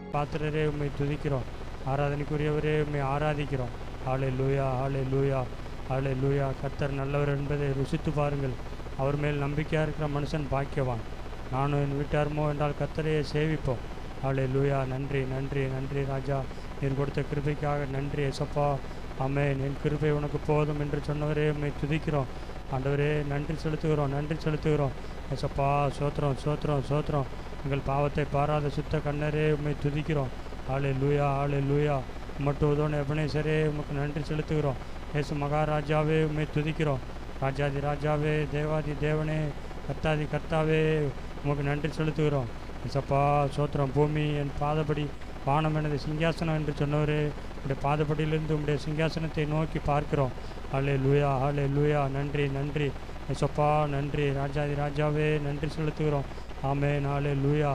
பாத்திரரே உம்மை துதிக்கிறோம் ஆராதனைக்குரியவரே உம்மை ஆராதிக்கிறோம் ஆலே லூயா ஆலே லூயா ஆலே லூயா கர்த்தர் நல்லவர் என்பதை ருசித்து பாருங்கள் அவர் மேல் நம்பிக்கையாக இருக்கிற மனுஷன் பாக்கியவான் நானும் என் வீட்டாருமோ என்றால் கர்த்தரையே சேவிப்போம் ஆலே லூயா நன்றி நன்றி நன்றி ராஜா நீர் கொடுத்த கிருபைக்காக நன்றி எசப்பா ஆமென் என் கிருபை உனக்கு போதும் என்று சொன்னவரே உம்மை துதிக்கிறோம் ஆண்டவரே நன்றி செலுத்துகிறோம் நன்றி செலுத்துகிறோம் எசப்பா சோத்திரம் சோத்திரம் சோத்திரம் எங்கள் பாவத்தை பாராத சுத்த கண்ணரே உம்மை துதிக்கிறோம் ஆளே லூயா ஆளே லூயா மட்டும் உதவன எபனேசரே உமக்கு நன்றி செலுத்துகிறோம் இயேசு மகாராஜாவே உம்மை துதிக்கிறோம் ராஜாதி ராஜாவே தேவாதி தேவனே கர்த்தாதி கர்த்தாவே உமக்கு நன்றி செலுத்துகிறோம் எசப்பா சோத்திரம் பூமி என் பாதபடி வானம் எனது சிங்காசனம் என்று சொன்னவரே உடைய பாதபடியிலிருந்து உம்முடைய சிங்காசனத்தை நோக்கி பார்க்கிறோம் ஆலே லூயா ஆலே லூயா நன்றி நன்றி எசப்பா நன்றி ராஜாதி ராஜாவே நன்றி செலுத்துகிறோம் ஆமே நாளே லூயா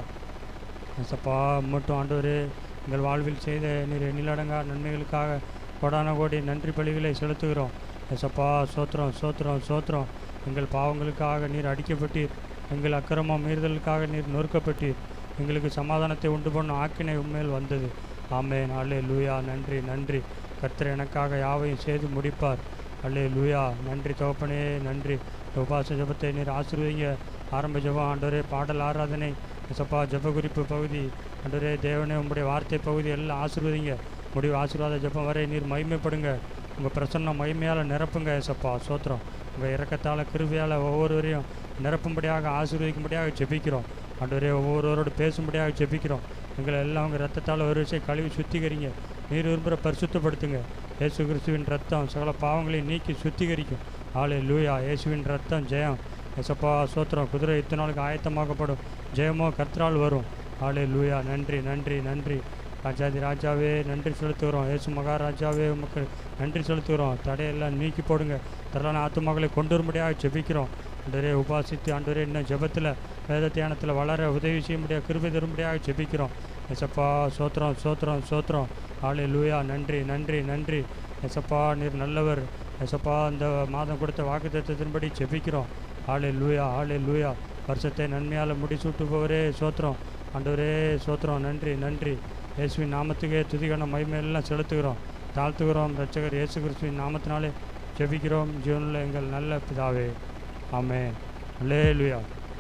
எசப்பா மட்டும் ஆண்டவரே எங்கள் வாழ்வில் செய்த நீர் எண்ணிலடங்கா நன்மைகளுக்காக கோடான கோடி நன்றி பலிகளை செலுத்துகிறோம் எசப்பா சோத்திரம் சோத்திரம் சோத்திரம் எங்கள் பாவங்களுக்காக நீர் அடிக்கப்பட்டீர் எங்கள் அக்கிரமம் மீறுதலுக்காக நீர் நொறுக்கப்பட்டீர் எங்களுக்கு சமாதானத்தை உண்டு பண்ணும் ஆக்கினை உண்மையில் வந்தது ஆமேன் அல்லே லூயா நன்றி நன்றி கர்த்தர் எனக்காக யாவையும் செய்து முடிப்பார் அல்லே லூயா நன்றி தகப்பனே நன்றி இந்த உபாச ஜபத்தை நீர் ஆசீர்வதிங்க ஆரம்ப ஜெபம் ஆண்டவரே பாடல் ஆராதனை எசப்பா ஜெப குறிப்பு பகுதி ஆண்டவரே தேவனே உங்களுடைய வார்த்தை பகுதி எல்லாம் ஆசீர்வதிங்க முடிவு ஆசீர்வாத ஜெபம் வரை நீர் மகிமைப்படுங்க உங்கள் பிரசன்னம் மகிமையால் நிரப்புங்க எசப்பா சோத்திரம் உங்கள் இறக்கத்தால் கிருபையால் ஒவ்வொருவரையும் நிரப்பும்படியாக ஆசீர்வதிக்கும்படியாக ஜெபிக்கிறோம் ஆண்டவரே ஒவ்வொருவரோடு பேசும்படியாக ஜெபிக்கிறோம் எங்களை எல்லாம் உங்கள் ரத்தத்தால் ஒரு விஷயம் கழுவி சுத்திகரிங்க நீர் விரும்புகிற பரிசுத்தப்படுத்துங்க இயேசு கிறிஸ்துவின் ரத்தம் சகல பாவங்களையும் நீக்கி சுத்திகரிக்கும் ஆளே லூயா இயேசுவின் ரத்தம் ஜெயம் எசப்பா சோத்திரம் குதிரை இத்தனை நாளுக்கு ஆயத்தமாக்கப்படும் ஜெயமோ கர்த்தரால் வரும் ஆளே லூயா நன்றி நன்றி நன்றி ராஜாதி ராஜாவே நன்றி செலுத்துகிறோம் இயேசு மகாராஜாவே உமக்கு நன்றி செலுத்துகிறோம் தடையெல்லாம் நீக்கி போடுங்க தரலான ஆத்துமக்களை கொண்டு வரும்படியாக ஜெபிக்கிறோம் ஆண்டவரே உபாசித்து ஆண்டவரே இன்னும் ஜெபத்தில் வேத தியானத்தில் வளர உதவி செய்ய முடியாது கிருபை தரும்படியாக ஜெபிக்கிறோம் எசப்பா சோத்திரம் சோத்திரம் சோத்திரம் ஆளே லூயா நன்றி நன்றி நன்றி எசப்பா நீர் நல்லவர் எசப்பா இந்த மாதம் கொடுத்த வாக்குத்தத்தின்படி ஜெபிக்கிறோம் ஆளே லூயா ஆளே லூயா வருஷத்தை நன்மையால் முடிசூட்டுபவரே சோத்திரம் ஆண்டவரே சோத்திரம் நன்றி நன்றி இயேசுவின் நாமத்துக்கே துதிகன மகிமையெல்லாம் செலுத்துகிறோம் தாழ்த்துகிறோம் ரட்சகர் இயேசு கிறிஸ்துவின் நாமத்தினாலே ஜெபிக்கிறோம் ஜீவனில் எங்கள் நல்ல பிதாவே ஆமே அல்லே லுயா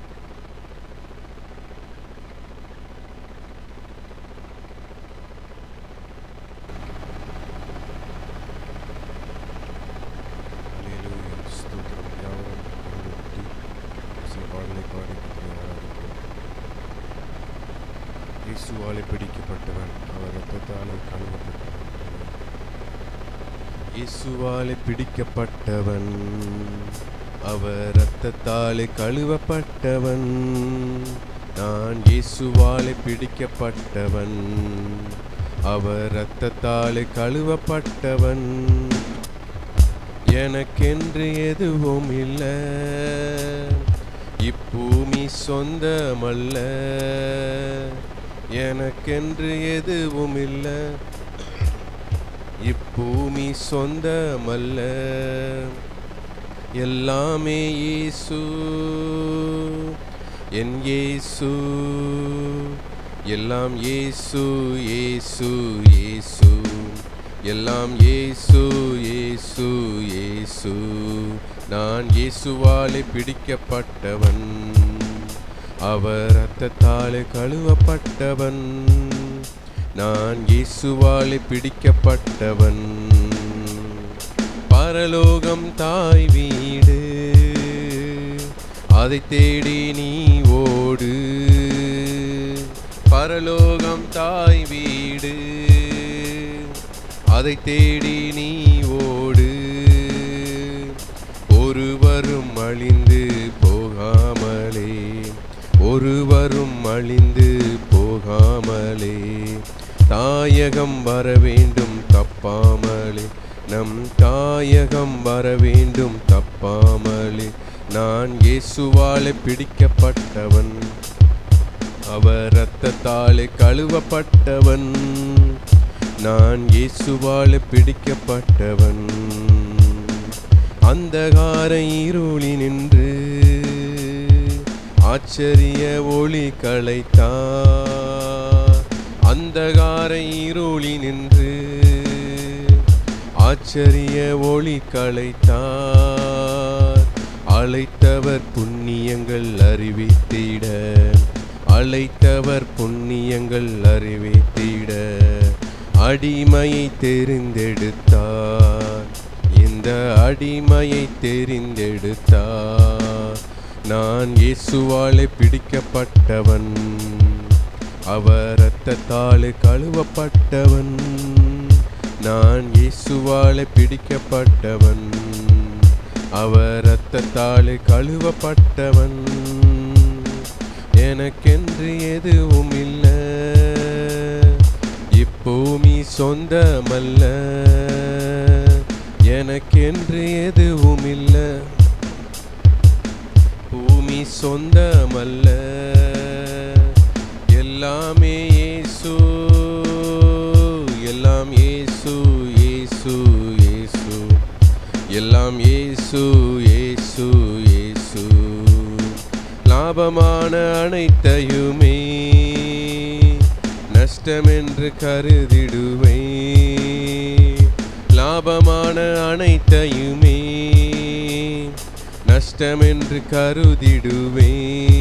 அல்லேலூயா ஸ்தோத்திரம் யாவரும் கரங்களை தட்டி சில பாடலை பாடி கர்த்தரை ஆராதிப்போம் இயேசுவாலே பிடிக்கப்பட்டவன் அவர் ரத்தத்தாலே கழுவப்பட்டவன் இயேசுவாலே பிடிக்கப்பட்டவன் அவர் ரத்தத்தாலே கழுவப்பட்டவன் நான் இயேசுவாலே பிடிக்கப்பட்டவன் அவர் ரத்தத்தாலே கழுவப்பட்டவன் எனக்கென்று எதுவும் இல்லை இப்பூமி சொந்தமல்ல எனக்கென்று எதுவும் இல்லை இப்பூமி சொந்தமல்ல எல்லாமே இயேசு என் இயேசு எல்லாம் இயேசு இயேசு இயேசு எல்லாம் இயேசு இயேசு இயேசு நான் இயேசுவாலே பிடிக்கப்பட்டவன் அவர் ரத்தத்தாலே கழுவப்பட்டவன் நான் இயேசுவாலே பிடிக்கப்பட்டவன் பரலோகம் தாய் வீடு அதை தேடி நீ ஓடு பரலோகம் தாய் வீடு அதை தேடி நீ ஓடு ஒருவரும் அழிந்து போகாமலே ஒருவரும் அழிந்து போகாமலே தாயகம் வர வேண்டும் தப்பாமலே நம் தாயகம் வர வேண்டும் தப்பாமலே நான் இயேசுவாலே பிடிக்கப்பட்டவன் அவர் இரத்தத்தாலே கழுவப்பட்டவன் நான் இயேசுவாலே பிடிக்கப்பட்டவன் அந்தகார இருளி நின்று ஆச்சரிய ஒளி களைத்தார் அந்தகார இருளி நின்று ஆச்சரிய ஒளி களைத்தார் அழைத்தவர் புண்ணியங்கள் அறிவித்திட அழைத்தவர் புண்ணியங்கள் அறிவித்திட அடிமையை தெரிந்தெடுத்தார் இந்த அடிமையை தெரிந்தெடுத்தார் நான் இயேசுவாலே பிடிக்கப்பட்டவன் அவர் இரத்தத்தால் கழுவப்பட்டவன் நான் இயேசுவாலே பிடிக்கப்பட்டவன் அவர் இரத்தத்தால் கழுவப்பட்டவன் எனக்கென்று எதுவும் இல்லை இப்பூமி சொந்தமல்ல எனக்கென்று எதுவும் இல்லை பூமி சொந்தமல்ல எல்லாமே இயேசு எல்லாம் இயேசு இயேசு இயேசு எல்லாம் இயேசு இயேசு இயேசு லாபமான அனைத்தையுமே நஷ்டமென்று கருதிடுவே லாபமான அனைத்தையுமே நஷ்டமென்று கருதிடுவே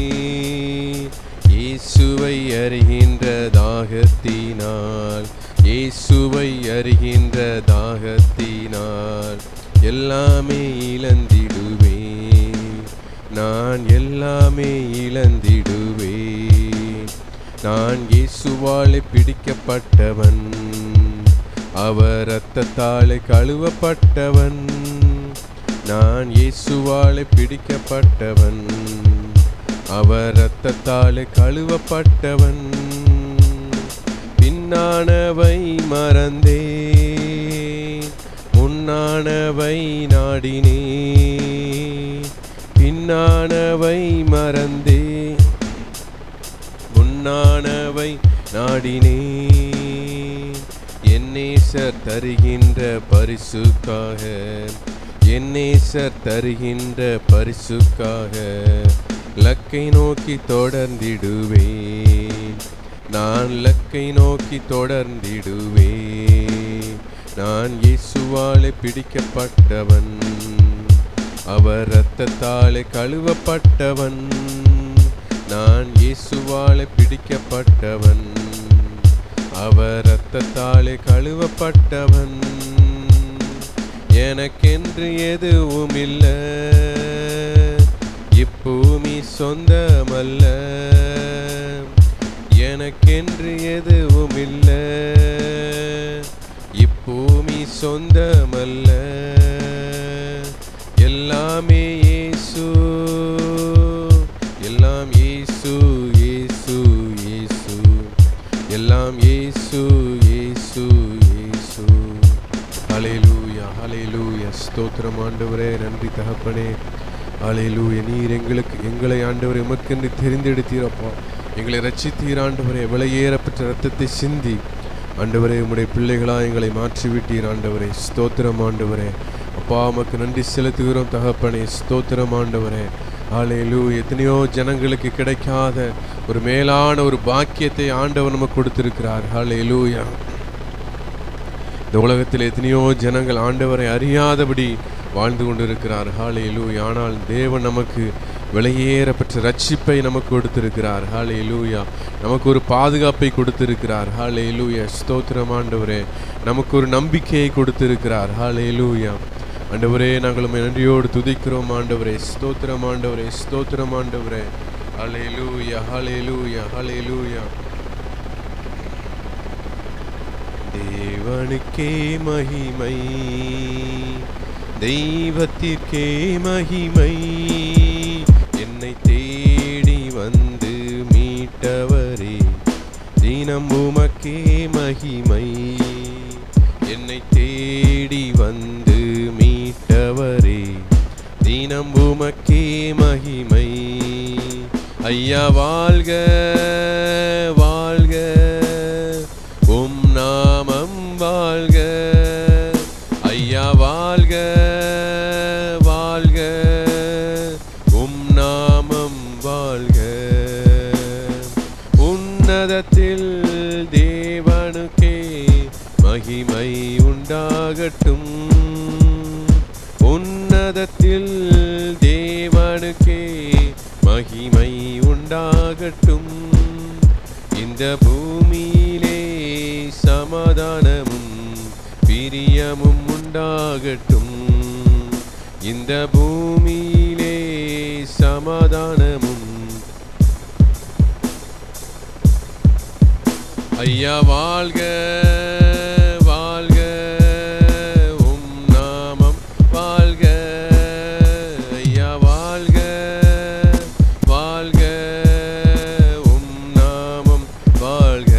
இயேசுவை அறிகின்ற தாகத்தினால் இயேசுவை அறிகின்ற தாகத்தினால் எல்லாமே இழந்திடுவே நான் எல்லாமே இழந்திடுவே நான் இயேசுவாலே பிடிக்கப்பட்டவன் அவர் இரத்தத்தாலே கழுவப்பட்டவன் நான் இயேசுவாலே பிடிக்கப்பட்டவன் அவர் இரத்தத்தாலே கழுவப்பட்டவன் பின்னானவை மறந்தே முன்னானவை நாடினே பின்னானவை மறந்தே முன்னானவை நாடினே என்னேசர் தருகின்ற பரிசுக்காக என்னேசர் தருகின்ற பரிசுக்காக லக்கை நோக்கி தொடர்ந்திடுவேன் நான் லக்கை நோக்கி தொடர்ந்திடுவேன் நான் இயேசுவாலே பிடிக்கப்பட்டவன் அவர் இரத்தத்தாலே கழுவப்பட்டவன் நான் இயேசுவாலே பிடிக்கப்பட்டவன் அவர் இரத்தத்தாலே கழுவப்பட்டவன் எனக்கென்று எதுவும் இல்லை இப்பூமி சொந்தமல்ல எனக்கென்று எதுவும் இல்லை இப்பூமி சொந்தமல்ல எல்லாமே இயேசு எல்லாம் இயேசு இயேசு இயேசு எல்லாம் இயேசு இயேசு இயேசு ஹalleluya ஹalleluya ஸ்தோத்திரம் ஆண்டவரே நன்றி தகப்பனே ஹalleluya நீர் எங்களுக்கு எங்களை ஆண்டவரே உமக்கென்று தெரிந்தெடுத்தீரப்பா எங்களை ரட்சித்தீர் ஆண்டவரே விலையேறப்பட்ட ரத்தத்தை சிந்தி ஆண்டவரே உம்முடைய பிள்ளைகளா எங்களை மாற்றி விட்டீர் ஆண்டவரே ஸ்தோத்திரம் ஆண்டவரே அப்பா உமக்கு நன்றி செலுத்துகிறோம் தகப்பனே ஸ்தோத்திரம் ஆண்டவரே ஆலையிலு எத்தனையோ ஜனங்களுக்கு கிடைக்காத ஒரு மேலான ஒரு பாக்கியத்தை ஆண்டவர் நமக்கு கொடுத்திருக்கிறார் ஹalleluya இந்த உலகத்தில் எத்தனையோ ஜனங்கள் ஆண்டவரை அறியாதபடி வாழ்ந்து கொண்டிருக்கிறார் ஹalleluya ஆனால் தேவன் நமக்கு விலையேறப்பட்ட ரட்சிப்பை நமக்கு கொடுத்திருக்கிறார் ஹalleluya நமக்கு ஒரு பாதுகாப்பை கொடுத்திருக்கிறார் ஹalleluya ஸ்தோத்திரம் ஆண்டவரே நமக்கு ஒரு நம்பிக்கையை கொடுத்திருக்கிறார் ஹalleluya ஆண்டவரே நாங்கள் உம்மை நன்றியோடு துதிக்கிறோம் ஆண்டவரே ஸ்தோத்திரம் ஆண்டவரே ஸ்தோத்திரம் ஆண்டவரே ஹalleluya ஹalleluya ஹalleluya தேவனுக்கே மகிமை தெய்வத்திற்கே மகிமை என்னை தேடி வந்து மீட்டவரே தினம் உமக்கே மகிமை என்னை தேடி வந்து மீட்டவரே தினம் உமக்கே மகிமை ஐயா வாழ்க வாழ்க உம் நாமம் வாழ்க ஐயா வாழ்க வாழ்க உம் நாமம் வாழ்க உன்னதத்தில் தேவ உண்டாகட்டும் உன்னதத்தில் தேவனுக்கே மகிமை உண்டாகட்டும் இந்த பூமியிலே சமாதானமும் பிரியமும் உண்டாகட்டும் இந்த பூமியிலே சமாதானமும் ஐயா வாழ்க வாழ்க உம் நாமம் வாழ்க ஐயா வாழ்க வாழ்க உம் நாமம் வாழ்க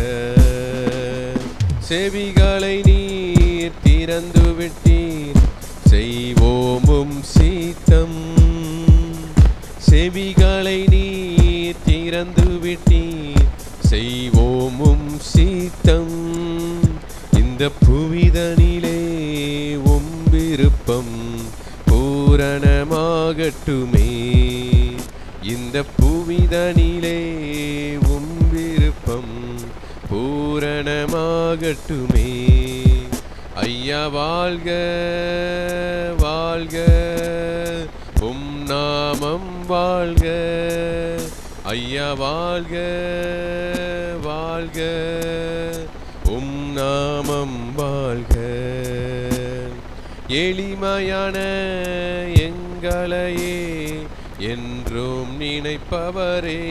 செவிகளை நீர் திறந்து விட்டீர் செய்வோமும் சீத்தம் செவிகளை நீர் திறந்து விட்டீர் செய்வோமும் சீத்தம் இந்த புவிதனிலே உம் விருப்பம் பூரணமாகட்டுமே இந்த புவிதனிலே உம் விருப்பம் பூரணமாகட்டுமே ஐயா வாழ்க வாழ்க உம் நாமம் வாழ்க ஐயா வாழ்க வாழ்க உம் நாமம் வாழ்க எளிமையான எங்களையே என்றும் நினைப்பவரே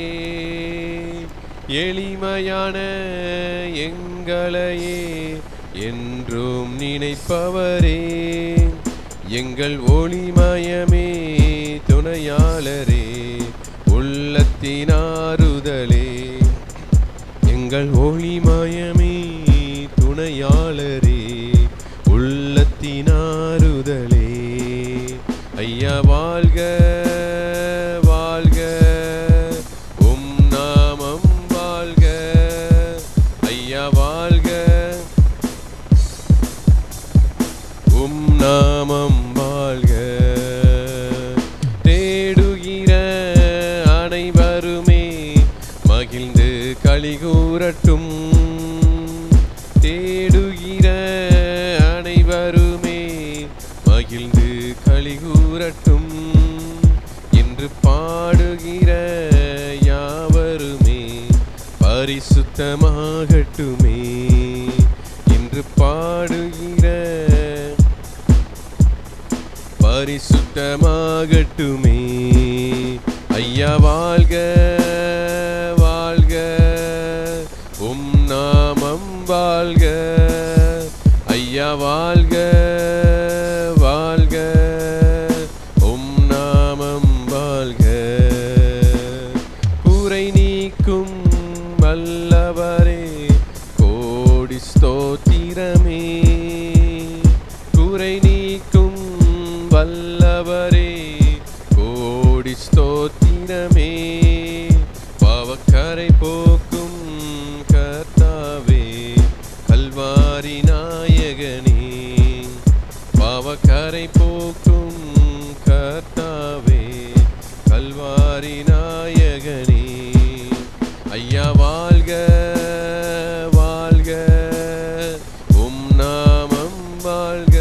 எளிமையான எங்களையே என்றும் நினைப்பவரே எங்கள் ஒளிமயமே துணையாளரே உள்ளத்தினாறுதலே எங்கள் ஒளிமயமே துணையாளரே உள்ளத்தினாறுதலே ஐயா வாழ்க வாழ்க உம் நாமம் வாழ்க ஐயா வாழ்க உம் நாமம் வாழ்க தேடுகிற அனைவருமே மகிழ்ந்து களிகூரட்டும் தேடுகிற அனைவருமே மகிழ்ந்து களிகூரட்டும் என்று பாடுகிற யாவருமே பரிசுத்தமாகட்டுமே என்று பாடுகிற பரிசுத்தமாகட்டுமே ஐயா வாழ்க வாழ்க உம் நாமம் வாழ்க ஐயா வாழ்க வாழ்க உம் நாமம் வாழ்க குறை நீக்கும் வல்லவரே கோடி ஸ்தோத்திரமே குறை நீக்கும் வல்லவரே கோடி ஸ்தோத்திரமே பாவக்கரை போக்கும் கர்த்தாவே கல்வாரி நாயகனே பாவக்கரை போக்கும் கர்த்தாவே கல்வாரி நாயகனே ஐயா வாழ்க வாழ்க உம் நாமம் வாழ்க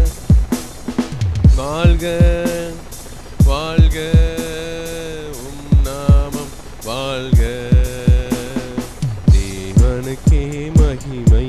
வாழ்க வாழ்க உம் நாமம் வாழ்க தேவனுக்கே மகிமை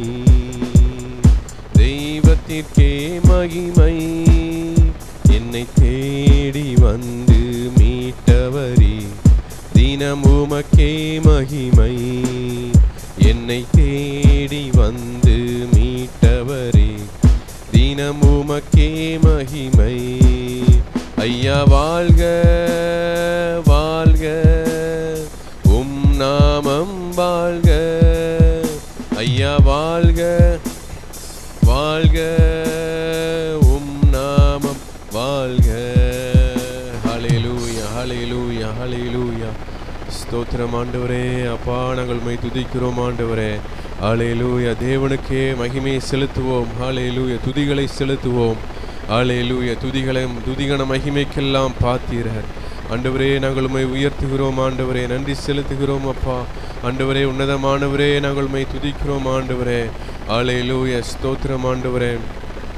தெய்வத்திற்கே மகிமை என்னை தேடி வந்து மீட்டவரே தினம் உமக்கே மகிமை என்னை தேடி வந்து மீட்டவரே தினம் உமக்கே மகிமை ஐயா வாழ்க வாழ்க உம் நாமம் வாழ்க ஐயா வாழ்க வாழ்க உம் நாமம் வாழ்க ஹalleluya ஹalleluya ஹalleluya ஸ்தோத்திரம் ஆண்டவரே அப்பா நாங்கள் மை துதிக்கிறோம் ஆண்டவரே ஹalleluya தேவனுக்கே மகிமையை செலுத்துவோம் ஹalleluya துதிகளை செலுத்துவோம் ஹalleluya துதிகளையும் துதிகன மகிமைக்கெல்லாம் பார்த்தீரர் ஆண்டவரே நாங்கள் உம்மை உயர்த்துகிறோம் ஆண்டவரே நன்றி செலுத்துகிறோம் அப்பா ஆண்டவரே உன்னதமானவரே நாங்கள் உம்மை துதிக்கிறோம் ஆண்டவரே ஹalleluya ஸ்தோத்திரம் ஆண்டவரே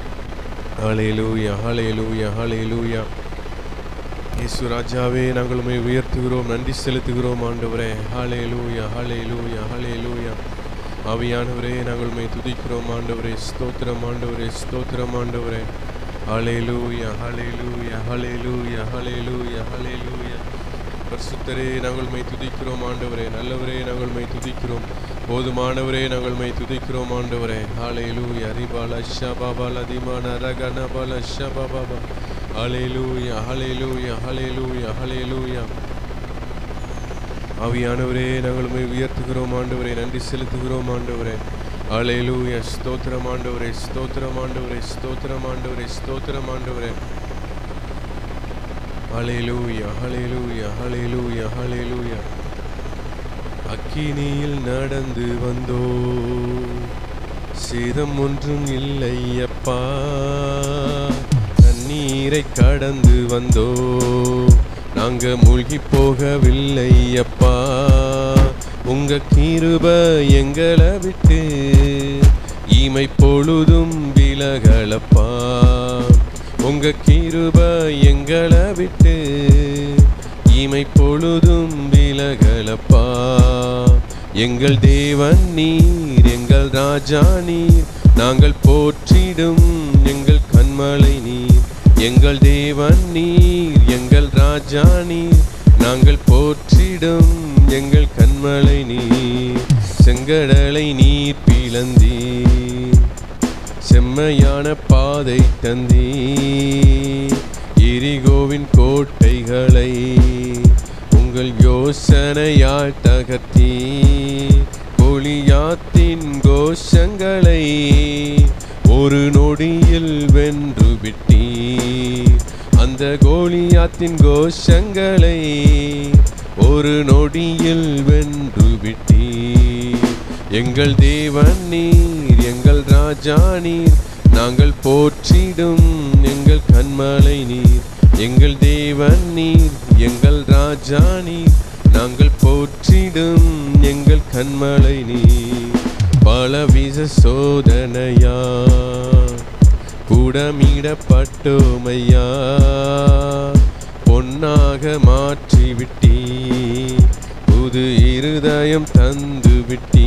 ஹalleluya ஹalleluya ஹalleluya இயேசு ராஜாவே நாங்கள் உம்மை உயர்த்துகிறோம் நன்றி செலுத்துகிறோம் ஆண்டவரே ஹalleluya ஹalleluya ஹalleluya ஆவியானவரே நாங்கள் உம்மை துதிக்கிறோம் ஆண்டவரே ஸ்தோத்திரம் ஆண்டவரே ஸ்தோத்திரம் ஆண்டவரே ஹalleluya ஹalleluya ஹalleluya ஹalleluya ஹalleluya பரிசுத்தரே நாங்கள் உம்மை துதிக்கிறோம் ஆண்டவரே நல்லவரே நாங்கள் உம்மை துதிக்கிறோம் போதுமானவரே நாங்கள் உம்மை துதிக்கிறோம் ஆண்டவரே ஹalleluya ரிபால ஷபாபால திமான ரகன பல ஷபாபாபா ஹalleluya ஹalleluya ஹalleluya ஹalleluya ஆவியானவரே நாங்கள் உம்மை உயர்த்துகிறோம் ஆண்டவரே நன்றி செலுத்துகிறோம் ஆண்டவரே ஹalleluya ஸ்தோத்திரம் ஆண்டவரே ஸ்தோத்திரம் ஆண்டவரே ஸ்தோத்திரம் ஆண்டவரே ஸ்தோத்திரம் ஆண்டவரே ஹalleluya ஹalleluya ஹalleluya ஹalleluya அக்கினியில் நடந்து வந்தோ சேதம் ஒன்றும் இல்லை அப்பா தண்ணீரை கடந்து வந்தோ நாங்க மூழ்கி போகவில்லை அப்பா உங்க கிருப எங்களை விட்டு இமை பொழுதும் விலகலப்பா உங்க கிருப எங்களை விட்டு இமை பொழுதும் விலகலப்பா எங்கள் தேவன் நீர் எங்கள் ராஜா நீர் நாங்கள் போற்றிடும் எங்கள் கண்மலை நீர் எங்கள் தேவன் நீர் எங்கள் ராஜா நீர் நாங்கள் போற்றிடும் எங்கள் கண்மலை நீர் செங்கடலை நீர் பிளந்தீர் செம்மையான பாதை தந்தீ எரிகோவின் கோட்டைகளை உங்கள் யோசனையால் தகர்த்தீ கோலியாத்தின் கோஷங்களை ஒரு நொடியில் வென்று விட்டீ அந்த கோலியாத்தின் கோஷங்களை ஒரு நொடியில் வென்று விட்டீ எங்கள் தேவன் நீர் எங்கள் ராஜா நீர் நாங்கள் போற்றிடும் எங்கள் கண்மலை நீர் எங்கள் தேவன் நீர் எங்கள் ராஜா நீர் நாங்கள் போற்றிடும் எங்கள் கண்மலை நீர் பலவித சோதனையா புடமிடப்பட்டோமையா பொன்னாக மாற்றிவிட்டீ புது இருதயம் தந்து விட்டீ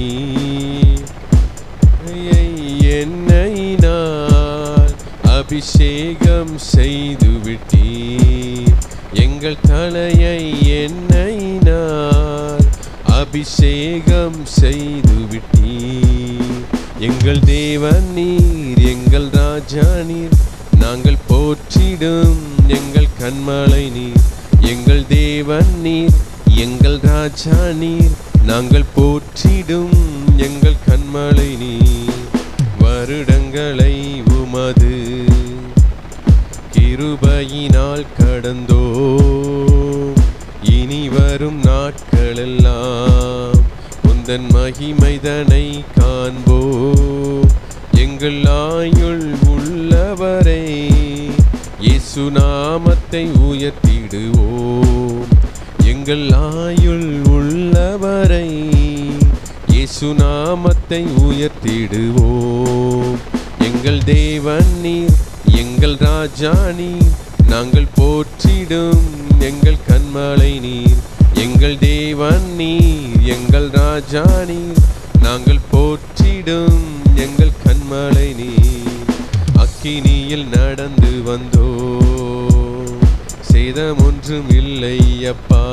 என்னை நான் அபிஷேகம் செய்து விட்டீ எங்கள் தலையை என்னை நான் அபிஷேகம் செய்து விட்டீ எங்கள் தேவன் நீர் எங்கள் ராஜா நீர் நாங்கள் போற்றிடும் எங்கள் கண்மலை நீர் எங்கள் தேவன் நீர் எங்கள் ராஜா நீர் நாங்கள் போற்றிடும் எங்கள் கண்மலை நீர் வருடங்களை உமது கிருபையினால் கடந்தோ இனி வரும் நாட்களெல்லாம் உந்தன் மகிமைதனை காண்போ எங்கள் ஆயுள் உள்ளவரை இயேசு நாமத்தை உயர்த்திடுவோம் எங்கள் ஆயுள் உள்ளவரை இயேசு நாமத்தை உயர்த்திடுவோம் எங்கள் தேவன் நீர் எங்கள் ராஜா நீர் நாங்கள் போற்றிடும் எங்கள் கண்மலை நீர் எங்கள் தேவன் நீர் எங்கள் ராஜா நீர் நாங்கள் போற்றிடும் எங்கள் கண்மலை நீர் அக்கினியில் நடந்து வந்தோ சேதம் ஒன்றும் இல்லை அப்பா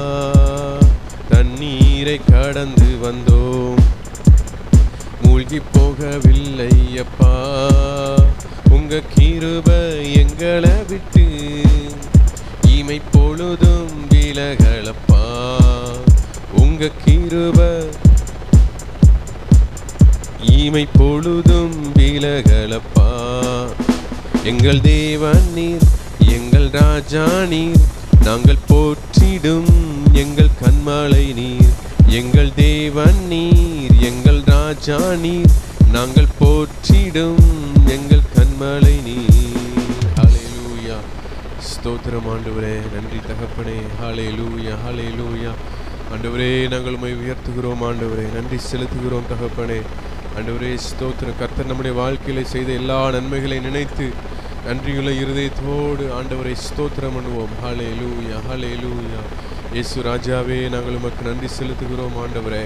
தண்ணீரை கடந்து வந்தோம் மூழ்கி போகவில்லை அப்பா உங்க கிருப எங்களை விட்டு இமை பொழுதும் விலகலப்பா உங்க கிருப இமை பொழுதும் விலகலப்பா எங்கள் தேவன் நீர் எங்கள் ராஜா நீர் நாங்கள் போற்றிடும் எங்கள் கண்மலை நீர் எங்கள் தேவன் நீர் எங்கள் ராஜா நீர் நாங்கள் போற்றிடும் எங்கள் கண்மலை நீர் ஹalleluya ஸ்தோத்திரம் ஆண்டவரே நன்றி தகப்பனே ஹalleluya ஹalleluya ஆண்டவரே நாங்கள் உம்மை உயர்த்துகிறோம் ஆண்டவரே நன்றி செலுத்துகிறோம் தகப்பனே ஆண்டவரே ஸ்தோத்திரம் கர்த்தர் நம்முடைய வாழ்க்கையில செய்த எல்லா நன்மைகளை நினைத்து நன்றியுள்ள இருதயத்தோடு ஆண்டவரை ஸ்தோத்திரம் பண்ணுவோம் ஹலே லூயா ஹலே லூயா இயேசு ராஜாவே நாங்கள் உமக்கு நன்றி செலுத்துகிறோம் ஆண்டவரே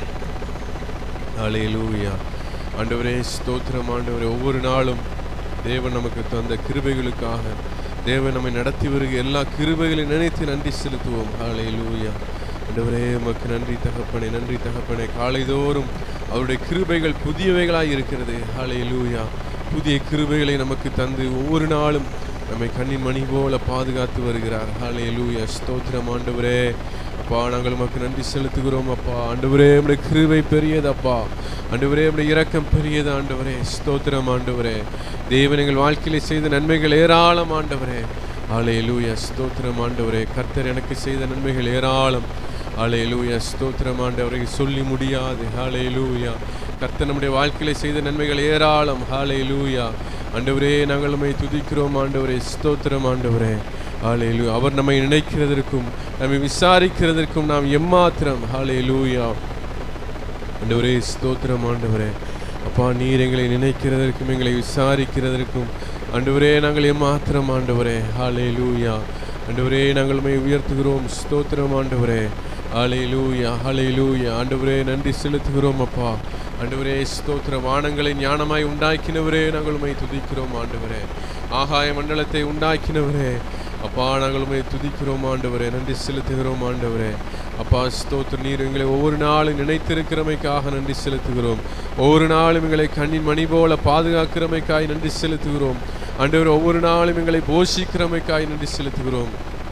ஹalleluya ஆண்டவரே ஸ்தோத்திரம் ஆண்டவரே ஒவ்வொரு நாளும் தேவன் நமக்கு தந்த கிருபைகளுக்காக தேவன் நம்மை நடத்தி வருகிற எல்லா கிருபைகளையும் நினைத்து நன்றி செலுத்துவோம் ஹalleluya ஆண்டவரே உமக்கு நன்றி தகப்பனே நன்றி தகப்பனே காலைதோறும் அவருடைய கிருபைகள் புதியவைகளாய் இருக்கிறது ஹalleluya புதிய கிருபைகளை நமக்கு தந்து ஒவ்வொரு நாளும் நம்மை கண்ணின் மணி போல பாதுகாத்து வருகிறார் ஹalleluya ஸ்தோத்திரம் ஆண்டவரே அப்பா நாங்கள் உமக்கு நன்றி செலுத்துகிறோம் அப்பா ஆண்டவரே உடைய கிருபை பெரியது அப்பா ஆண்டவரே உடைய இரக்கம் பெரியது ஆண்டவரே ஸ்தோத்திரம் ஆண்டவரே தேவன் எங்கள் வாழ்க்கையில செய்த நன்மைகள் ஏராளம் ஆண்டவரே ஹalleluya ஸ்தோத்திரம் ஆண்டவரே கர்த்தர் எனக்கு செய்த நன்மைகள் ஏராளம் ஹalleluya ஸ்தோத்திரம் ஆண்டவரை சொல்லி முடியாது ஹalleluya கர்த்தர் நம்முடைய வாழ்க்கையில செய்த நன்மைகள் ஏராளம் ஹalleluya ஆண்டவரே நாங்கள் உம்மை துதிக்கிறோம் ஆண்டவரே ஸ்தோத்திரம் ஆண்டவரே ஹalleluya அவர் நம்மை நினைக்கிறதற்கும் நம்மை விசாரிக்கிறதற்கும் நாம் எம்மாத்திரம் ஹalleluya ஆண்டவரே ஸ்தோத்திரம் ஆண்டவரே அப்பா நீர் எங்களை நினைக்கிறதற்கும் எங்களை விசாரிக்கிறதற்கும் ஆண்டவரே நாங்கள் எம்மாத்திரம் ஆண்டவரே ஹாலே லூயா ஆண்டவரே நாங்கள் உம்மை உயர்த்துகிறோம் ஸ்தோத்திரம் ஆண்டவரே ஹாலே லூயா ஹாலே லூயா ஆண்டவரே நன்றி செலுத்துகிறோம் அப்பா ஆண்டவரே ஸ்தோத்திர வானங்களை ஞானமாய் உண்டாக்கினவரே நாங்கள் உம்மை துதிக்கிறோம் ஆண்டவரே ஆகாய மண்டலத்தை உண்டாக்கினவரே அப்பா நாங்கள் உம்மை துதிக்கிறோம் ஆண்டவரே நன்றி செலுத்துகிறோம் ஆண்டவரே அப்பா ஸ்தோத்திர நீர் எங்களை ஒவ்வொரு நாளும் நினைத்திருக்கிறமைக்காக நன்றி செலுத்துகிறோம் ஒவ்வொரு நாளும் எங்களை கண்ணின் மணி போல பாதுகாக்கிறமைக்காய் நன்றி செலுத்துகிறோம் ஆண்டவர் ஒவ்வொரு நாளும் எங்களை போஷிக்கிறமைக்காய் நன்றி செலுத்துகிறோம்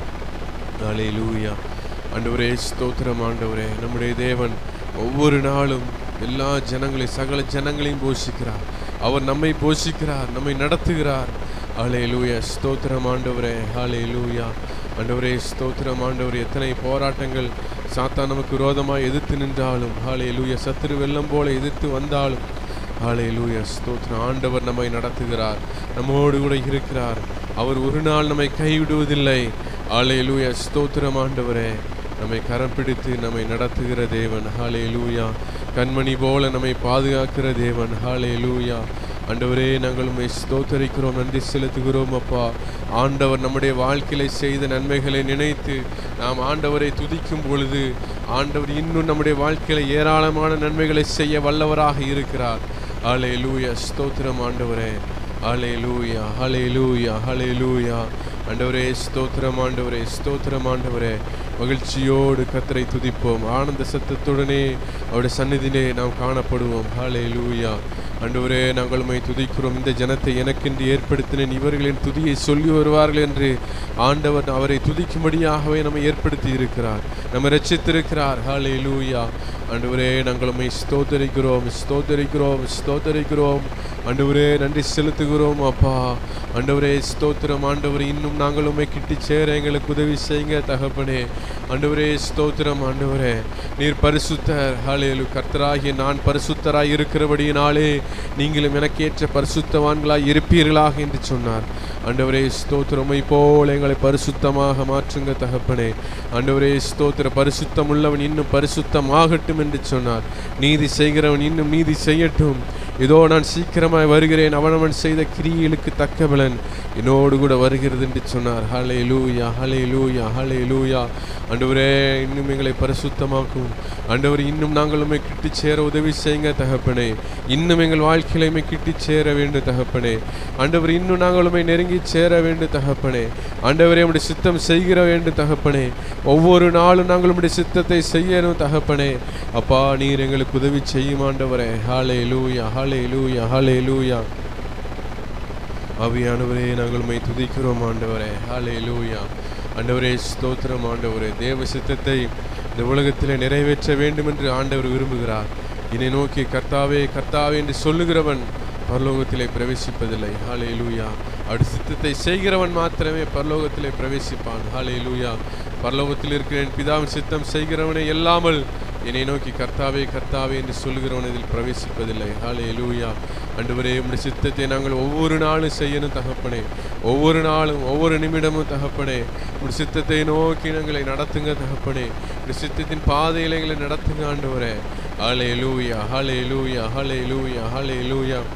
நாளே லூயா ஆண்டவரே ஸ்தோத்திரம் ஆண்டவரே நம்முடைய தேவன் ஒவ்வொரு நாளும் எல்லா ஜனங்களை சகல ஜனங்களையும் போஷிக்கிறார் அவர் நம்மை போஷிக்கிறார் நம்மை நடத்துகிறார் ஹாலே லூயா ஸ்தோத்திரம் ஆண்டவரே ஹாலே லூயா ஆண்டவரே ஸ்தோத்திரம் ஆண்டவரே எத்தனை போராட்டங்கள் சாத்தா நமக்கு விரோதமாக எதிர்த்து நின்றாலும் ஹாலே லூயா சத்துரு வெள்ளம் போல எதிர்த்து வந்தாலும் ஹாலே லூயா ஸ்தோத்திரம் ஆண்டவர் நம்மை நடத்துகிறார் நம்மோடு கூட இருக்கிறார் அவர் ஒரு நாள் நம்மை கைவிடுவதில்லை ஹாலே லூயா ஸ்தோத்திரம் ஆண்டவரே நம்மை கரம் பிடித்து நம்மை நடத்துகிற தேவன் ஹாலே லூயா கண்மணி போல நம்மை பாதுகாக்கிற தேவன் ஹாலே லூயா ஆண்டவரே நாங்கள் உம்மை ஸ்தோத்தரிக்கிறோம் நன்றி செலுத்துகிறோம் அப்பா ஆண்டவர் நம்முடைய வாழ்க்கையில செய்த நன்மைகளை நினைத்து நாம் ஆண்டவரை துதிக்கும் பொழுது ஆண்டவர் இன்னும் நம்முடைய வாழ்க்கையில ஏராளமான நன்மைகளை செய்ய வல்லவராக இருக்கிறார் ஹாலே லூயா ஸ்தோத்திரம் ஆண்டவரே ஹாலே லூயா ஹாலே லூயா ஹாலே லூயா ஆண்டவரே ஸ்தோத்திரம் ஆண்டவரே ஸ்தோத்திரம் ஆண்டவரே மகிழ்ச்சியோடு கத்தரை துதிப்போம் ஆனந்த சத்தத்துடனே அவருடைய சந்நிதியிலே நாம் காணப்படுவோம் ஹாலே லூயா ஆண்டவரே நாங்கள் உம்மை துதிக்கிறோம் இந்த ஜனத்தை எனக்கென்று ஏற்படுத்தினேன் இவர்களின் துதியை சொல்லி வருவார்கள் என்று ஆண்டவர் அவரை துதிக்கும்படியாகவே நம்மை ஏற்படுத்தி இருக்கிறார் நம்ம ரட்சித்திருக்கிறார் ஹாலே லூயா ஆண்டவரே நாங்கள் உம்மை ஸ்தோத்தரிக்கிறோம் ஸ்தோத்தரிக்கிறோம் ஸ்தோத்தரிக்கிறோம் ஆண்டவரே நன்றி செலுத்துகிறோம் அப்பா ஆண்டவரே ஸ்தோத்திரம் ஆண்டவரே இன்னும் நாங்கள் உம்மை கிட்டி சேர எங்களுக்கு உதவி செய்யுங்க தகப்பனே ஆண்டவரே ஸ்தோத்திரம் ஆண்டவரே நீர் பரிசுத்தர் ஹாலேலு கர்த்தராகிய நான் பரிசுத்தராய் இருக்கிறபடியினாலே நீங்களும் எனக்கேற்ற பரிசுத்தவான்களாய் இருப்பீர்களாக என்று சொன்னார் ஆண்டவரே ஸ்தோத்திரமை போல எங்களை பரிசுத்தமாக மாற்றுங்க தகப்பனே ஆண்டவரே ஸ்தோத்திர பரிசுத்தம் உள்ளவன் இன்னும் பரிசுத்தமாகட்டும் என்று சொன்னார் நீதி செய்கிறவன் இன்னும் நீதி செய்யட்டும் இதோ நான் சீக்கிரமாய் வருகிறேன் அவனவன் செய்த கிரியைகளுக்கு தக்க பலன் என்னோடு கூட வருகிறது என்று சொன்னார் ஹலே லூயா ஹலே லூயா ஹலே லூயா ஆண்டவரே இன்னும் எங்களை பரிசுத்தமாக்கும் ஆண்டவர் இன்னும் நாங்கள் உண்மை கிட்டி சேர உதவி செய்யுங்க தகப்பனே இன்னும் எங்கள் வாழ்க்கையில உம்மை கிட்டி சேர வேண்டும் தகப்பனே ஆண்டவர் இன்னும் நாங்கள் உண்மை நெருங்கி சேர வேண்டும் தகப்பனே ஆண்டவரே உம்முடைய சித்தம் செய்கிற வேண்டும் தகப்பனே ஒவ்வொரு நாளும் நாங்கள் உம்முடைய சித்தத்தை செய்யணும் தகப்பனே அப்பா நீர் எங்களுக்கு உதவி செய்யும் ஆண்டவரே ஹாலே லூயா ஹாலே லூயா ஹாலே லூயா ஆவியானவரே நாங்கள் உம்மை துதிக்கிறோம் ஆண்டவரே ஹாலே லூயா ஆண்டவரே ஸ்தோத்திரம் ஆண்டவரே தேவ சித்தத்தை இந்த உலகத்திலே நிறைவேற்ற வேண்டும் என்று ஆண்டவர் விரும்புகிறார் என்னை நோக்கி கர்த்தாவே கர்த்தாவே என்று சொல்லுகிறவன் பரலோகத்திலே பிரவேசிப்பதில்லை ஹாலே லூயா அப்படி சித்தத்தை செய்கிறவன் மாத்திரமே பரலோகத்திலே பிரவேசிப்பான் ஹாலே லூயா பரலோகத்தில் இருக்கிற என் பிதாவின் சித்தம் செய்கிறவனை எல்லாமல் என்னை நோக்கி கர்த்தாவே கர்த்தாவே என்று சொல்லுகிறவன் இதில் பிரவேசிப்பதில்லை ஹாலே லூயா அன்றுவரே உம்முடைய சித்தத்தை நாங்கள் ஒவ்வொரு நாளும் செய்யணும் தகப்பனே ஒவ்வொரு நாளும் ஒவ்வொரு நிமிடமும் தகப்பனே உடைய சித்தத்தை நோக்கி எங்களை நடத்துங்க தகப்பனே உடைய சித்தத்தின் பாதையில எங்களை நடத்துங்க ஆண்டவரே ஹாலே லூயா ஹாலே லூயா ஹாலே லூயா ஹாலே லூயா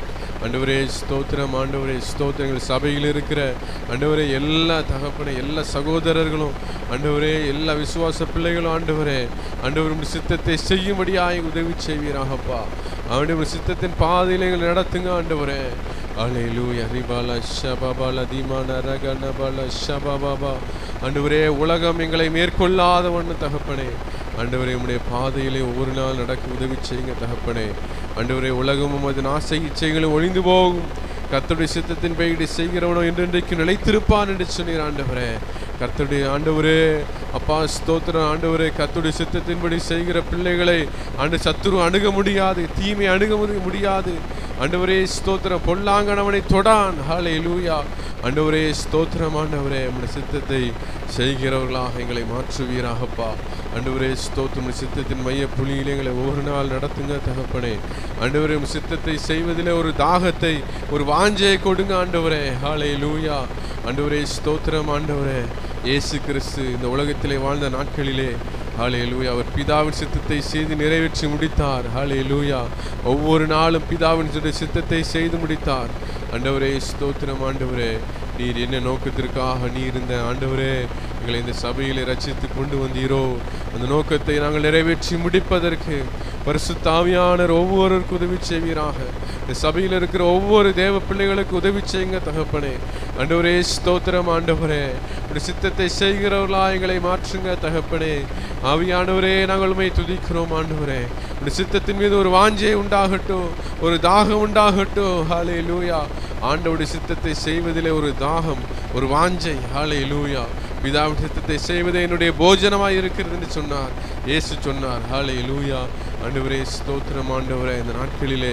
ஆண்டவரே ஸ்தோத்திரம் ஆண்டவரே ஸ்தோத்திரங்கள் சபையில் இருக்கிற ஆண்டவரே எல்லா தகப்பனை எல்லா சகோதரர்களும் ஆண்டவரே எல்லா விசுவாச பிள்ளைகளும் ஆண்டவரே ஆண்டவர் உம்முடைய சித்தத்தை செய்யும்படியாய் உதவி செய்வீராகப்பா அவனுடைய சித்தத்தின் பாதையில எங்களை நடத்துங்க ஆண்டவரே அலையிலூயா ரிபால ஷபாபால தீமான ரகனபால ஷபாபாபா ஆண்டவரே உலகம் எங்களை மேற்கொள்ளாத ஒன்று தகப்பனே ஆண்டவரே உம்முடைய பாதையிலே ஒவ்வொரு நாள் நடக்க உதவி செய்யுங்க தகப்பனே ஆண்டவரே உலகமும் அதன் ஆசை இச்சைகளும் ஒழிந்து போகும் கர்த்தருடைய சித்தத்தின் பெயரை செய்கிறவனோ என்றென்றைக்கு நிலைத்திருப்பான் என்று சொன்னீர் ஆண்டவரே கர்த்தருடைய ஆண்டவரே அப்பா ஸ்தோத்திரம் ஆண்டவரே கர்த்தருடைய சித்தத்தின்படி செய்கிற பிள்ளைகளை ஆண்டு சத்துரு அணுக முடியாது தீமை அணுக முடி- முடியாது ஆண்டவரே ஸ்தோத்திரம் பொல்லாங்கனவனை தொடான் ஹாலே லூயா ஆண்டவரே ஸ்தோத்திரம் ஆண்டவரே உம்முடைய சித்தத்தை செய்கிறவர்களாக எங்களை மாற்றுவீராகப்பா ஆண்டவரே ஸ்தோத்திரம் உம்முடைய சித்தத்தின் மைய புலியிலே எங்களை ஒவ்வொரு நாள் நடத்துங்க தகப்பனே ஆண்டவரே உம் சித்தத்தை செய்வதிலே ஒரு தாகத்தை ஒரு வாஞ்சையை கொடுங்க ஆண்டவரே ஹாலே லூயா ஆண்டவரே ஸ்தோத்திரம் ஆண்டவரே இயேசு கிறிஸ்து இந்த உலகத்திலே வாழ்ந்த நாட்களிலே ஹாலே லூயா அவர் பிதாவின் சித்தத்தை செய்து நிறைவேற்றி முடித்தார் ஹாலே லூயா ஒவ்வொரு நாளும் பிதாவின் சித்த- சித்தத்தை செய்து முடித்தார் ஆண்டவரே ஸ்தோத்திரம் ஆண்டவரே நீர் என்ன நோக்கத்திற்காக நீர் இந்த ஆண்டவரே எங்களை இந்த சபையிலே ரட்சித்து கொண்டு வந்தீரோ அந்த நோக்கத்தை நாங்கள் நிறைவேற்றி முடிப்பதற்கு பரிசுத்தாவியானர் ஒவ்வொருவருக்கும் உதவி செய்வீராக இந்த சபையில் இருக்கிற ஒவ்வொரு தேவ பிள்ளைகளுக்கு உதவி செய்யுங்க தகப்பனே ஆண்டவரே ஸ்தோத்திரம் ஆண்டவரே ஒரு சித்தத்தை செய்கிறவர்களா எங்களை மாற்றுங்க தகப்பனே ஆவியானவரே நாங்கள் உண்மை துதிக்கிறோம் ஆண்டவரே ஒரு சித்தத்தின் மீது ஒரு வாஞ்சை உண்டாகட்டும் ஒரு தாகம் உண்டாகட்டும் ஹாலே லூயா ஆண்டவருடைய சித்தத்தை செய்வதிலே ஒரு தாகம் ஒரு வாஞ்சை ஹாலே லூயா பிதாவின் சித்தத்தை செய்வதே என்னுடைய போஜனமாய் இருக்கிறது என்று சொன்னார் இயேசு சொன்னார் ஹாலே லூயா ஆண்டவரே ஸ்தோத்திரம் ஆண்டவரே இந்த நாட்களிலே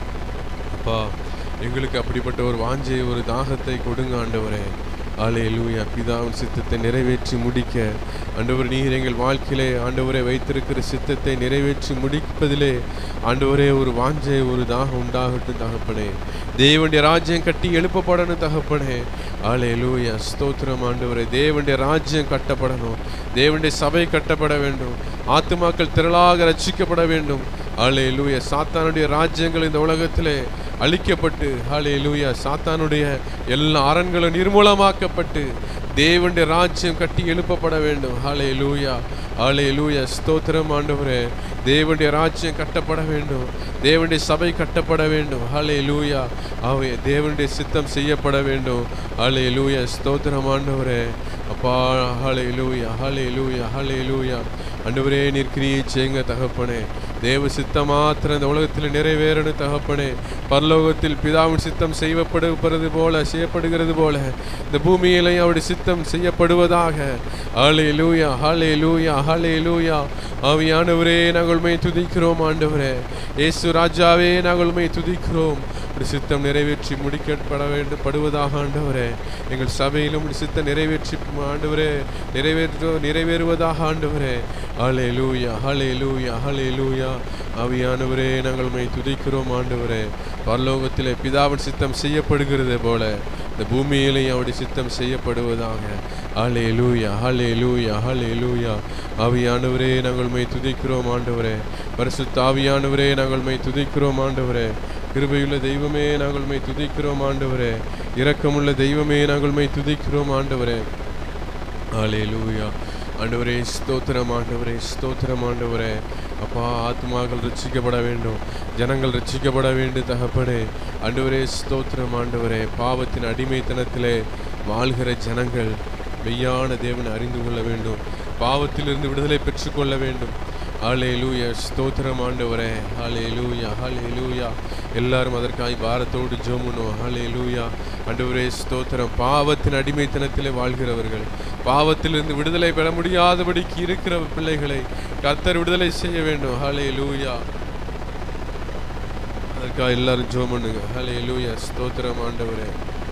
அப்பா எங்களுக்கு அப்படிப்பட்ட ஒரு வாஞ்சை ஒரு தாகத்தை கொடுங்க ஆண்டவரே ஆலே லூயா பிதாவின் சித்தத்தை நிறைவேற்றி முடிக்க ஆண்டவர் நீர் எங்கள் வாழ்க்கையிலே ஆண்டவரே வைத்திருக்கிற சித்தத்தை நிறைவேற்றி முடிப்பதிலே ஆண்டவரே ஒரு வாஞ்சை ஒரு தாகம் உண்டாகட்டும் தகப்பனே தேவனுடைய ராஜ்யம் கட்டி எழுப்பப்படணும் தகப்பனே ஆலே லூயா ஸ்தோத்திரம் ஆண்டவரே தேவனுடைய ராஜ்யம் கட்டப்படணும் தேவனுடைய சபை கட்டப்பட வேண்டும் ஆத்துமாக்கள் திரளாக ரட்சிக்கப்பட வேண்டும் ஆலே லூயா சாத்தானுடைய ராஜ்யங்கள் இந்த உலகத்திலே அழிக்கப்பட்டு ஹாலே லூயா சாத்தானுடைய எல்லா அரண்களும் நிர்மூலமாக்கப்பட்டு தேவனுடைய ராஜ்யம் கட்டி எழுப்பப்பட வேண்டும் ஹாலே லூயா ஹாலே லூயா ஸ்தோத்திரம் ஆண்டவரே தேவனுடைய ராஜ்யம் கட்டப்பட வேண்டும் தேவனுடைய சபை கட்டப்பட வேண்டும் ஹாலே லூயா அவை தேவனுடைய சித்தம் செய்யப்பட வேண்டும் ஹாலே லூயா ஸ்தோத்திரம் ஆண்டவரே அப்பா ஹாலே லூயா ஹாலே லூயா ஹாலே லூயா ஆண்டவரே நீர் கிரியை செய்யுங்க தகப்பனே தேவ சித்தம் மாத்திரம் இந்த உலகத்தில் நிறைவேறணும் தகப்பனே பரலோகத்தில் பிதாவின் சித்தம் செய்யப்படுகிறது போல செய்யப்படுகிறது போல இந்த பூமியிலையும் அவருடைய சித்தம் செய்யப்படுவதாக ஹாலே லூயா ஹாலே லூயா ஹாலே லூயா ஆவியானவரே நாங்கள் உண்மை துதிக்கிறோம் ஆண்டவரே இயேசு ராஜாவே நாங்கள் உண்மை துதிக்கிறோம் ஒரு சித்தம் நிறைவேற்றி முடிக்கப்பட வேண்டும் படுவதாக ஆண்டவரே எங்கள் சபையிலும் ஒரு சித்தம் நிறைவேற்றி ஆண்டவரே நிறைவேற்று நிறைவேறுவதாக ஆண்டவரே ஹாலே லூயா ஹாலே லூயா ஹாலே லூயா ஆவியானவரே நாங்கள் உண்மை துதிக்கிறோம் ஆண்டவரே பரலோகத்திலே பிதாவின் சித்தம் செய்யப்படுகிறது போல இந்த பூமியிலையும் அவருடைய சித்தம் செய்யப்படுவதாக ஹாலே லூயா ஹாலே லூயா ஹாலே லூயா ஆவியானவரே நாங்கள் உண்மை துதிக்கிறோம் ஆண்டவரே பரிசுத்த ஆவியானவரே நாங்கள் உண்மை துதிக்கிறோம் ஆண்டவரே கிருபையுள்ள தெய்வமே நாங்கள் உண்மை துதிக்கிறோம் ஆண்டவரே இரக்கமுள்ள தெய்வமே நாங்கள் உண்மை துதிக்கிறோம் ஆண்டவரே ஹாலே லூயா ஆண்டவரே ஸ்தோத்திரம் ஆண்டவரே ஸ்தோத்திரம் ஆண்டவரே அப்பா ஆத்மாக்கள் ரட்சிக்கப்பட வேண்டும் ஜனங்கள் ரட்சிக்கப்பட வேண்டும் தகப்பனே ஆண்டவரே ஸ்தோத்திரம் ஆண்டவரே பாவத்தின் அடிமைத்தனத்திலே வாழ்கிற ஜனங்கள் மெய்யான தேவனை அறிந்து கொள்ள வேண்டும் பாவத்திலிருந்து விடுதலை பெற்றுக்கொள்ள வேண்டும் ஹாலே லூயா ஸ்தோத்திரம் ஆண்டவரே ஹாலே லூயா ஹாலே லூயா எல்லாரும் அதற்காய் பாரத்தோடு ஜோமுனும் ஹாலே லூயா ஆண்டவரே ஸ்தோத்திரம் பாவத்தின் அடிமைத்தனத்திலே வாழ்கிறவர்கள் பாவத்திலிருந்து விடுதலை பெற முடியாதபடிக்கு இருக்கிற பிள்ளைகளை கர்த்தர் விடுதலை செய்ய வேண்டும் ஹாலே லூயா அதற்காக எல்லாரும் ஜோம் பண்ணுங்க ஹாலே லூயா ஸ்தோத்திரம் ஆண்டவரே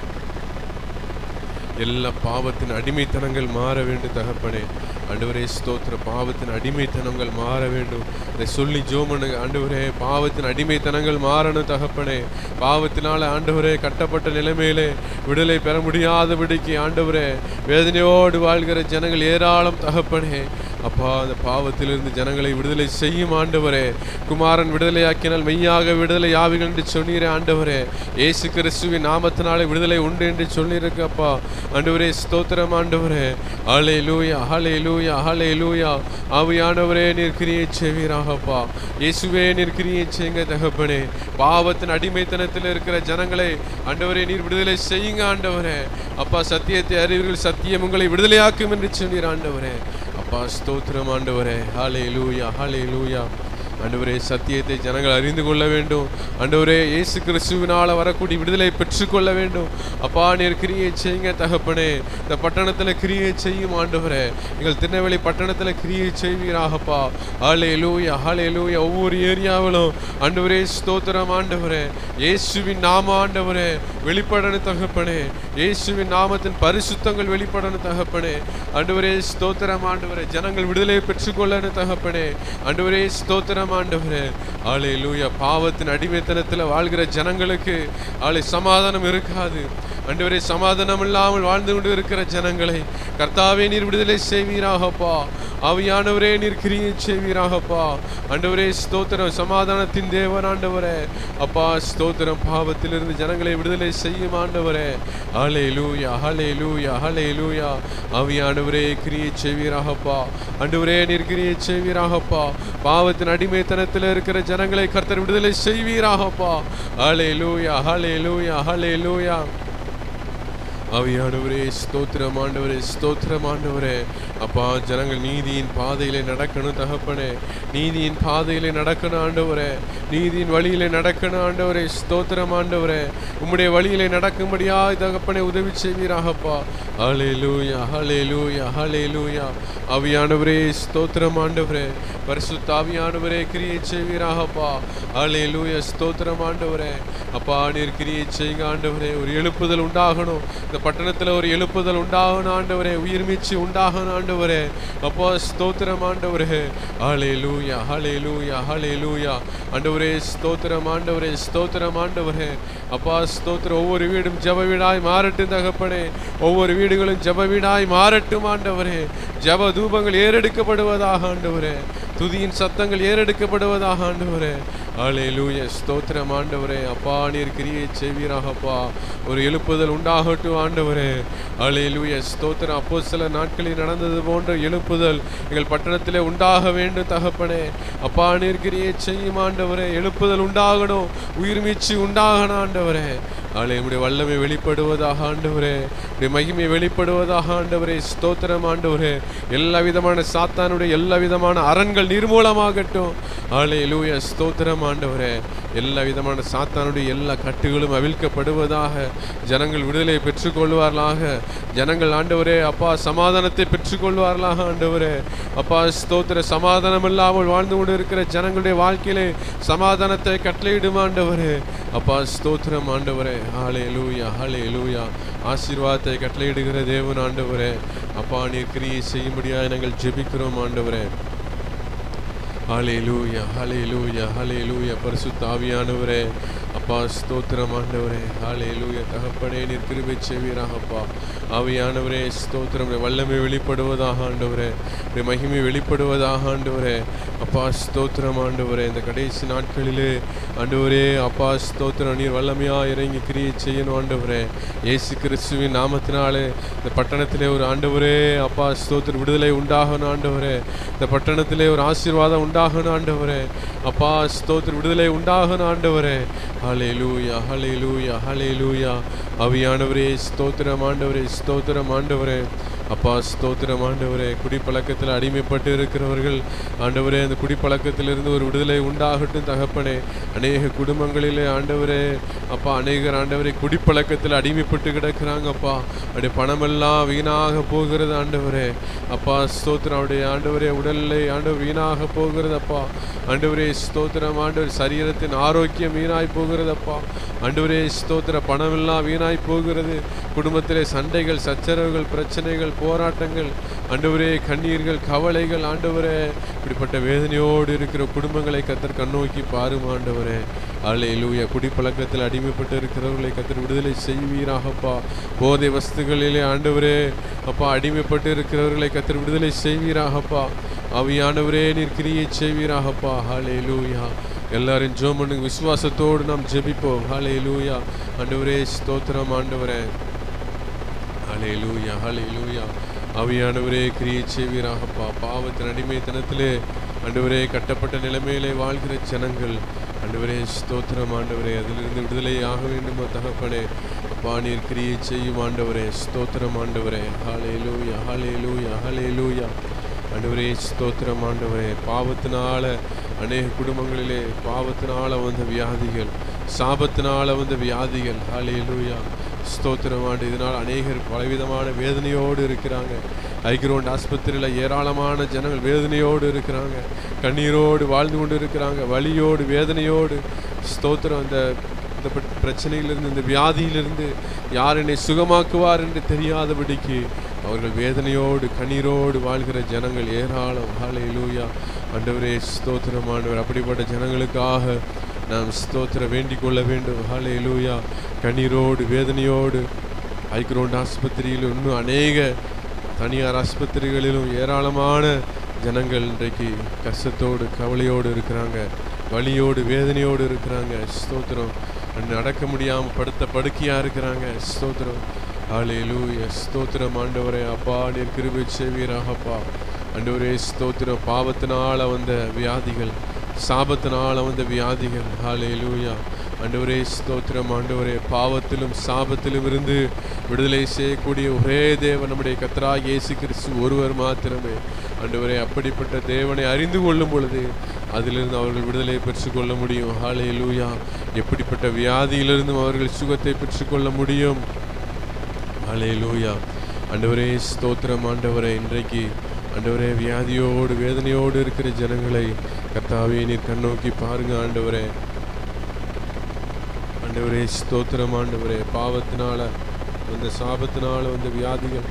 எல்லா பாவத்தின் அடிமைத்தனங்கள் மாற வேண்டும் தகப்பனே ஆண்டவரே ஸ்தோத்திர பாவத்தின் அடிமைத்தனங்கள் மாற வேண்டும் இதை சொல்லி ஜோமனுங்க ஆண்டவரே பாவத்தின் அடிமைத்தனங்கள் மாறணும் தகப்பனே பாவத்தினால ஆண்டவரே கட்டப்பட்ட நிலைமையிலே விடுதலை பெற முடியாதபடிக்கு ஆண்டவரே வேதனையோடு வாழ்கிற ஜனங்கள் ஏராளம் தகப்பனே அப்பா அந்த பாவத்திலிருந்து ஜனங்களை விடுதலை செய்யும் ஆண்டவரே குமாரன் விடுதலையாக்கினால் மெய்யாக விடுதலை ஆவிகள் என்று சொன்னீரே ஆண்டவரே இயேசு கிறிஸ்துவின் நாமத்தினாலே விடுதலை உண்டு என்று சொல்லியிருக்கு அப்பா ஆண்டவரே ஸ்தோத்திரம் ஆண்டவரே ஹலே லூயா ஹலே லூயா ஹலே லூயா ஆவியானவரே நீர் கிரியை செய்வீராகப்பா இயேசுவே நீர் கிரியை செய்யுங்க தகப்பனே பாவத்தின் அடிமைத்தனத்தில் இருக்கிற ஜனங்களை ஆண்டவரே நீர் விடுதலை செய்யுங்க ஆண்டவரே அப்பா சத்தியத்தை அறிவீர்கள் சத்தியம் உங்களை விடுதலையாக்கும் என்று சொன்னீர் ஆண்டவரே அப்பா ஸ்தோத்திரம் ஆண்டவரே ஹாலே லூயா ஹாலே லூயா ஆண்டவரே சத்தியத்தை ஜனங்கள் அறிந்து கொள்ள வேண்டும் ஆண்டவரே இயேசு கிறிஸ்துவினால் வரக்கூடிய விடுதலை பெற்றுக்கொள்ள வேண்டும் அப்பா நீர் கிரியை செய்யுங்க தகப்பனே இந்த பட்டணத்தில் கிரியை செய்யும் ஆண்டவரே எங்கள் திருநெல்வேலி பட்டணத்தில் கிரியை செய்வீராகப்பா ஹாலே லூயா ஹாலே லூயா ஒவ்வொரு ஏரியாவிலும் ஆண்டவரே ஸ்தோத்திரம் ஆண்டவரே இயேசுவின் நாம ஆண்டவரே வெளிப்படணும் தகப்பனே இயேசுவின் நாமத்தின் பரிசுத்தங்கள் வெளிப்படணும் தகப்பனே ஆண்டவரே ஸ்தோத்திரம் ஆண்டவரே ஜனங்கள் விடுதலை பெற்றுக்கொள்ளணும் தகப்பனே ஆண்டவரே ஸ்தோத்திரம் ஆண்டவரே ஆளே லூயா பாவத்தின் அடிமைத்தனத்தில் வாழ்கிற ஜனங்களுக்கு ஆளை சமாதானம் இருக்காது ஆண்டவரே சமாதானம் இல்லாமல் வாழ்ந்து கொண்டு இருக்கிற ஜனங்களை கர்த்தாவே நீர் விடுதலை செய்வீராகப்பா ஆவியானவரே நீர் கிரியை செய்வீராகப்பா ஆண்டவரே ஸ்தோத்திரம் சமாதானத்தின் தேவன் ஆண்டவரே அப்பா ஸ்தோத்திரம் பாவத்திலிருந்து ஜனங்களை விடுதலை செய்யும் ஆண்டவரே ஹலே லூயா ஹலே லூயா ஹலே லூயா ஆவியானவரே கிரியை செய்வீராகப்பா ஆண்டவரே நீர் கிரியை செய்வீராகப்பா பாவத்தின் அடிமைத்தனத்தில் இருக்கிற ஜனங்களை கர்த்தர் விடுதலை செய்வீராகப்பா ஹலே லூயா ஹலே லூயா ஹலே லூயா ஆவியானவரே ஸ்தோத்திரம் ஆண்டவரே ஸ்தோத்திரம் ஆண்டவரே அப்பா ஜனங்கள் நீதியின் பாதையிலே நடக்கணும் தகப்பனே நீதியின் பாதையிலே நடக்கணும் ஆண்டவரே நீதியின் வழியிலே நடக்கணும் ஆண்டவரே ஸ்தோத்திரம் ஆண்டவரே உம்முடைய வழியிலே நடக்கும்படியாய் தகப்பனே உதவி செய்வீராகப்பா ஹலே லூயா ஹலே லூயா ஹலே லூயா ஆவியானவரே ஸ்தோத்திரம் ஆண்டவரே பரிசுத்த ஆவியானவரே கிரியை செய்வீராகப்பா ஹலே லூயா ஸ்தோத்திரம் ஆண்டவரே அப்பா நீர் கிரியை செய்யுங்க ஆண்டவரே ஒரு எழுப்புதல் உண்டாகணும் இந்த பட்டணத்தில் ஒரு எழுப்புதல் உண்டாகணும் ஆண்டவரே உயிர் மீச்சு உண்டாகணும் ஆண்டவரே அப்பா ஸ்தோத்திரம் ஆண்டவரே ஹலே லூயா ஹலே லூயா ஹலே லூயா ஆண்டவரே ஸ்தோத்திரம் ஆண்டவரே ஸ்தோத்திரம் ஆண்டவரே அப்பா ஸ்தோத்திரம் ஒவ்வொரு வீடும் ஜப வீடாய் மாறட்டும் தகப்பனே ஒவ்வொரு வீடுகளும் ஜப வீடாய் மாறட்டும் ஆண்டவரே ஜப தூபங்கள் ஏறெடுக்கப்படுவதாக ஆண்டவரே துதியின் சத்தங்கள் ஏறெடுக்கப்படுவதாக ஆண்டவரே ஹலே லூய ஸ்தோத்திரம் ஆண்டவரே அப்பா நீர் கிரியை செய்வீராகப்பா ஒரு எழுப்புதல் உண்டாகட்டும் ஆண்டவரே ஹலே லூய ஸ்தோத்திரம் அப்போ சில நாட்களில் நடந்தது போன்ற எழுப்புதல் எங்கள் பட்டணத்திலே உண்டாக வேண்டும் தகப்பனே அப்பா நீர் கிரியை செய்யும் ஆண்டவரே எழுப்புதல் உண்டாகணும் உயிர் மீச்சு உண்டாகணும் ஆண்டவரே ஆளே உடைய வல்லமை வெளிப்படுவதாக ஆண்டவரே உடைய மகிமை வெளிப்படுவதாக ஆண்டவரே ஸ்தோத்திரம் ஆண்டவரே எல்லா விதமான சாத்தானுடைய எல்லா விதமான அரண்கள் நிர்மூலமாகட்டும் ஆளே லூய ஸ்தோத்திரம் ஆண்டவரே எல்லா விதமான சாத்தானுடைய எல்லா கட்டுகளும் அவிழ்க்கப்படுவதாக ஜனங்கள் விடுதலை பெற்றுக்கொள்வார்களாக ஜனங்கள் ஆண்டவரே அப்பா சமாதானத்தை பெற்றுக்கொள்வார்களாக ஆண்டவரே அப்பா ஸ்தோத்திர சமாதானம் இல்லாமல் வாழ்ந்து கொண்டு இருக்கிற ஜனங்களுடைய வாழ்க்கையிலே சமாதானத்தை கட்டளையிடும் ஆண்டவரே அப்பா ஸ்தோத்திரம் ஆண்டவரே ஹாலே லூயா ஹாலே லூயா ஆசீர்வாதத்தை கட்டளையிடுகிற தேவன் ஆண்டவரே அப்பா நீர் கிரியை செய்யும்படியாக நாங்கள் ஜெபிக்கிறோம் ஆண்டவரே ஹலே லூயா ஹலே லூயா ஹலே லூயா பரிசுத்த ஆவியானவரே அப்பா ஸ்தோத்திரம் ஆண்டவரே ஹலே லூயா தகப்பனே நீர் கிருபை செய்வீராகப்பா ஆவியானவரே ஸ்தோத்திரம் உடைய வல்லமை வெளிப்படுவதாக ஆண்டவரே உடைய மகிமை வெளிப்படுவதாக ஆண்டவரே அப்பா ஸ்தோத்திரம் ஆண்டவரே இந்த கடைசி நாட்களிலே ஆண்டவரே அப்பா ஸ்தோத்திரம் நீர் வல்லமையா இறங்கி கிரியை செய்யணும் ஆண்டவரே இயேசு கிறிஸ்துவின் நாமத்தினாலே இந்த பட்டணத்திலே ஒரு ஆண்டவரே அப்பா ஸ்தோத்திர விடுதலை உண்டாகணும் ஆண்டவரே இந்த பட்டணத்திலே ஒரு ஆசீர்வாதம் உண்டாகணும் ஆண்டவரே அப்பா ஸ்தோத்திர விடுதலை உண்டாகணும் ஆண்டவரே ஹலே லூயா ஹலே லூயா ஹலே லூயா அவியானவரே ஸ்தோத்திரம் ஆண்டவரே ஸ்தோத்திரம் ஆண்டவரே அப்பா ஸ்தோத்திரம் ஆண்டவரே குடிப்பழக்கத்தில் அடிமைப்பட்டு இருக்கிறவர்கள் ஆண்டவரே அந்த குடிப்பழக்கத்திலிருந்து ஒரு விடுதலை உண்டாகட்டும் தகப்பனே அநேக குடும்பங்களிலே ஆண்டவரே அப்பா அநேகர் ஆண்டவரே குடிப்பழக்கத்தில் அடிமைப்பட்டு கிடக்கிறாங்க அப்பா அப்படி பணமெல்லாம் வீணாக போகிறது ஆண்டவரே அப்பா ஸ்தோத்திரம் அவருடைய ஆண்டவரே உடல்நிலை ஆண்டவர் வீணாக போகிறது அப்பா ஆண்டவரே ஸ்தோத்திரம் ஆண்டவர் சரீரத்தின் ஆரோக்கியம் வீணாய் போகிறது அப்பா ஆண்டவரே ஸ்தோத்திர பணமெல்லாம் வீணாய் போகிறது குடும்பத்திலே சண்டைகள் சச்சரவுகள் பிரச்சனைகள் போராட்டங்கள் ஆண்டவரே கண்ணீர்கள் கவலைகள் ஆண்டவரே இப்படிப்பட்ட வேதனையோடு இருக்கிற குடும்பங்களை கத்தர் கண்ணோக்கி பாரும் ஆண்டவரே அல்லேலூயா குடிப்பழக்கத்தில் அடிமைப்பட்டு இருக்கிறவர்களை கத்தர் விடுதலை செய்வீராகப்பா போதை வஸ்துகளிலே ஆண்டவரே அப்பா அடிமைப்பட்டு இருக்கிறவர்களை கத்தர் விடுதலை செய்வீராகப்பா அவியானவரே நீர் கிரியை செய்வீராகப்பா ஹalleluya எல்லாரும் ஜெபம் பண்ணுங்க விசுவாசத்தோடு நாம் ஜெபிப்போம் ஹalleluya ஆண்டவரே ஸ்தோத்திரம் ஆண்டவரே ஹalleluya ஹalleluya அவியானவரே கிரியை செய்வீராகப்பா பாவத்தின் அடிமைத்தனத்திலே ஆண்டவரே கட்டப்பட்ட நிலைமையிலே வாழ்கிற ஜனங்கள் ஆண்டவரே ஸ்தோத்திரம் ஆண்டவரே அதிலிருந்து விடுதலை ஆக வேண்டுமா தகப்பனே அப்பா நீர் கிரியை செய்யும் ஆண்டவரே ஸ்தோத்திரம் ஆண்டவரே ஹalleluya ஹalleluya ஹalleluya ஆண்டவரே ஸ்தோத்திரம் ஆண்டவரே பாவத்தினால அநேக குடும்பங்களிலே பாவத்தினால வந்த வியாதிகள் சாபத்தினால வந்த வியாதிகள் ஹalleluya ஸ்தோத்திரம் ஆண்டு இதனால் அநேகர் பலவிதமான வேதனையோடு இருக்கிறாங்க ஐக்ரோண்ட் ஆஸ்பத்திரியில் ஏராளமான ஜனங்கள் வேதனையோடு இருக்கிறாங்க கண்ணீரோடு வாழ்ந்து கொண்டு இருக்கிறாங்க வலியோடு வேதனையோடு ஸ்தோத்திரம் அந்த இந்த பிர- பிரச்சனையிலிருந்து இந்த வியாதியிலிருந்து யார் என்னை சுகமாக்குவார் என்று தெரியாதபடிக்கு அவர்கள் வேதனையோடு கண்ணீரோடு வாழ்கிற ஜனங்கள் ஏராளம் ஹalleluya ஆண்டவரே ஸ்தோத்திரம் ஆண்டவர் அப்படிப்பட்ட ஜனங்களுக்காக நாம் ஸ்தோத்திர வேண்டிக் கொள்ள வேண்டும் ஹalleluya கண்ணீரோடு வேதனையோடு ஐக்ரோண்ட் ஆஸ்பத்திரியில் இன்னும் அநேக தனியார் ஆஸ்பத்திரிகளிலும் ஏராளமான ஜனங்கள் இன்றைக்கு கஷ்டத்தோடு கவலையோடு இருக்கிறாங்க வலியோடு வேதனையோடு இருக்கிறாங்க ஸ்தோத்திரம் நடக்க முடியாமல் படுத்த படுக்கையாக இருக்கிறாங்க ஸ்தோத்திரம் ஹalleluya ஸ்தோத்திரம் ஆண்டவரே அப்பா நீர் கிருபை செய்வீராகப்பா ஆண்டவரே ஸ்தோத்திரம் பாவத்தினால வந்த வியாதிகள் சாபத்தினால வந்த வியாதிகள் ஹalleluya ஆண்டவரே ஸ்தோத்திரம் ஆண்டவரே பாவத்திலும் சாபத்திலும் இருந்து விடுதலை செய்யக்கூடிய ஒரே தேவன் நம்முடைய கத்ரா இயேசு கிறிஸ்து ஒருவர் மாத்திரமே ஆண்டவரே அப்படிப்பட்ட தேவனை அறிந்து கொள்ளும் பொழுது அதிலிருந்து அவர்கள் விடுதலை பெற்றுக்கொள்ள முடியும் ஹalleluya எப்படிப்பட்ட வியாதியிலிருந்தும் அவர்கள் சுகத்தை பெற்றுக்கொள்ள முடியும் ஹalleluya ஆண்டவரே ஸ்தோத்திரம் ஆண்டவரே இன்றைக்கு ஆண்டவரே வியாதியோடு வேதனையோடு இருக்கிற ஜனங்களை கர்த்தாவே நீர் கண்ணோக்கி பாருங்க ஆண்டவரே ஆண்டவரே ஸ்தோத்திரம் ஆண்டவரே பாவத்தினால வந்த சாபத்தினால வந்த வியாதிகள்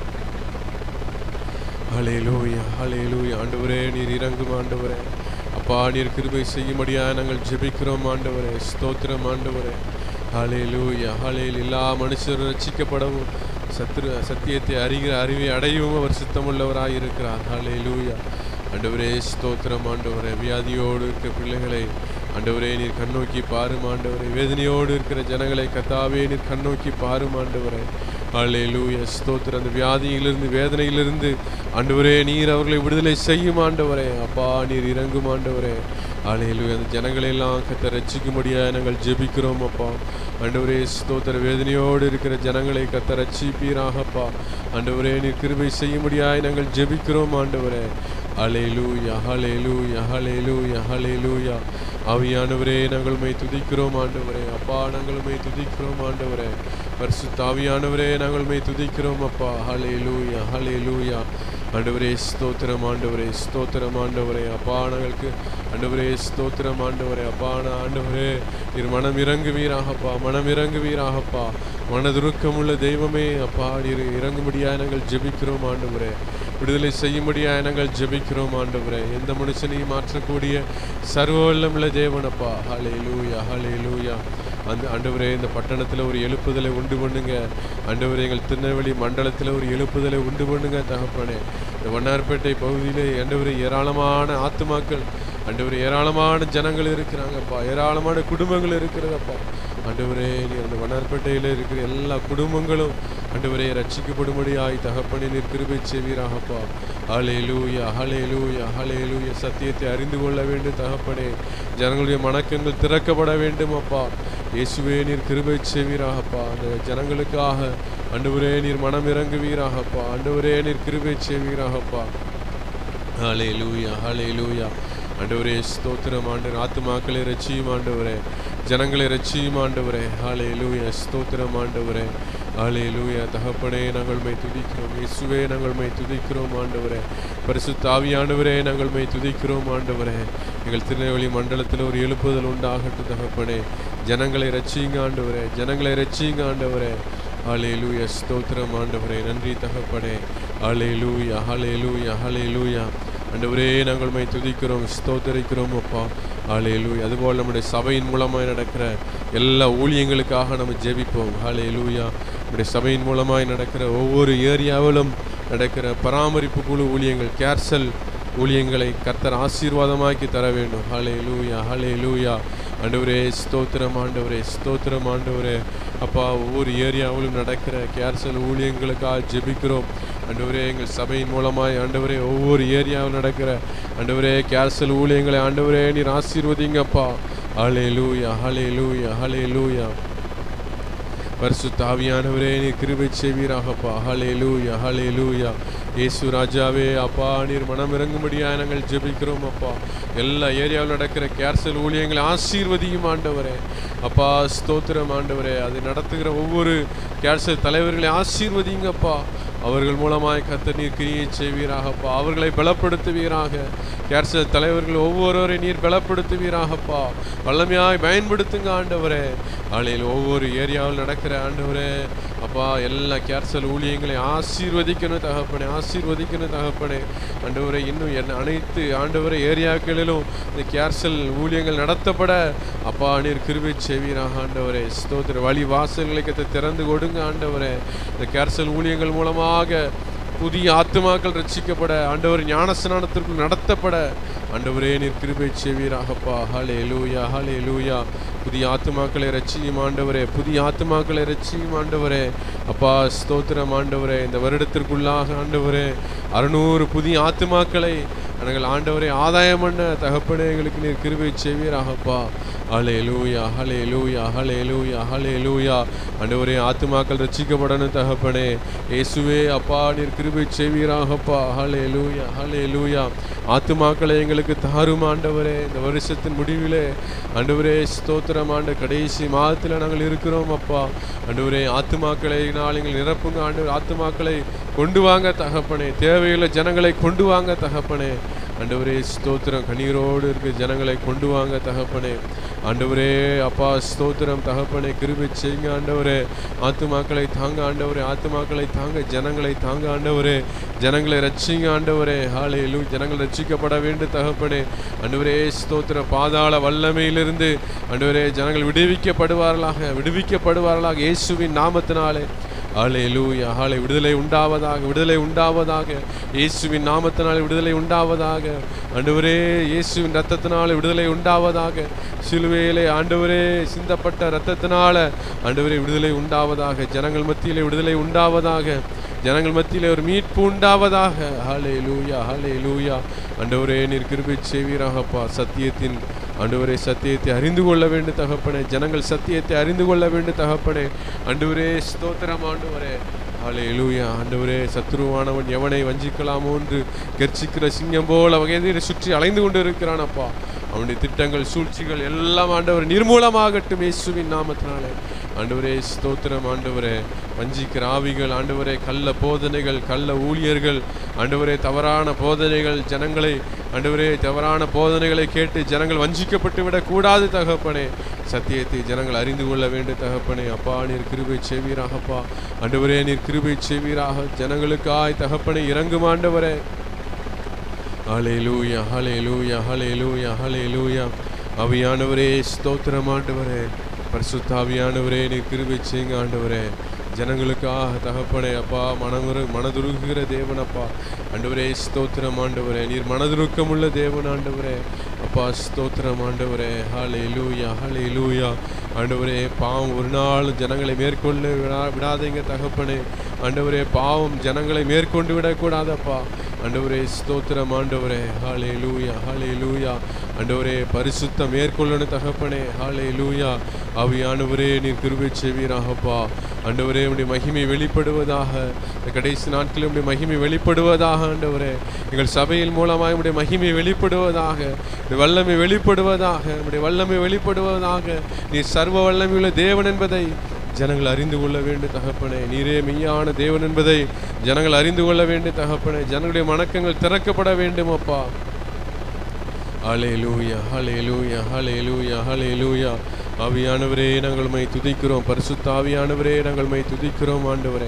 ஹalleluya ஹalleluya ஆண்டவரே நீர் இறங்கும் ஆண்டவரே அப்பா நீர் கிருபை செய்யும்படியா நாங்கள் ஜெபிக்கிறோம் ஆண்டவரே ஸ்தோத்திரம் ஆண்டவரே ஹalleluya ஹalleluya எல்லா மனுஷரும் ரட்சிக்கப்படவும் சத்துரு சத்தியத்தை அறிகிற அறிவை அடையவும் அவர் சித்தமுள்ளவராய் இருக்கிறார் ஹalleluya ஆண்டவரே ஸ்தோத்திரம் ஆண்டவரே வியாதியோடு இருக்கிற பிள்ளைகளை ஆண்டவரே நீர் கண்ணோக்கி பாரும் ஆண்டவரே வேதனையோடு இருக்கிற ஜனங்களை கத்தாவே நீர் கண்ணோக்கி பாரும் ஆண்டவரே ஹalleluya ஸ்தோத்திரம் அந்த வியாதியிலிருந்து வேதனையிலிருந்து ஆண்டவரே நீர் அவர்களை விடுதலை செய்யும் ஆண்டவரே அப்பா நீர் இறங்கும் ஆண்டவரே ஹalleluya அந்த ஜனங்களை எல்லாம் கத்த ரட்சிக்கும்படியாக நாங்கள் ஜெபிக்கிறோம் அப்பா ஆண்டவரே ஸ்தோத்திர வேதனையோடு இருக்கிற ஜனங்களை கத்த ரட்சிப்பீராகப்பா ஆண்டவரே நீர் கிருபை செய்யும்படியாய் நாங்கள் ஜெபிக்கிறோம் ஆண்டவரே ஹalleluya ஹalleluya ஹalleluya ஹalleluya ஆவியானவரே நாங்கள் உம்மை துதிக்கிறோம் ஆண்டவரே அப்பா நாங்கள் உம்மை துதிக்கிறோம் ஆண்டவரே பரிசுத்த ஆவியானவரே நாங்கள் உம்மை துதிக்கிறோம் அப்பா ஹalleluya ஹalleluya ஆண்டவரே ஸ்தோத்திரம் ஆண்டவரே ஸ்தோத்திரம் ஆண்டவரே அப்பா நாங்களுக்கு ஆண்டவரே ஸ்தோத்திரம் ஆண்டவரே அப்பா நான் ஆண்டவரே நீர் மனம் இறங்குவீராகப்பா மனம் இறங்குவீராகப்பா மனதுருக்கமுள்ள தெய்வமே அப்பா நீர் இறங்கும்படியாக நாங்கள் ஜெபிக்கிறோம் ஆண்டவரே விடுதலை செய்யும்படியாக நாங்கள் ஜெபிக்கிறோம் ஆண்டவரே எந்த மனுஷனையும் மாற்றக்கூடிய சர்வ வல்லமுள்ள தேவனப்பா ஹலே லூயா ஹலே லூயா அந்த ஆண்டவரே இந்த பட்டணத்தில் ஒரு எழுப்புதலை உண்டு பண்ணுங்க ஆண்டவரே எங்கள் திருநெல்வேலி மண்டலத்தில் ஒரு எழுப்புதலை உண்டு பண்ணுங்க தகப்பனே இந்த வண்ணார்பேட்டை பகுதியிலே ஆண்டவரே ஏராளமான ஆத்துமாக்கள் ஆண்டவரே ஏராளமான ஜனங்கள் இருக்கிறாங்கப்பா ஏராளமான குடும்பங்கள் இருக்கிறதப்பா ஆண்டவரே நீ அந்த வண்ணார்பேட்டையில் இருக்கிற எல்லா குடும்பங்களும் ஆண்டவரே ரட்சிக்கப்படும்படியாய் தகப்பனே நீர் கிருபை செய்வீராகப்பா ஹலே லூயா ஹலே லூயா ஹலே லூயா சத்தியத்தை அறிந்து கொள்ள வேண்டும் தகப்பனே ஜனங்களுடைய மணக்கங்கள் திறக்கப்பட வேண்டும் அப்பா இயேசுவே நீர் கிருபை செய்வீராகப்பா அந்த ஜனங்களுக்காக ஆண்டவரே நீர் மனம் இறங்குவீராகப்பா ஆண்டவரே நீர் கிருபை செய்வீராகப்பா ஹலே லூயா ஹலே லூயா ஆண்டவரே ஸ்தோத்திரம் ஆண்டவர் ஆத்துமாக்களை ரட்சியும் ஆண்டவரே ஜனங்களை ரட்சியும் ஆண்டவரே ஹாலே லூயா ஸ்தோத்திரம் ஆண்டவரே ஹாலே லூயா தகப்பனே நாங்கள் மை துதிக்கிறோம் இயேசுவே நாங்கள் மை துதிக்கிறோம் ஆண்டவரே பரிசுத்த ஆவியானவரே நாங்கள் மை துதிக்கிறோம் ஆண்டவரே எங்கள் திருநெல்வேலி மண்டலத்தில் ஒரு எழுப்புதல் உண்டாகட்டும் தகப்பனே ஜனங்களை ரட்சியுங்க ஆண்டவரே ஜனங்களை ரட்சியுங்க ஆண்டவரே ஹalleluya ஸ்தோத்திரம் ஆண்டவரே நன்றி தகப்பனே ஹலே லூயா ஹலே லூயா ஹலே லூயா ஆண்டவரே நாங்கள் மை துதிக்கிறோம் ஸ்தோத்தரிக்கிறோம் அப்பா ஹலே லூயா அதுபோல் நம்முடைய சபையின் மூலமாய் நடக்கிற எல்லா ஊழியங்களுக்காக நம்ம ஜெபிப்போம் ஹலே லூயா நம்முடைய சபையின் மூலமாய் நடக்கிற ஒவ்வொரு ஏரியாவிலும் நடக்கிற பராமரிப்பு குழு ஊழியங்கள் கேர்சல் ஊழியங்களை கர்த்தர் ஆசீர்வாதமாக்கி தர வேண்டும் ஹலே லூயா ஹலே லூயா ஆண்டவரே ஸ்தோத்திரம் ஆண்டவரே ஸ்தோத்திரம் ஆண்டவரே அப்பா ஒவ்வொரு ஏரியாவிலும் நடக்கிற கேர்சல் ஊழியங்களுக்காக ஜெபிக்கிறோம் ஆண்டவரே எங்கள் சபையின் மூலமாய் ஆண்டவரே ஒவ்வொரு ஏரியாவில் நடக்கிற ஆண்டவரே கேர்சல் ஊழியங்களை ஆண்டவரே நீர் ஆசீர்வதிங்கப்பா ஹலே லூயா ஹலே லூயா ஹலே லூயா பரிசுத்த ஆவியானவரே நீ கிருபை செய்வீராகப்பா ஹலே லூயா ஹலே லூயா இயேசு ராஜாவே அப்பா நீர் மனம் இறங்கும்படியா நாங்கள் ஜெபிக்கிறோம் அப்பா எல்லா ஏரியாவில் நடக்கிற கேர்சல் ஊழியங்களை ஆசீர்வதியும் ஆண்டவரே அப்பா ஸ்தோத்திரம் ஆண்டவரே அதை நடத்துகிற ஒவ்வொரு கேர்சல் தலைவர்களை ஆசீர்வதிங்கப்பா அவர்கள் மூலமாய் கர்த்தர் நீர் கிரியை செய்வீராகப்பா அவர்களை பலப்படுத்துவீராக கேர்சல் தலைவர்கள் ஒவ்வொருவரை நீர் பலப்படுத்துவீராகப்பா வல்லமையாய் பயன்படுத்துங்க ஆண்டவரே ஆலையில் ஒவ்வொரு ஏரியாவில் நடக்கிற ஆண்டவரே அப்பா எல்லா கேர்சல் ஊழியங்களை ஆசீர்வதிக்கணும் தகப்பனே ஆசீர்வதிக்கணும் தகப்பனே ஆண்டவரே இன்னும் என்ன அனைத்து ஆண்டவரே ஏரியாக்களிலும் இந்த கேர்சல் ஊழியங்கள் நடத்தப்பட அப்பா நீர் கிருபை செய்வீராக ஆண்டவரே ஸ்தோத்திர வழி வாசல்களை கத்த திறந்து கொடுங்க ஆண்டவரே இந்த கேர்சல் ஊழியங்கள் மூலமாக புதிய ஆத்துமாக்கள் ரட்சிக்கப்பட ஆண்டவர் ஞானஸ்நானத்திற்குள் நடத்தப்பட ஆண்டவரே நீர் கிருபை செய்வீராகப்பா ஹலே லூயா ஹலே லூயா புதிய ஆத்துமாக்களை ரட்சியும் ஆண்டவரே புதிய ஆத்துமாக்களை ரட்சியும் ஆண்டவரே அப்பா ஸ்தோத்திரம் ஆண்டவரே இந்த வருடத்திற்குள்ளாக ஆண்டவரே அறுநூறு புதிய ஆத்துமாக்களை நாங்கள் ஆண்டவரே ஆதாயம் பண்ண தகப்பனே எங்களுக்கு நீர் கிருபை செய்வீராகப்பா ஹலே லூயா ஹலே லூயா ஹலே லூயா ஹலே லூயா ஆண்டவரே ஆத்துமாக்கள் ரட்சிக்கப்படணும் தகப்பனே இயேசுவே அப்பா நீர் கிருபை செய்வீராகப்பா ஹலே லூயா ஹலே லூயா ஆத்துமாக்களை எங்களுக்கு தாரும் ஆண்டவரே இந்த வருஷத்தின் முடிவிலே ஆண்டவரே ஸ்தோத்திரம் ஆண்டு கடைசி மாதத்தில் நாங்கள் இருக்கிறோம் அப்பா ஆண்டவரே ஆத்துமாக்களை நாள் எங்கள் நிரப்புங்க ஆண்டவர் ஆத்துமாக்களை கொண்டு வாங்க தகப்பனே தேவையுள்ள ஜனங்களை கொண்டு வாங்க தகப்பனே ஆண்டவரே ஸ்தோத்திரம் கண்ணீரோடு இருக்க ஜனங்களை கொண்டு வாங்க தகப்பனே ஆண்டவரே அப்பா ஸ்தோத்திரம் தகப்பனே கிருபை செய்யுங்க ஆண்டவரே ஆத்துமாக்களை தாங்க ஆண்டவரே ஆத்துமாக்களை தாங்க ஜனங்களை தாங்க ஆண்டவரே ஜனங்களை ரட்சிங்க ஆண்டவரே ஹாலே லூ ஜனங்கள் ரட்சிக்கப்பட வேண்டும் தகப்பனே ஆண்டவரே ஸ்தோத்திர பாதாள வல்லமையிலிருந்து ஆண்டவரே ஜனங்கள் விடுவிக்கப்படுவார்களாக விடுவிக்கப்படுவார்களாக இயேசுவின் நாமத்தினாலே ஹாலே லூயா ஹாலே விடுதலை உண்டாவதாக விடுதலை உண்டாவதாக இயேசுவின் நாமத்தினாலே விடுதலை உண்டாவதாக ஆண்டவரே இயேசுவின் ரத்தத்தினால விடுதலை உண்டாவதாக சிலுவையிலே ஆண்டவரே சிந்தப்பட்ட ரத்தத்தினால ஆண்டவரே விடுதலை உண்டாவதாக ஜனங்கள் மத்தியிலே விடுதலை உண்டாவதாக ஜனங்கள் மத்தியிலே ஒரு மீட்பு உண்டாவதாக ஹாலே லூயா ஹாலே லூயா ஆண்டவரே நீர் கிருபை செய்வீராகப்பா சத்தியத்தின் ஆண்டவரே சத்தியத்தை அறிந்து கொள்ள வேண்டும் தகப்பனே ஜனங்கள் சத்தியத்தை அறிந்து கொள்ள வேண்டும் தகப்பனே ஆண்டவரே ஸ்தோத்திரம் ஆண்டவரே ஹாலே லூயா ஆண்டவரே சத்ருவானவன் எவனை வஞ்சிக்கலாமோ என்று கர்ச்சிக்கிற சிங்கம் போல வகையை சுற்றி அலைந்து கொண்டு இருக்கிறான் அப்பா அவனுடைய திட்டங்கள் சூழ்ச்சிகள் எல்லாம் ஆண்டவர் நிர்மூலமாகட்டும் இயேசுவின் நாமத்தினாலே ஆண்டவரே ஸ்தோத்திரம் ஆண்டவரே வஞ்சிக்கிற ஆவிகள் ஆண்டவரே கள்ள போதனைகள் கள்ள ஊழியர்கள் ஆண்டவரே தவறான போதனைகள் ஜனங்களை ஆண்டவரே தவறான போதனைகளை கேட்டு ஜனங்கள் வஞ்சிக்கப்பட்டு விடக்கூடாது தகப்பனே சத்தியத்தை ஜனங்கள் அறிந்து கொள்ள வேண்டும் தகப்பனே அப்பா நீர் கிருபை செய்வீராகப்பா ஆண்டவரே நீர் கிருபை செய்வீராக ஜனங்களுக்காய் தகப்பனே இறங்கும் ஆண்டவரே ஹalleluya ஹalleluya ஹalleluya ஹalleluya அவியானவரே ஸ்தோத்திரம் ஆண்டவரே பரிசுத்த ஆவியானவரே நீர் கிருபை செய்யுங்க ஆண்டவரே ஜனங்களுக்காக தகப்பனே அப்பா மனமுரு மனதுருகுகிற தேவன் அப்பா ஆண்டவரே ஸ்தோத்திரம் ஆண்டவரே நீர் மனதுருக்கமுள்ள தேவன் ஆண்டவரே அப்பா ஸ்தோத்திரம் ஆண்டவரே ஹாலே லூயா ஹாலே லூயா ஆண்டவரே பாவம் ஒரு நாள் ஜனங்களை மேற்கொண்டு விடா விடாதீங்க தகப்பனே ஆண்டவரே பாவம் ஜனங்களை மேற்கொண்டு விடக்கூடாதப்பா ஆண்டவரே ஸ்தோத்திரம் ஆண்டவரே ஹாலே லூயா ஹாலே லூயா ஆண்டவரே பரிசுத்தம் மேற்கொள்ளணும் தகப்பனே ஹாலே லூயா ஆவியானவரே நீர் கிருபை செய்வீராகப்பா ஆண்டவரே உடைய மகிமை வெளிப்படுவதாக இந்த கடைசி நாட்களில் உடைய மகிமை வெளிப்படுவதாக ஆண்டவரே எங்கள் சபையின் மூலமாக உடைய மகிமை வெளிப்படுவதாக உடைய வல்லமை வெளிப்படுவதாக உடைய வல்லமை வெளிப்படுவதாக நீ சர்வ வல்லமையுள்ள தேவன் என்பதை ஜனங்கள் அறிந்து கொள்ள வேண்டும் தகப்பனே நீரே மெய்யான தேவன் என்பதை ஜனங்கள் அறிந்து கொள்ள வேண்டும் தகப்பனே ஜனங்களுடைய மணக்கங்கள் திறக்கப்பட வேண்டும் அப்பா ஹலே லூயா ஹலே லூயா ஹலே லூயா ஹலே லூயா ஆவியானவரே நாங்கள் மை துதிக்கிறோம் பரிசுத்த ஆவியானவரே நாங்கள் மை துதிக்கிறோம் ஆண்டவரே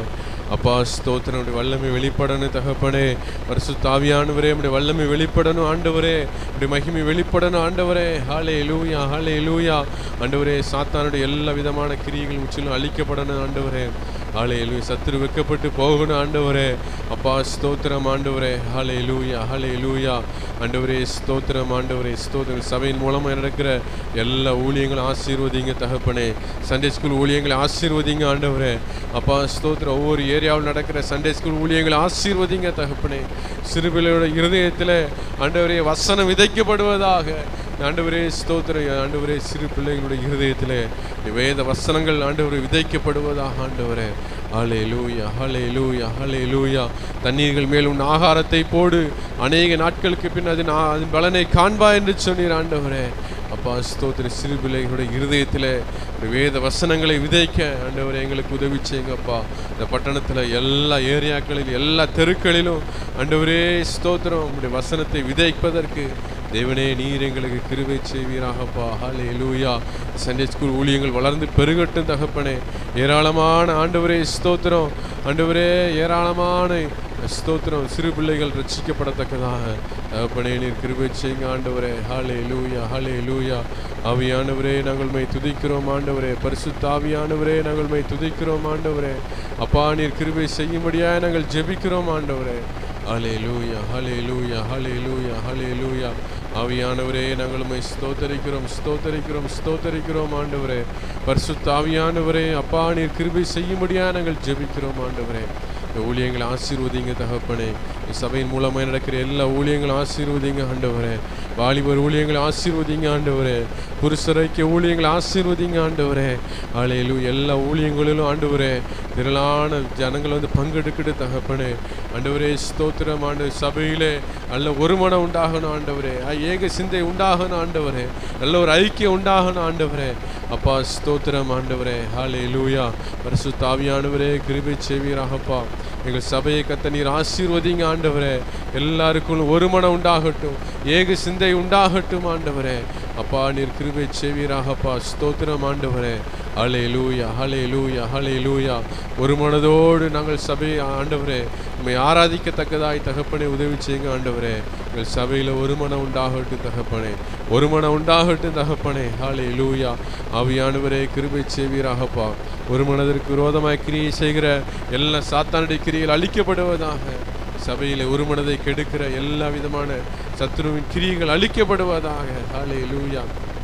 அப்பா ஸ்தோத்திரம் உடைய வல்லமை வெளிப்படணும் தகப்பனே பரிசுத்தாவியானவரே உடைய வல்லமை வெளிப்படணும் ஆண்டவரே உடைய மகிமை வெளிப்படணும் ஆண்டவரே ஹாலே லூயா ஹாலே லூயா ஆண்டவரே சாத்தானுடைய எல்லா விதமான கிரியைகள் முற்றிலும் அழிக்கப்படணும் ஆண்டவரே ஹாலே லூயா சத்துரு வெக்கப்பட்டு போகணும் ஆண்டவரே அப்பா ஸ்தோத்திரம் ஆண்டவரே ஹாலே லூயா ஹாலே லூயா ஆண்டவரே ஸ்தோத்திரம் ஆண்டவரே ஸ்தோத்திரம் சபையின் மூலமாக நடக்கிற எல்லா ஊழியங்களும் ஆசீர்வதிங்க தகப்பனே சண்டே ஸ்கூல் ஊழியங்களை ஆசீர்வதிங்க ஆண்டவரே அப்பா ஸ்தோத்திரம் ஒவ்வொரு ஏரியாவில் நடக்கிற சண்டே ஸ்கூல் ஊழியங்களை ஆசீர்வதிங்க தகப்பனே சிறுபிள்ளையோட இருதயத்தில் ஆண்டவரே வசனம் விதைக்கப்படுவதாக ஆண்டவரே ஸ்தோத்திரம் ஆண்டவரே சிறு பிள்ளைகளுடைய இருதயத்தில் வேத வசனங்கள் ஆண்டவரே விதைக்கப்படுவதாக ஆண்டவரே ஹலே லூயா ஹலே லூயா ஹலே லூயா தண்ணீர்கள் மேல் உன் ஆகாரத்தை போடு அநேக நாட்களுக்கு பின் அதன் ஆ- அதன் பலனை காண்பா என்று சொன்னீர் ஆண்டவரே அப்பா ஸ்தோத்திர சிறு பிள்ளைகளுடைய இருதயத்தில் ஒரு வேத வசனங்களை விதைக்க ஆண்டவரே எங்களுக்கு உதவி செய்யுங்கப்பா இந்த பட்டணத்தில் எல்லா ஏரியாக்களிலும் எல்லா தெருக்களிலும் ஆண்டவரே ஸ்தோத்திரம் உங்களுடைய வசனத்தை விதைப்பதற்கு தேவனே நீர் எங்களுக்கு கிருபை செய்வீராகப்பா ஹலே லூயா சண்டே ஸ்கூல் ஊழியங்கள் வளர்ந்து பெருகட்டும் தகப்பனே ஏராளமான ஆண்டவரே ஸ்தோத்திரம் ஆண்டவரே ஏராளமான ஸ்தோத்திரம் சிறு பிள்ளைகள் ரட்சிக்கப்படத்தக்கதாக தகப்பனே நீர் கிருபை செய்யுங்க ஆண்டவரே ஹாலே லூயா ஹாலே லூயா ஆவியானவரே நாங்கள் மை துதிக்கிறோம் ஆண்டவரே பரிசுத்த ஆவியானவரே நாங்கள் மை துதிக்கிறோம் ஆண்டவரே அப்பா நீர் கிருபை செய்யும்படியாக நாங்கள் ஜெபிக்கிறோம் ஆண்டவரே ஹலே லூயா ஹலே லூயா ஹலே லூயா ஹலே லூயா ஆவியானவரே நாங்கள் உம்மை ஸ்தோத்தரிக்கிறோம் ஸ்தோத்தரிக்கிறோம் ஸ்தோத்தரிக்கிறோம் ஆண்டவரே பரிசுத்த ஆவியானவரே அப்பா நீர் கிருபை செய்யும்படியாக நாங்கள் ஜெபிக்கிறோம் ஆண்டவரே இந்த ஊழியங்களை ஆசீர்வதிங்க தகப்பனே இந்த சபையின் மூலமாக நடக்கிற எல்லா ஊழியங்களும் ஆசீர்வதிங்க ஆண்டவரே வாலிபர் ஊழியங்களை ஆசீர்வதிங்க ஆண்டவரே புருஷரைக்கு ஊழியங்களை ஆசீர்வதிங்க ஆண்டவரே ஆலையிலு எல்லா ஊழியங்களிலும் ஆண்டவரே திரளான ஜனங்கள் வந்து பங்கெடுக்கிட்டு தகப்பனே ஆண்டவரே ஸ்தோத்திரம் ஆண்டு சபையிலே நல்ல ஒரு மனம் உண்டாகணும் ஆண்டவரே ஆ, ஏக சிந்தை உண்டாகணும் ஆண்டவரே நல்ல ஒரு ஐக்கியம் உண்டாகணும் ஆண்டவரே அப்பா ஸ்தோத்திரம் ஆண்டவரே ஹாலே லூயா பரிசு தாவியானவரே கிருபை செய்வீராகப்பா எங்கள் சபையை கத்த நீர் ஆசீர்வதிங்க ஆண்டவரே எல்லாருக்கும் ஒரு மனம் உண்டாகட்டும் ஏக சிந்தை உண்டாகட்டும் ஆண்டவரே அப்பா நீர் கிருபை செய்வீராகப்பா ஸ்தோத்திரம் ஆண்டவரே ஹலே லூயா ஹலே லூயா ஹலே லூயா ஒரு மனதோடு நாங்கள் சபையை ஆண்டவரே உண்மை ஆராதிக்கத்தக்கதாய் தகப்பனே உதவி செய்யுங்க ஆண்டவரே எங்கள் சபையில் ஒரு மனம் உண்டாகட்டும் தகப்பனே ஒரு மனம் உண்டாகட்டும் தகப்பனே ஹாலே லூயா ஆவியானவரே கிருபை செய்வீராகப்பா ஒரு மனதிற்கு விரோதமாய் கிரியை செய்கிற எல்லா சாத்தானுடைய கிரிகள் அழிக்கப்படுவதாக சபையில் ஒரு மனதை கெடுக்கிற எல்லா விதமான சத்துருவின் கிரியைகள் அழிக்கப்படுவதாக ஹாலே லூயா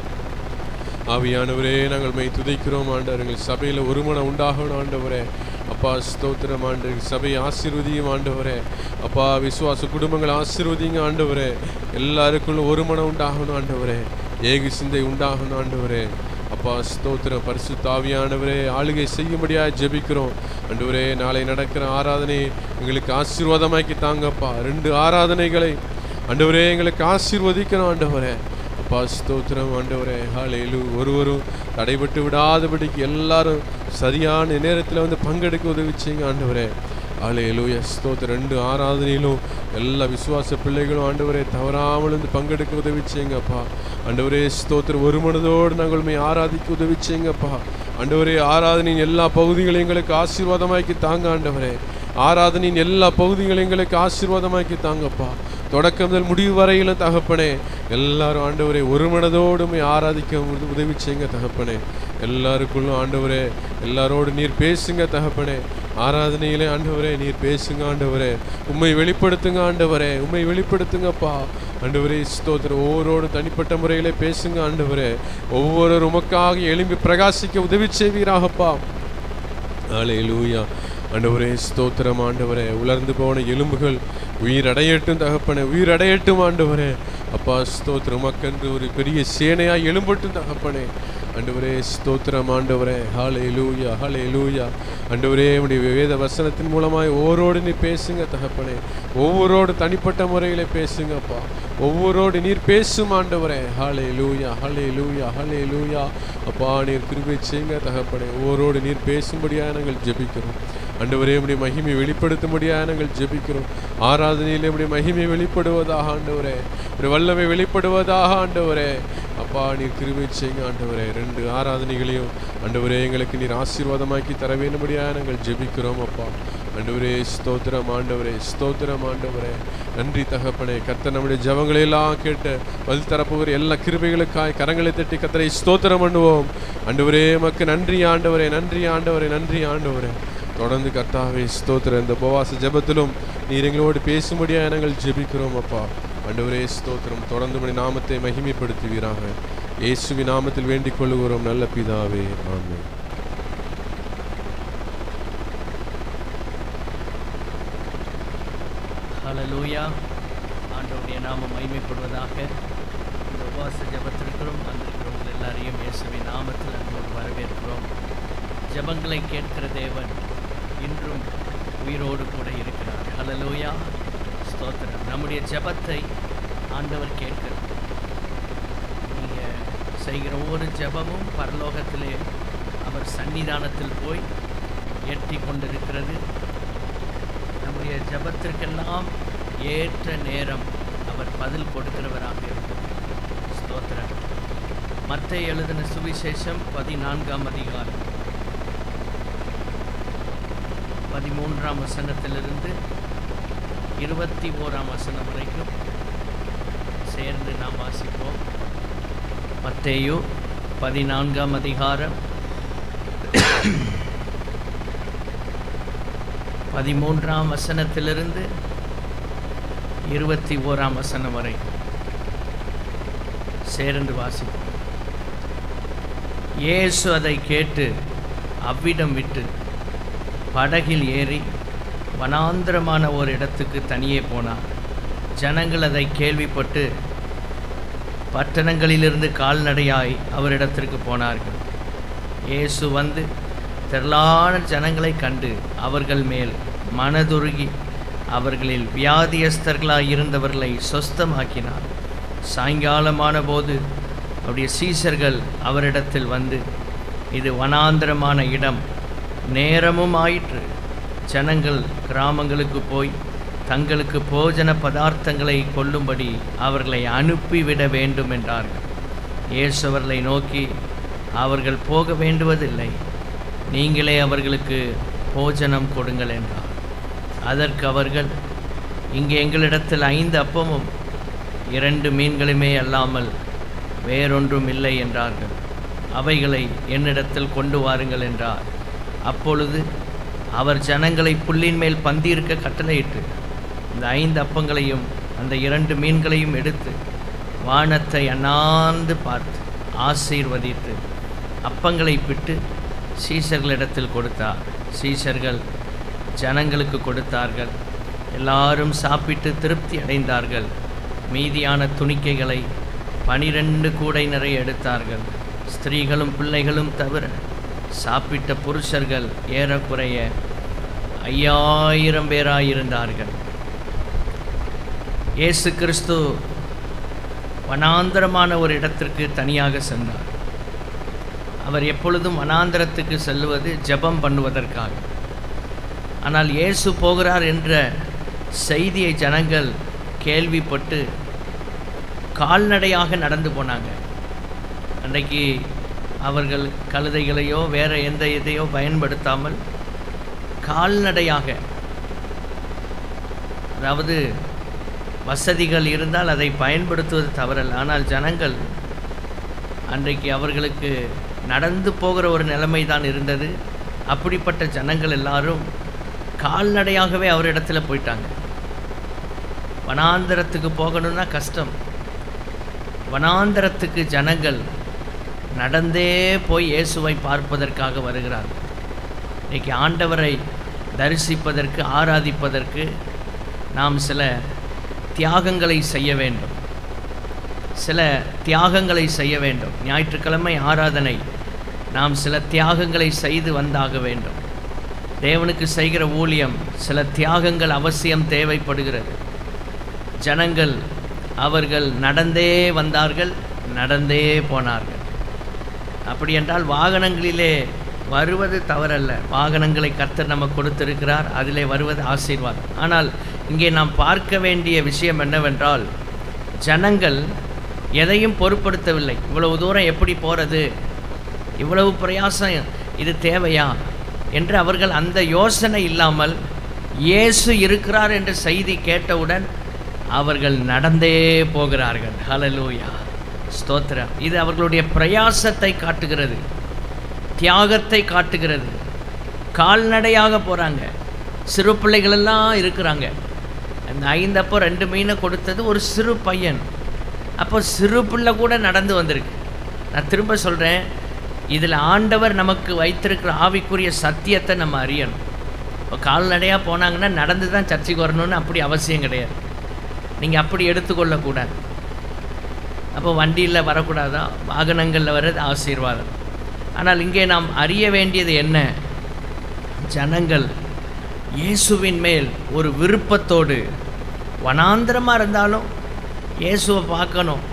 ஆவியானவரே நாங்கள் மை துதைக்கிறோம் ஆண்டவர் எங்கள் சபையில் ஒரு மனம் உண்டாகணும் ஆண்டவரே அப்பா ஸ்தோத்திரம் ஆண்டு சபையை ஆசீர்வதியும் ஆண்டவரே அப்பா விசுவாச குடும்பங்களை ஆசீர்வதிங்க ஆண்டவரே எல்லாருக்குள்ளும் ஒரு மனம் உண்டாகணும் ஆண்டவரே ஏகு சிந்தை உண்டாகணும் ஆண்டவரே அப்பா ஸ்தோத்திரம் பரிசு தாவியானவரே ஆளுகை செய்யும்படியாக ஜெபிக்கிறோம் ஆண்டவரே நாளை நடக்கிற ஆராதனை எங்களுக்கு ஆசீர்வாதமாக்கி தாங்கப்பா ரெண்டு ஆராதனைகளை ஆண்டவரே எங்களுக்கு ஆசீர்வதிக்கணும் ஆண்டவரே அப்பா ஸ்தோத்திரம் ஆண்டவரே ஹallelu ஒருவரும் தடைபட்டு விடாதபடிக்கு எல்லாரும் சரியான நேரத்தில் வந்து பங்கெடுக்க உதவி செய்யுங்க ஆண்டவரே ஹalleluya ஸ்தோத்திரம் ரெண்டு ஆராதனையிலும் எல்லா விசுவாச பிள்ளைகளும் ஆண்டவரே தவறாமல் வந்து பங்கெடுக்க உதவி செய்யுங்கப்பா ஆண்டவரே ஸ்தோத்திரம் ஒரு மனதோடு நாங்கள் உண்மை ஆராதிக்க உதவி செய்யுங்கப்பா ஆண்டவரே ஆராதனையின் எல்லா பகுதிகளையும் எங்களுக்கு ஆசீர்வாதமாக்கி தாங்க ஆண்டவரே ஆராதனையின் எல்லா பகுதிகளையும் எங்களுக்கு ஆசீர்வாதமாக்கி தாங்கப்பா தொடக்கம் முதல் முடிவு வரையிலும் தகப்பனே எல்லாரும் ஆண்டவரே ஒரு மனதோடு உம்மை ஆராதிக்க உத- உதவி செய்யுங்க தகப்பனே எல்லாருக்குள்ளும் ஆண்டவரே எல்லாரோடு நீர் பேசுங்க தகப்பனே ஆராதனையிலே ஆண்டவரே நீர் பேசுங்க ஆண்டவரே உம்மை வெளிப்படுத்துங்க ஆண்டவரே உம்மை வெளிப்படுத்துங்கப்பா ஆண்டவரே ஸ்தோத்திரம் ஒவ்வொருவரோடு தனிப்பட்ட முறையிலே பேசுங்க ஆண்டவரே ஒவ்வொருவர் உமக்காக எழும்பி பிரகாசிக்க உதவி செய்வீராகப்பா ஹalleluya ஆண்டவரே ஸ்தோத்திரம் ஆண்டவரே உலர்ந்து போன எலும்புகள் உயிரடையட்டும் தகப்பனே உயிரடையட்டும் ஆண்டவரே அப்பா ஸ்தோத்திரம் மக்கென்று ஒரு பெரிய சேனையாய் எழும்பட்டும் தகப்பனே ஆண்டவரே ஸ்தோத்திரம் ஆண்டவரே ஹாலே லூயா ஹாலே லூயா ஆண்டவரே உடைய வேத வசனத்தின் மூலமாய் ஒவ்வொருவோடு நீ பேசுங்க தகப்பனே ஒவ்வொருவோடு தனிப்பட்ட முறையில் பேசுங்கப்பா ஒவ்வொருவோடு நீர் பேசும் ஆண்டவரே ஹாலே லூயா ஹாலே லூயா ஹாலே லூயா அப்பா நீர் கிருபை செய்யுங்க தகப்பனே ஒவ்வொருவோடு நீர் பேசும்படியாக நாங்கள் ஜெபிக்கிறோம் ஆண்டவரே உடைய மகிமை வெளிப்படுத்தும்படியாக நாங்கள் ஜெபிக்கிறோம் ஆராதனையிலே உடைய மகிமை வெளிப்படுவதாக ஆண்டவரே உடைய வல்லமை வெளிப்படுவதாக ஆண்டவரே அப்பா நீர் கிருபை செய்யுங்க ஆண்டவரே ரெண்டு ஆராதனைகளையும் ஆண்டவரே எங்களுக்கு நீர் ஆசீர்வாதமாக்கி தர வேண்டும்படியாக நாங்கள் ஜெபிக்கிறோம் அப்பா ஆண்டவரே ஸ்தோத்திரம் ஆண்டவரே ஸ்தோத்திரம் ஆண்டவரே நன்றி தகப்பனே கர்த்தர் நம்முடைய ஜெபங்களை எல்லாம் கேட்டு பதில் தரப்போகிற எல்லா கிருபைகளுக்காய் கரங்களை தட்டி கத்தரை ஸ்தோத்திரம் பண்ணுவோம் ஆண்டவரே மக்கு நன்றி ஆண்டவரே நன்றி ஆண்டவரே நன்றி ஆண்டவரே தொடர்ந்து கர்த்தாவே ஸ்தோத்திரம் இந்த உபவாச ஜெபத்திலும் நீர் எங்களோடு பேசும்படியாக நாங்கள் ஜெபிக்கிறோம் அப்பா ஆண்டவரே ஸ்தோத்திரம் தொடர்ந்து உம்முடைய நாமத்தை மகிமைப்படுத்துவீராக இயேசுவின் நாமத்தில் வேண்டிக் கொள்ளுகிறோம் நல்ல பிதாவே ஆமென் ஹalleluya ஆண்டவருடைய நாமம் மகிமைப்படுவதாக இந்த உபவாச ஜெபத்திற்கும் வந்திருக்கிறவங்க எல்லாரையும் இயேசுவின் நாமத்தில் அன்போடு வரவேற்கிறோம் ஜெபங்களை கேட்கிற தேவன் இன்றும் உயிரோடு கூட இருக்கிறார் ஹalleluya ஸ்தோத்திரம் நம்முடைய ஜெபத்தை ஆண்டவர் கேட்கிறார் நீங்கள் செய்கிற ஒவ்வொரு ஜெபமும் பரலோகத்திலே அவர் சன்னிதானத்தில் போய் எட்டி கொண்டிருக்கிறது நம்முடைய ஜெபத்திற்கெல்லாம் ஏற்ற நேரம் அவர் பதில் கொடுக்கிறவராக இருக்கிறார் ஸ்தோத்திரம் மத்த எழுதின சுவிசேஷம் பதினான்காம் அதிகாரம் பதிமூன்றாம் வசனத்திலிருந்து இருபத்தி ஓராம் வசனம் வரைக்கும் சேர்ந்து நாம் வாசிப்போம் மத்தேயு பதினான்காம் அதிகாரம் பதிமூன்றாம் வசனத்திலிருந்து இருபத்தி ஓராம் வசனம் வரை சேர்ந்து வாசிப்போம் இயேசு அதை கேட்டு அவ்விடம் விட்டு படகில் ஏறி வனாந்திரமான ஒரு இடத்துக்கு தனியே போனார் ஜனங்கள் அதை கேள்விப்பட்டு பட்டணங்களிலிருந்து கால்நடையாய் அவரிடத்திற்கு போனார்கள் இயேசு வந்து திரளான ஜனங்களை கண்டு அவர்கள் மேல் மனதுருகி அவர்களில் வியாதியஸ்தர்களாய் இருந்தவர்களை சொஸ்தமாக்கினார் சாயங்காலமான போது அவருடைய சீசர்கள் அவரிடத்தில் வந்து இது வனாந்திரமான இடம் நேரமும் ஆயிற்று ஜனங்கள் கிராமங்களுக்கு போய் தங்களுக்கு போஜன பதார்த்தங்களை கொள்ளும்படி அவர்களை அனுப்பிவிட வேண்டும் என்றார்கள் இயேசு அவர்களை நோக்கி அவர்கள் போக வேண்டுவதில்லை நீங்களே அவர்களுக்கு போஜனம் கொடுங்கள் என்றார் அதற்கு அவர்கள் இங்கே எங்களிடத்தில் ஐந்து அப்பமும் இரண்டு மீன்களுமே அல்லாமல் வேறொன்றும் இல்லை என்றார்கள் அவைகளை என்னிடத்தில் கொண்டு வாருங்கள் என்றார் அப்பொழுது அவர் ஜனங்களை புல்லின் மேல் பந்தியிருக்க கட்டளையிட்டு இந்த ஐந்து அப்பங்களையும் அந்த இரண்டு மீன்களையும் எடுத்து வானத்தை அண்ணாந்து பார்த்து ஆசீர்வதித்து அப்பங்களை பிட்டு சீசர்களிடத்தில் கொடுத்தார் சீசர்கள் ஜனங்களுக்கு கொடுத்தார்கள் எல்லாரும் சாப்பிட்டு திருப்தி அடைந்தார்கள் மீதியான துணிக்கைகளை பனிரெண்டு கூடை நிறைய எடுத்தார்கள் ஸ்திரீகளும் பிள்ளைகளும் தவிர சாப்பிட்ட புருஷர்கள் ஏறக்குறைய ஐயாயிரம் பேராயிருந்தார்கள் இயேசு கிறிஸ்து வனாந்தரமான ஒரு இடத்திற்கு தனியாக சென்றார் அவர் எப்பொழுதும் வனாந்தரத்துக்கு செல்லுவது ஜெபம் பண்ணுவதற்காக ஆனால் இயேசு போகிறார் என்ற செய்தியை ஜனங்கள் கேள்விப்பட்டு கால்நடையாக நடந்து போனாங்க அன்றைக்கு அவர்கள் கழுதைகளையோ வேறு எந்த இதையோ பயன்படுத்தாமல் கால்நடையாக அதாவது வசதிகள் இருந்தால் அதை பயன்படுத்துவது தவறல்ல ஆனால் ஜனங்கள் அன்றைக்கு அவர்களுக்கு நடந்து போகிற ஒரு நிலைமை தான் இருந்தது அப்படிப்பட்ட ஜனங்கள் எல்லாரும் கால்நடையாகவே அவரிடத்துல போயிட்டாங்க வனாந்தரத்துக்கு போகணும்னா கஷ்டம் வனாந்தரத்துக்கு ஜனங்கள் நடந்தே போய் இயேசுவை பார்ப்பதற்காக வருகிறார்கள் இன்னைக்கு ஆண்டவரை தரிசிப்பதற்கு ஆராதிப்பதற்கு நாம் சில தியாகங்களை செய்ய வேண்டும் சில தியாகங்களை செய்ய வேண்டும் ஞாயிற்றுக்கிழமை ஆராதனை நாம் சில தியாகங்களை செய்து வந்தாக வேண்டும் தேவனுக்கு செய்கிற ஊழியம் சில தியாகங்கள் அவசியம் தேவைப்படுகிறது ஜனங்கள் அவர்கள் நடந்தே வந்தார்கள் நடந்தே போனார்கள் அப்படி என்றால் வாகனங்களிலே வருவது தவறல்ல வாகனங்களை கர்த்தர் நமக்கு கொடுத்திருக்கிறார் அதிலே வருவது ஆசீர்வாதம் ஆனால் இங்கே நாம் பார்க்க வேண்டிய விஷயம் என்னவென்றால் ஜனங்கள் எதையும் பொருட்படுத்தவில்லை இவ்வளவு தூரம் எப்படி போகிறது இவ்வளவு பிரயாசம் இது தேவையா என்று அவர்கள் அந்த யோசனை இல்லாமல் இயேசு இருக்கிறார் என்ற செய்தி கேட்டவுடன் அவர்கள் நடந்தே போகிறார்கள் ஹalleluya ஸ்தோத்திரம் இது அவர்களுடைய பிரயாசத்தை காட்டுகிறது தியாகத்தை காட்டுகிறது கால்நடையாக போகிறாங்க சிறு பிள்ளைகளெல்லாம் இருக்கிறாங்க அந்த ஐந்தப்போ ரெண்டு மீனை கொடுத்தது ஒரு சிறு பையன் அப்போ சிறு பிள்ளை கூட நடந்து வந்திருக்கு நான் திரும்ப சொல்கிறேன் இதில் ஆண்டவர் நமக்கு வைத்திருக்கிற ஆவிக்குரிய சத்தியத்தை நம்ம அறியணும் இப்போ கால்நடையாக போனாங்கன்னா நடந்து தான் சர்ச்சைக்கு வரணும்னு அப்படி அவசியம் கிடையாது நீங்கள் அப்படி எடுத்துக்கொள்ளக்கூடாது அப்போ வண்டியில் வரக்கூடாதா வாகனங்களில் வர்றது ஆசீர்வாதம் ஆனால் இங்கே நாம் அறிய வேண்டியது என்ன ஜனங்கள் இயேசுவின் மேல் ஒரு விருப்பத்தோடு வனாந்திரமாக இருந்தாலும் இயேசுவை பார்க்கணும்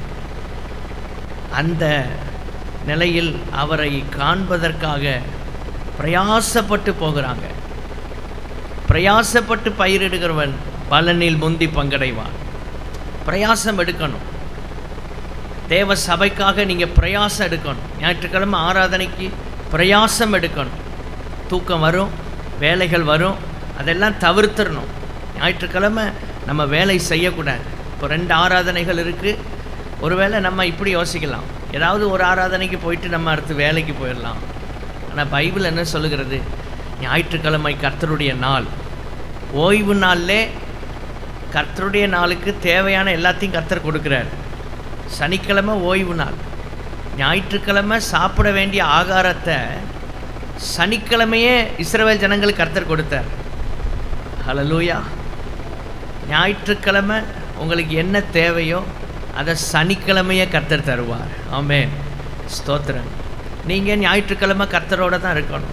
அந்த நிலையில் அவரை காண்பதற்காக பிரயாசப்பட்டு போகிறாங்க பிரயாசப்பட்டு பயிரிடுகிறவன் பலனில் முந்தி பங்கடைவான் பிரயாசம் எடுக்கணும் தேவ சபைக்காக நீங்கள் பிரயாசம் எடுக்கணும் ஞாயிற்றுக்கிழமை ஆராதனைக்கு பிரயாசம் எடுக்கணும் தூக்கம் வரும் வேலைகள் வரும் அதெல்லாம் தவிர்த்துடணும் ஞாயிற்றுக்கிழமை நம்ம வேலை செய்யக்கூடாது இப்போ ரெண்டு ஆராதனைகள் இருக்குது ஒருவேளை நம்ம இப்படி யோசிக்கலாம் ஏதாவது ஒரு ஆராதனைக்கு போயிட்டு நம்ம அடுத்து வேலைக்கு போயிடலாம் ஆனால் பைபிள் என்ன சொல்லுகிறது ஞாயிற்றுக்கிழமை கர்த்தருடைய நாள் ஓய்வு நாளிலே கர்த்தருடைய நாளுக்கு தேவையான எல்லாத்தையும் கர்த்தர் கொடுக்குறார் சனிக்கிழமை ஓய்வு நாள் ஞாயிற்றுக்கிழமை சாப்பிட வேண்டிய ஆகாரத்தை சனிக்கிழமையே இஸ்ரவேல் ஜனங்களுக்கு கர்த்தர் கொடுத்தார் ஹalleluya ஞாயிற்றுக்கிழமை உங்களுக்கு என்ன தேவையோ அதை சனிக்கிழமையே கர்த்தர் தருவார் ஆமென் ஸ்தோத்திரம் நீங்கள் ஞாயிற்றுக்கிழமை கர்த்தரோட தான் இருக்கணும்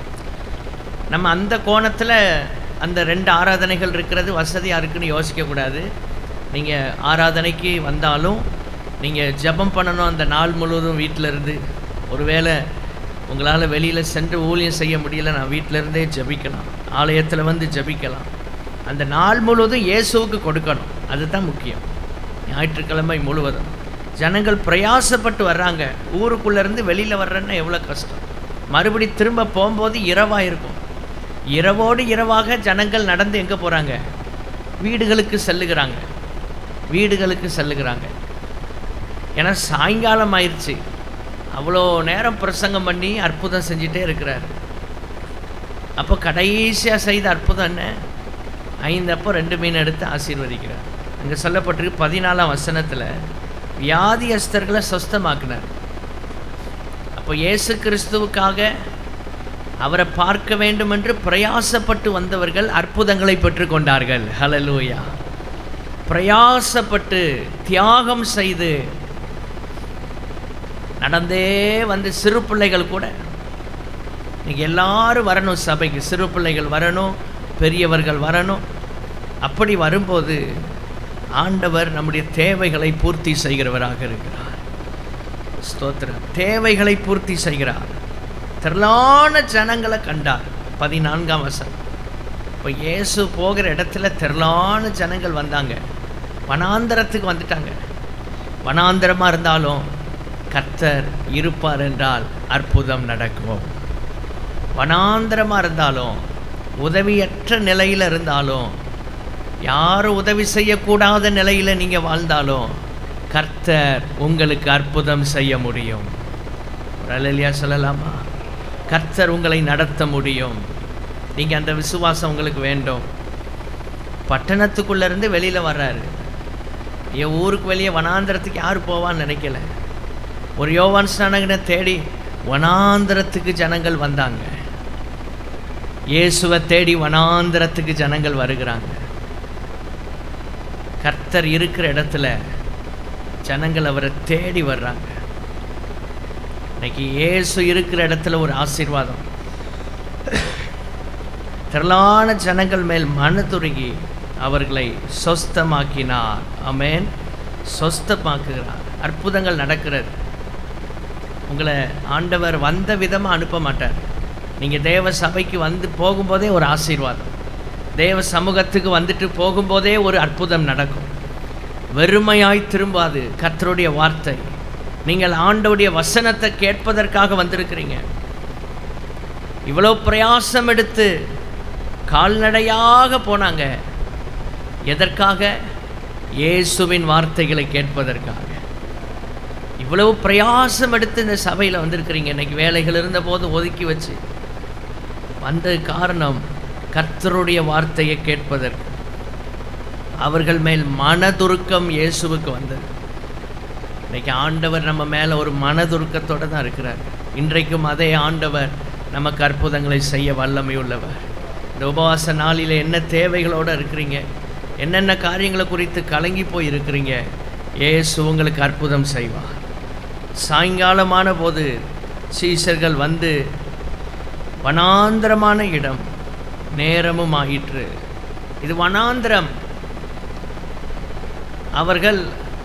நம்ம அந்த கோணத்தில் அந்த ரெண்டு ஆராதனைகள் இருக்கிறது வசதியாக இருக்குன்னு யோசிக்கக்கூடாது நீங்கள் ஆராதனைக்கு வந்தாலும் நீங்கள் ஜெபம் பண்ணணும் அந்த நாள் முழுவதும் வீட்டில் இருந்து ஒருவேளை உங்களால் வெளியில் சென்று ஊழியம் செய்ய முடியல நான் வீட்டில் இருந்தே ஜெபிக்கலாம் ஆலயத்தில் வந்து ஜெபிக்கலாம் அந்த நாள் முழுவதும் இயேசுவுக்கு கொடுக்கணும் அதுதான் முக்கியம் ஞாயிற்றுக்கிழமை முழுவதும் ஜனங்கள் பிரயாசப்பட்டு வர்றாங்க ஊருக்குள்ளேருந்து வெளியில் வர்றேன்னா எவ்வளோ கஷ்டம் மறுபடி திரும்ப போகும்போது இரவாக இருக்கும் இரவோடு இரவாக ஜனங்கள் நடந்து எங்கே போகிறாங்க வீடுகளுக்கு செல்லுகிறாங்க வீடுகளுக்கு செல்லுகிறாங்க ஏன்னா சாயங்காலம் ஆயிடுச்சு அவ்வளோ நேரம் பிரசங்கம் பண்ணி அற்புதம் செஞ்சிட்டே இருக்கிறார் அப்போ கடைசியாக செய்த அற்புதம் என்ன ஐந்தப்போ ரெண்டு மீன் எடுத்து ஆசீர்வதிக்கிறார் அங்கே சொல்லப்பட்டிருக்கு பதினாலாம் வசனத்தில் வியாதியஸ்தர்களை சொஸ்தமாக்குனார் அப்போ இயேசு கிறிஸ்துவுக்காக அவரை பார்க்க வேண்டும் என்று பிரயாசப்பட்டு வந்தவர்கள் அற்புதங்களை பெற்றுக்கொண்டார்கள் ஹalleluya பிரயாசப்பட்டு தியாகம் செய்து நடந்தே வந்து சிறு பிள்ளைகள் கூட இன்னைக்கு எல்லாரும் வரணும் சபைக்கு சிறு பிள்ளைகள் வரணும் பெரியவர்கள் வரணும் அப்படி வரும்போது ஆண்டவர் நம்முடைய தேவைகளை பூர்த்தி செய்கிறவராக இருக்கிறார் ஸ்தோத்திரம் தேவைகளை பூர்த்தி செய்கிறார் திரளான ஜனங்களை கண்டார் பதினான்காம் வசனம் இப்போ இயேசு போகிற இடத்துல திரளான ஜனங்கள் வந்தாங்க வனாந்தரத்துக்கு வந்துட்டாங்க வனாந்தரமாக இருந்தாலும் கர்த்தர் இருப்பார் என்றால் அற்புதம் நடக்கும் வனாந்தரமாக இருந்தாலும் உதவியற்ற நிலையில் இருந்தாலும் யாரும் உதவி செய்யக்கூடாத நிலையில் நீங்கள் வாழ்ந்தாலும் கர்த்தர் உங்களுக்கு அற்புதம் செய்ய முடியும் ஒரு அலையிலியா சொல்லலாமா கர்த்தர் உங்களை நடத்த முடியும் நீங்கள் அந்த விசுவாசம் உங்களுக்கு வேண்டும் பட்டணத்துக்குள்ளேருந்து வெளியில் வர்றாரு என் ஊருக்கு வெளியே வனாந்திரத்துக்கு யார் போவான்னு நினைக்கல ஒரு யோவான் ஸ்நானகனை தேடி வனாந்திரத்துக்கு ஜனங்கள் வந்தாங்க இயேசுவை தேடி வனாந்திரத்துக்கு ஜனங்கள் வருகிறாங்க கர்த்தர் இருக்கிற இடத்துல ஜனங்கள் அவரை தேடி வர்றாங்க இன்னைக்கு இயேசு இருக்கிற இடத்துல ஒரு ஆசீர்வாதம் திரளான ஜனங்கள் மேல் மனதுருகி அவர்களை சொஸ்தமாக்கினார் அமேன் சொஸ்தமாக்குகிறார் அற்புதங்கள் நடக்கிறது உங்களை ஆண்டவர் வந்த விதமாக அனுப்ப மாட்டார் நீங்கள் தேவ சபைக்கு வந்து போகும்போதே ஒரு ஆசீர்வாதம் தேவ சமூகத்துக்கு வந்துட்டு போகும்போதே ஒரு அற்புதம் நடக்கும் வெறுமையாய் திரும்பாது கர்த்தருடைய வார்த்தை நீங்கள் ஆண்டவுடைய வசனத்தை கேட்பதற்காக வந்திருக்கிறீங்க இவ்வளோ பிரயாசம் எடுத்து கால்நடையாக போனாங்க எதற்காக இயேசுவின் வார்த்தைகளை கேட்பதற்காக இவ்வளவு பிரயாசம் எடுத்து இந்த சபையில் வந்திருக்கிறீங்க இன்னைக்கு வேலைகள் இருந்தபோது ஒதுக்கி வச்சு வந்த காரணம் கர்த்தருடைய வார்த்தையை கேட்பதற்கு அவர்கள் மேல் மனதுருக்கம் இயேசுவுக்கு வந்தது இன்னைக்கு ஆண்டவர் நம்ம மேலே ஒரு மனதுருக்கத்தோடு தான் இருக்கிறார் இன்றைக்கும் அதே ஆண்டவர் நமக்கு அற்புதங்களை செய்ய வல்லமை உள்ளவர் இந்த உபவாச நாளில் என்ன தேவைகளோடு இருக்கிறீங்க என்னென்ன காரியங்களை குறித்து கலங்கி போய் இருக்கிறீங்க இயேசு உங்களுக்கு அற்புதம் செய்வார் சாயங்காலமான போது சீசர்கள் வந்து வனாந்திரமான இடம் நேரமும் ஆயிற்று இது வனாந்திரம் அவர்கள்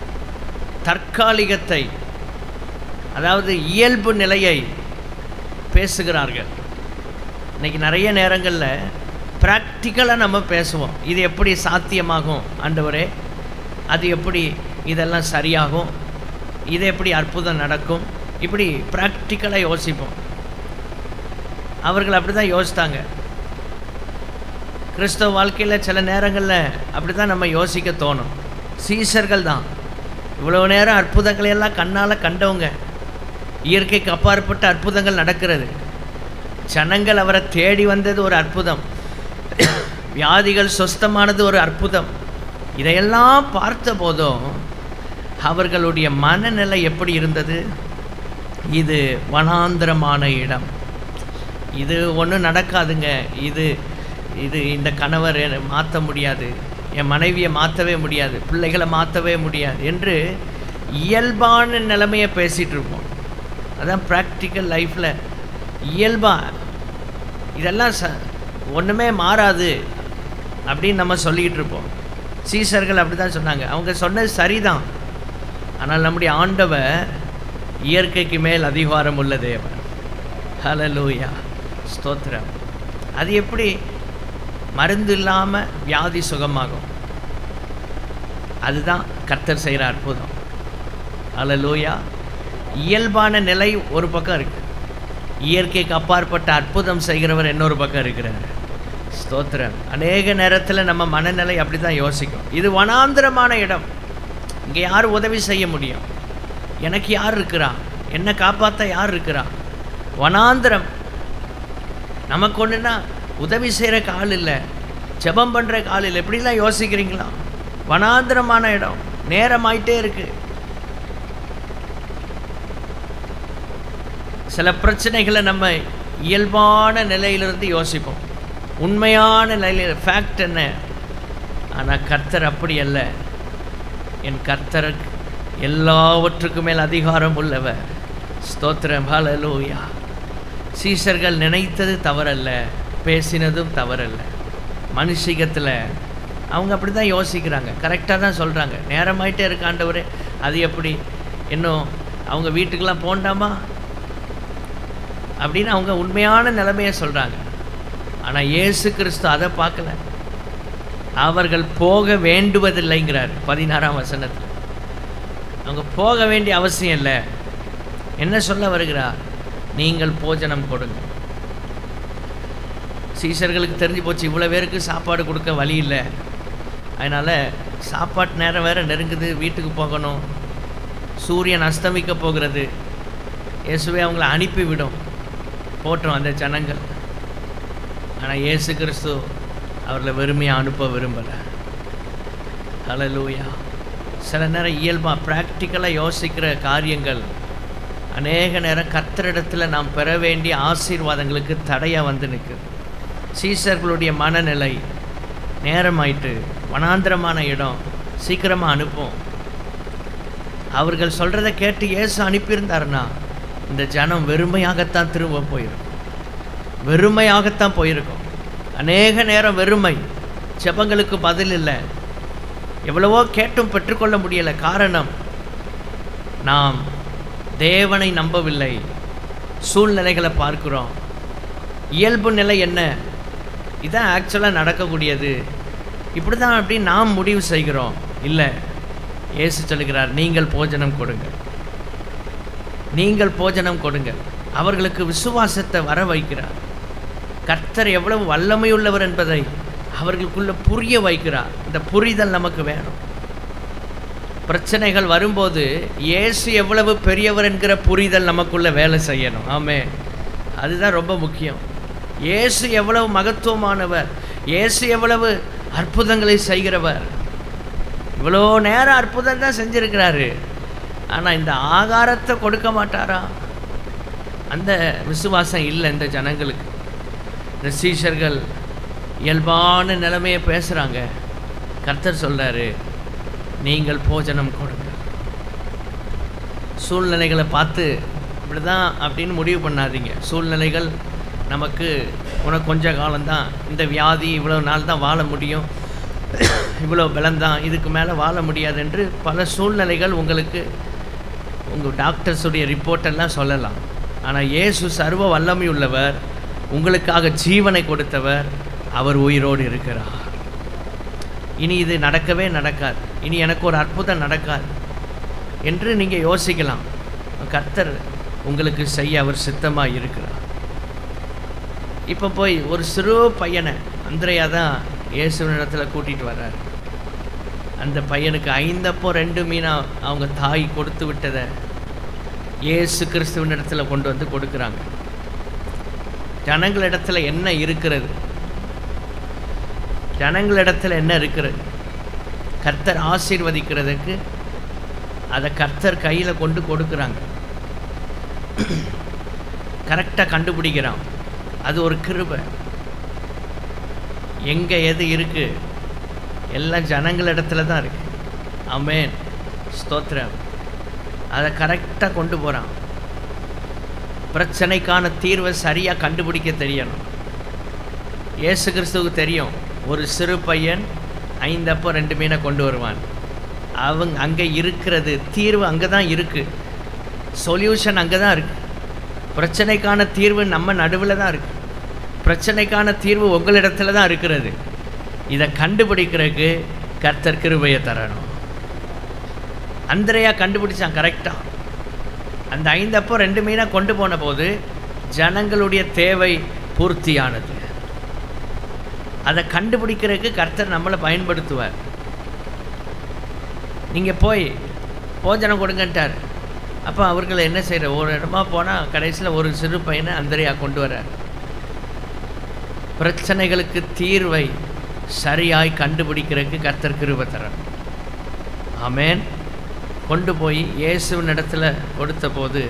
தற்காலிகத்தை அதாவது இயல்பு நிலையை பேசுகிறார்கள் இன்னைக்கு நிறைய நேரங்களில் ப்ராக்டிக்கலாக நம்ம பேசுவோம் இது எப்படி சாத்தியமாகும் ஆண்டவரே அது எப்படி இதெல்லாம் சரியாகும் இது எப்படி அற்புதம் நடக்கும் இப்படி ப்ராக்டிக்கலாக யோசிப்போம் அவர்கள் அப்படி தான் யோசித்தாங்க கிறிஸ்தவ வாழ்க்கையில் சில நேரங்களில் அப்படி தான் நம்ம யோசிக்க தோணும் சீசர்கள் தான் இவ்வளோ நேரம் அற்புதங்களை எல்லாம் கண்ணால் கண்டவங்க இயற்கைக்கு அப்பாற்பட்ட அற்புதங்கள் நடக்கிறது ஜனங்கள் அவரை தேடி வந்தது ஒரு அற்புதம் வியாதிகள் சொஸ்தமானது ஒரு அற்புதம் இதையெல்லாம் பார்த்த போதும் அவர்களுடைய மனநிலை எப்படி இருந்தது இது வனாந்திரமான இடம் இது ஒன்றும் நடக்காதுங்க இது இது இந்த கணவர் மாற்ற முடியாது என் மனைவியை மாற்றவே முடியாது பிள்ளைகளை மாற்றவே முடியாது என்று இயல்பான நிலைமையை பேசிகிட்டு இருப்போம் அதான் ப்ராக்டிக்கல் லைஃப்பில் இயல்பாக இதெல்லாம் ச ஒன்றுமே மாறாது அப்படின்னு நம்ம சொல்லிக்கிட்டு இருப்போம் சீசர்கள் அப்படி தான் சொன்னாங்க அவங்க சொன்னது சரிதான் ஆனால் நம்முடைய ஆண்டவர் இயற்கைக்கு மேல் அதிகாரம் உள்ள தேவன் ஹலலூயா ஸ்தோத்திரம் அது எப்படி மருந்து இல்லாமல் வியாதி சுகமாகும் அதுதான் கர்த்தர் செய்கிற அற்புதம் ஹலலூயா இயல்பான நிலை ஒரு பக்கம் இருக்கு இயற்கைக்கு அப்பாற்பட்ட அற்புதம் செய்கிறவர் இன்னொரு பக்கம் இருக்கிறார் ஸ்தோத்திரம் அநேக நேரத்தில் நம்ம மனநிலை அப்படி தான் யோசிக்கும் இது வனாந்திரமான இடம் இங்கே யார் உதவி செய்ய முடியும் எனக்கு யார் இருக்கிறா என்னை காப்பாற்ற யார் இருக்கிறா வனாந்திரம் நமக்கு ஒன்றுனா உதவி செய்கிறக்கு ஆள் இல்லை ஜெபம் பண்ணுறக்கு ஆள் இல்லை எப்படிலாம் யோசிக்கிறீங்களா வனாந்திரமான இடம் நேரமாயிட்டே இருக்கு சில பிரச்சனைகளை நம்ம இயல்பான நிலையிலிருந்து யோசிப்போம் உண்மையான நிலையில் ஃபேக்ட் என்ன ஆனால் கர்த்தர் அப்படி அல்ல என் கர்த்தர் எல்லாவற்றுக்கும் மேல் அதிகாரம் உள்ளவர் ஸ்தோத்திரம் ஹalleluya சீசர்கள் நினைத்தது தவறல்ல பேசினதும் தவறல்ல மனுஷிகத்தில் அவங்க அப்படி தான் யோசிக்கிறாங்க கரெக்டாக தான் சொல்கிறாங்க நேரமாயிட்டே இருக்காண்டவரே அது எப்படி இன்னும் அவங்க வீட்டுக்கெல்லாம் போண்டாமா அப்படின்னு அவங்க உண்மையான நிலைமையை சொல்கிறாங்க ஆனால் இயேசு கிறிஸ்து அதை பார்க்கல அவர்கள் போக வேண்டுவதில்லைங்கிறார் பதினாறாம் வசனத்தில் அவங்க போக வேண்டிய அவசியம் இல்லை என்ன சொல்ல வருகிறார் நீங்கள் போஜனம் கொடுங்க சீசர்களுக்கு தெரிஞ்சு போச்சு இவ்வளோ பேருக்கு சாப்பாடு கொடுக்க வழி இல்லை அதனால் சாப்பாட்டு நேரம் வேறு நெருங்குது வீட்டுக்கு போகணும் சூரியன் அஸ்தமிக்க போகிறது இயேசுவே அவங்கள அனுப்பிவிடும் போட்டோம் அந்த ஜனங்கள் ஆனால் இயேசு கிறிஸ்து அவர்களை வெறுமையாக அனுப்ப விரும்பலை ஹalleluya சில நேரம் இயல்பாக ப்ராக்டிக்கலாக யோசிக்கிற காரியங்கள் அநேக நேரம் கர்த்தரிடத்தில் நாம் பெற வேண்டிய ஆசீர்வாதங்களுக்கு தடையாக வந்து நிற்குது சீசர்களுடைய மனநிலை நேரமாயிட்டு வனாந்திரமான இடம் சீக்கிரமாக அனுப்பும் அவர்கள் சொல்கிறத கேட்டு இயேசு அனுப்பியிருந்தாருன்னா இந்த ஜனம் வெறுமையாகத்தான் திரும்ப போயிருக்கும் வெறுமையாகத்தான் போயிருக்கும் அநேக நேரம் வெறுமை ஜெபங்களுக்கு பதில் இல்லை எவ்வளவோ கேட்டும் பெற்றுக்கொள்ள முடியலை காரணம் நாம் தேவனை நம்பவில்லை சூழ்நிலைகளை பார்க்கிறோம் இயல்பு நிலை என்ன இதான் ஆக்சுவலாக நடக்கக்கூடியது இப்படி தான் அப்படி நாம் முடிவு செய்கிறோம் இல்லை இயேசு சொல்லுகிறார் நீங்கள் போஜனம் கொடுங்க நீங்கள் போஜனம் கொடுங்க அவர்களுக்கு விசுவாசத்தை வர வைக்கிறார் கர்த்தர் எவ்வளவு வல்லமையுள்ளவர் என்பதை அவர்களுக்குள்ள புரிய வைக்கிறார் இந்த புரிதல் நமக்கு வேணும் பிரச்சனைகள் வரும்போது இயேசு எவ்வளவு பெரியவர் என்கிற புரிதல் நமக்குள்ள வேலை செய்யணும் ஆமே அதுதான் ரொம்ப முக்கியம் இயேசு எவ்வளவு மகத்துவமானவர் இயேசு எவ்வளவு அற்புதங்களை செய்கிறவர் இவ்வளோ நேரம் அற்புதம் தான் செஞ்சிருக்கிறாரு ஆனால் இந்த ஆகாரத்தை கொடுக்க மாட்டாரா அந்த விசுவாசம் இல்லை இந்த ஜனங்களுக்கு இந்த சீஷர்கள் இயல்பான நிலைமையை பேசுகிறாங்க கர்த்தர் சொல்றாரு நீங்கள் போஜனம் கொடுங்க சூழ்நிலைகளை பார்த்து இப்படி தான் அப்படின்னு முடிவு பண்ணாதீங்க சூழ்நிலைகள் நமக்கு உனக்கு கொஞ்ச காலம்தான் இந்த வியாதி இவ்வளோ நாள் தான் வாழ முடியும் இவ்வளோ பலம்தான் இதுக்கு மேலே வாழ முடியாது என்று பல சூழ்நிலைகள் உங்களுக்கு உங்கள் டாக்டர்ஸுடைய ரிப்போர்ட்டெல்லாம் சொல்லலாம் ஆனால் இயேசு சர்வ வல்லமை உள்ளவர் உங்களுக்காக ஜீவனை கொடுத்தவர் அவர் உயிரோடு இருக்கிறார் இனி இது நடக்கவே நடக்காது இனி எனக்கு ஒரு அற்புதம் நடக்காது என்று நீங்கள் யோசிக்கலாம் கர்த்தர் உங்களுக்கு செய்ய அவர் சித்தமாக இருக்கிறார் இப்போ போய் ஒரு சிறு பையனை அந்திரையா தான் இயேசுவினிடத்தில் கூட்டிகிட்டு வர்றார் அந்த பையனுக்கு ஐந்தப்போ ரெண்டு மீனா அவங்க தாய் கொடுத்து விட்டதை இயேசு கிறிஸ்துவனிடத்துல கொண்டு வந்து கொடுக்குறாங்க ஜனங்களிடத்துல என்ன இருக்கிறது ஜனங்களிடத்துல என்ன இருக்கிறது கர்த்தர் ஆசீர்வதிக்கிறதுக்கு அதை கர்த்தர் கையில் கொண்டு கொடுக்குறாங்க கரெக்டாக கண்டுபிடிக்கிறான் அது ஒரு கிருபை எங்கே எது இருக்கு எல்லாம் ஜனங்களிடத்துல தான் இருக்கு அமேன் ஸ்தோத்திரம் அதை கரெக்டாக கொண்டு போகிறான் பிரச்சனைக்கான தீர்வை சரியாக கண்டுபிடிக்க தெரியணும் இயேசு கிறிஸ்துவுக்கு தெரியும் ஒரு சிறு பையன் ஐந்தப்போ ரெண்டு மீனை கொண்டு வருவான் அவங்க அங்கே இருக்கிறது தீர்வு அங்கே தான் இருக்குது சொல்யூஷன் அங்கே தான் இருக்குது பிரச்சனைக்கான தீர்வு நம்ம நடுவில் தான் இருக்குது பிரச்சனைக்கான தீர்வு உங்களிடத்துல தான் இருக்கிறது இதை கண்டுபிடிக்கிறதுக்கு கர்த்தர் கிருபையை தரணும் அந்திரையா கண்டுபிடிச்சான் கரெக்டாக அந்த ஐந்தப்போ ரெண்டு மீனை கொண்டு போன போது ஜனங்களுடைய தேவை பூர்த்தியானது அதை கண்டுபிடிக்கிறதுக்கு கர்த்தர் நம்மளை பயன்படுத்துவார் நீங்கள் போய் போஜனம் கொடுங்கன்ட்டார் அப்போ அவர்களை என்ன செய்கிற ஒரு இடமா போனால் கடைசியில் ஒரு சிறு பையனை அந்தரையா கொண்டு வர்றார் பிரச்சனைகளுக்கு தீர்வை சரியாய் கண்டுபிடிக்கிறதுக்கு கர்த்தர் கிருபை தரணும் ஆமேன் கொண்டு போய் இயேசுவின் இடத்துல கொடுத்த போது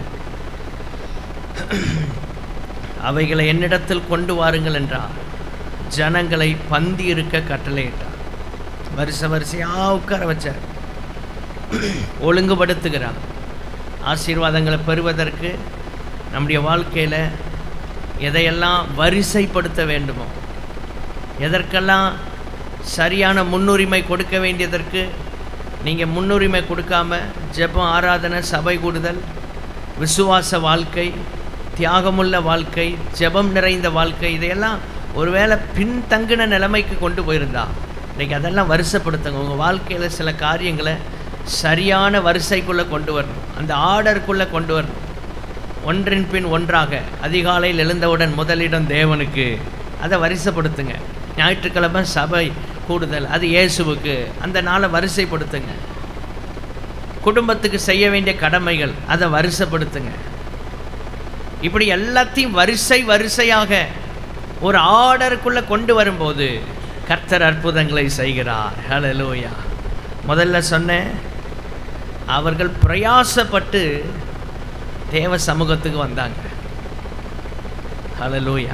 அவைகளை என்னிடத்தில் கொண்டு வாருங்கள் என்றார் ஜனங்களை பந்தி இருக்க கட்டளையிட்டார் வரிசை வரிசையாக உட்கார வச்சார் ஒழுங்குபடுத்துகிறார் ஆசீர்வாதங்களை பெறுவதற்கு நம்முடைய வாழ்க்கையில் எதையெல்லாம் வரிசைப்படுத்த வேண்டுமோ எதற்கெல்லாம் சரியான முன்னுரிமை கொடுக்க வேண்டியதற்கு நீங்கள் முன்னுரிமை கொடுக்காம ஜெபம் ஆராதனை சபை கூடுதல் விசுவாச வாழ்க்கை தியாகமுள்ள வாழ்க்கை ஜெபம் நிறைந்த வாழ்க்கை இதையெல்லாம் ஒருவேளை பின்தங்கின நிலைமைக்கு கொண்டு போயிருந்தா இன்றைக்கி அதெல்லாம் வருஷப்படுத்துங்க உங்கள் வாழ்க்கையில் சில காரியங்களை சரியான வரிசைக்குள்ளே கொண்டு வரணும் அந்த ஆர்டருக்குள்ளே கொண்டு வரணும் ஒன்றின் பின் ஒன்றாக அதிகாலையில் எழுந்தவுடன் முதலிடம் தேவனுக்கு அதை வரிசைப்படுத்துங்க ஞாயிற்றுக்கிழமை சபை கூடுதல் அது இயேசுவுக்கு அந்த நாளை வரிசைப்படுத்துங்க குடும்பத்துக்கு செய்ய வேண்டிய கடமைகள் அதை வரிசைப்படுத்துங்க இப்படி எல்லாத்தையும் வரிசை வரிசையாக ஒரு ஆர்டருக்குள்ளே கொண்டு வரும்போது கர்த்தர் அற்புதங்களை செய்கிறார் ஹalleluya முதல்ல சொன்னேன் அவர்கள் பிரயாசப்பட்டு தேவ சமூகத்துக்கு வந்தாங்க ஹalleluya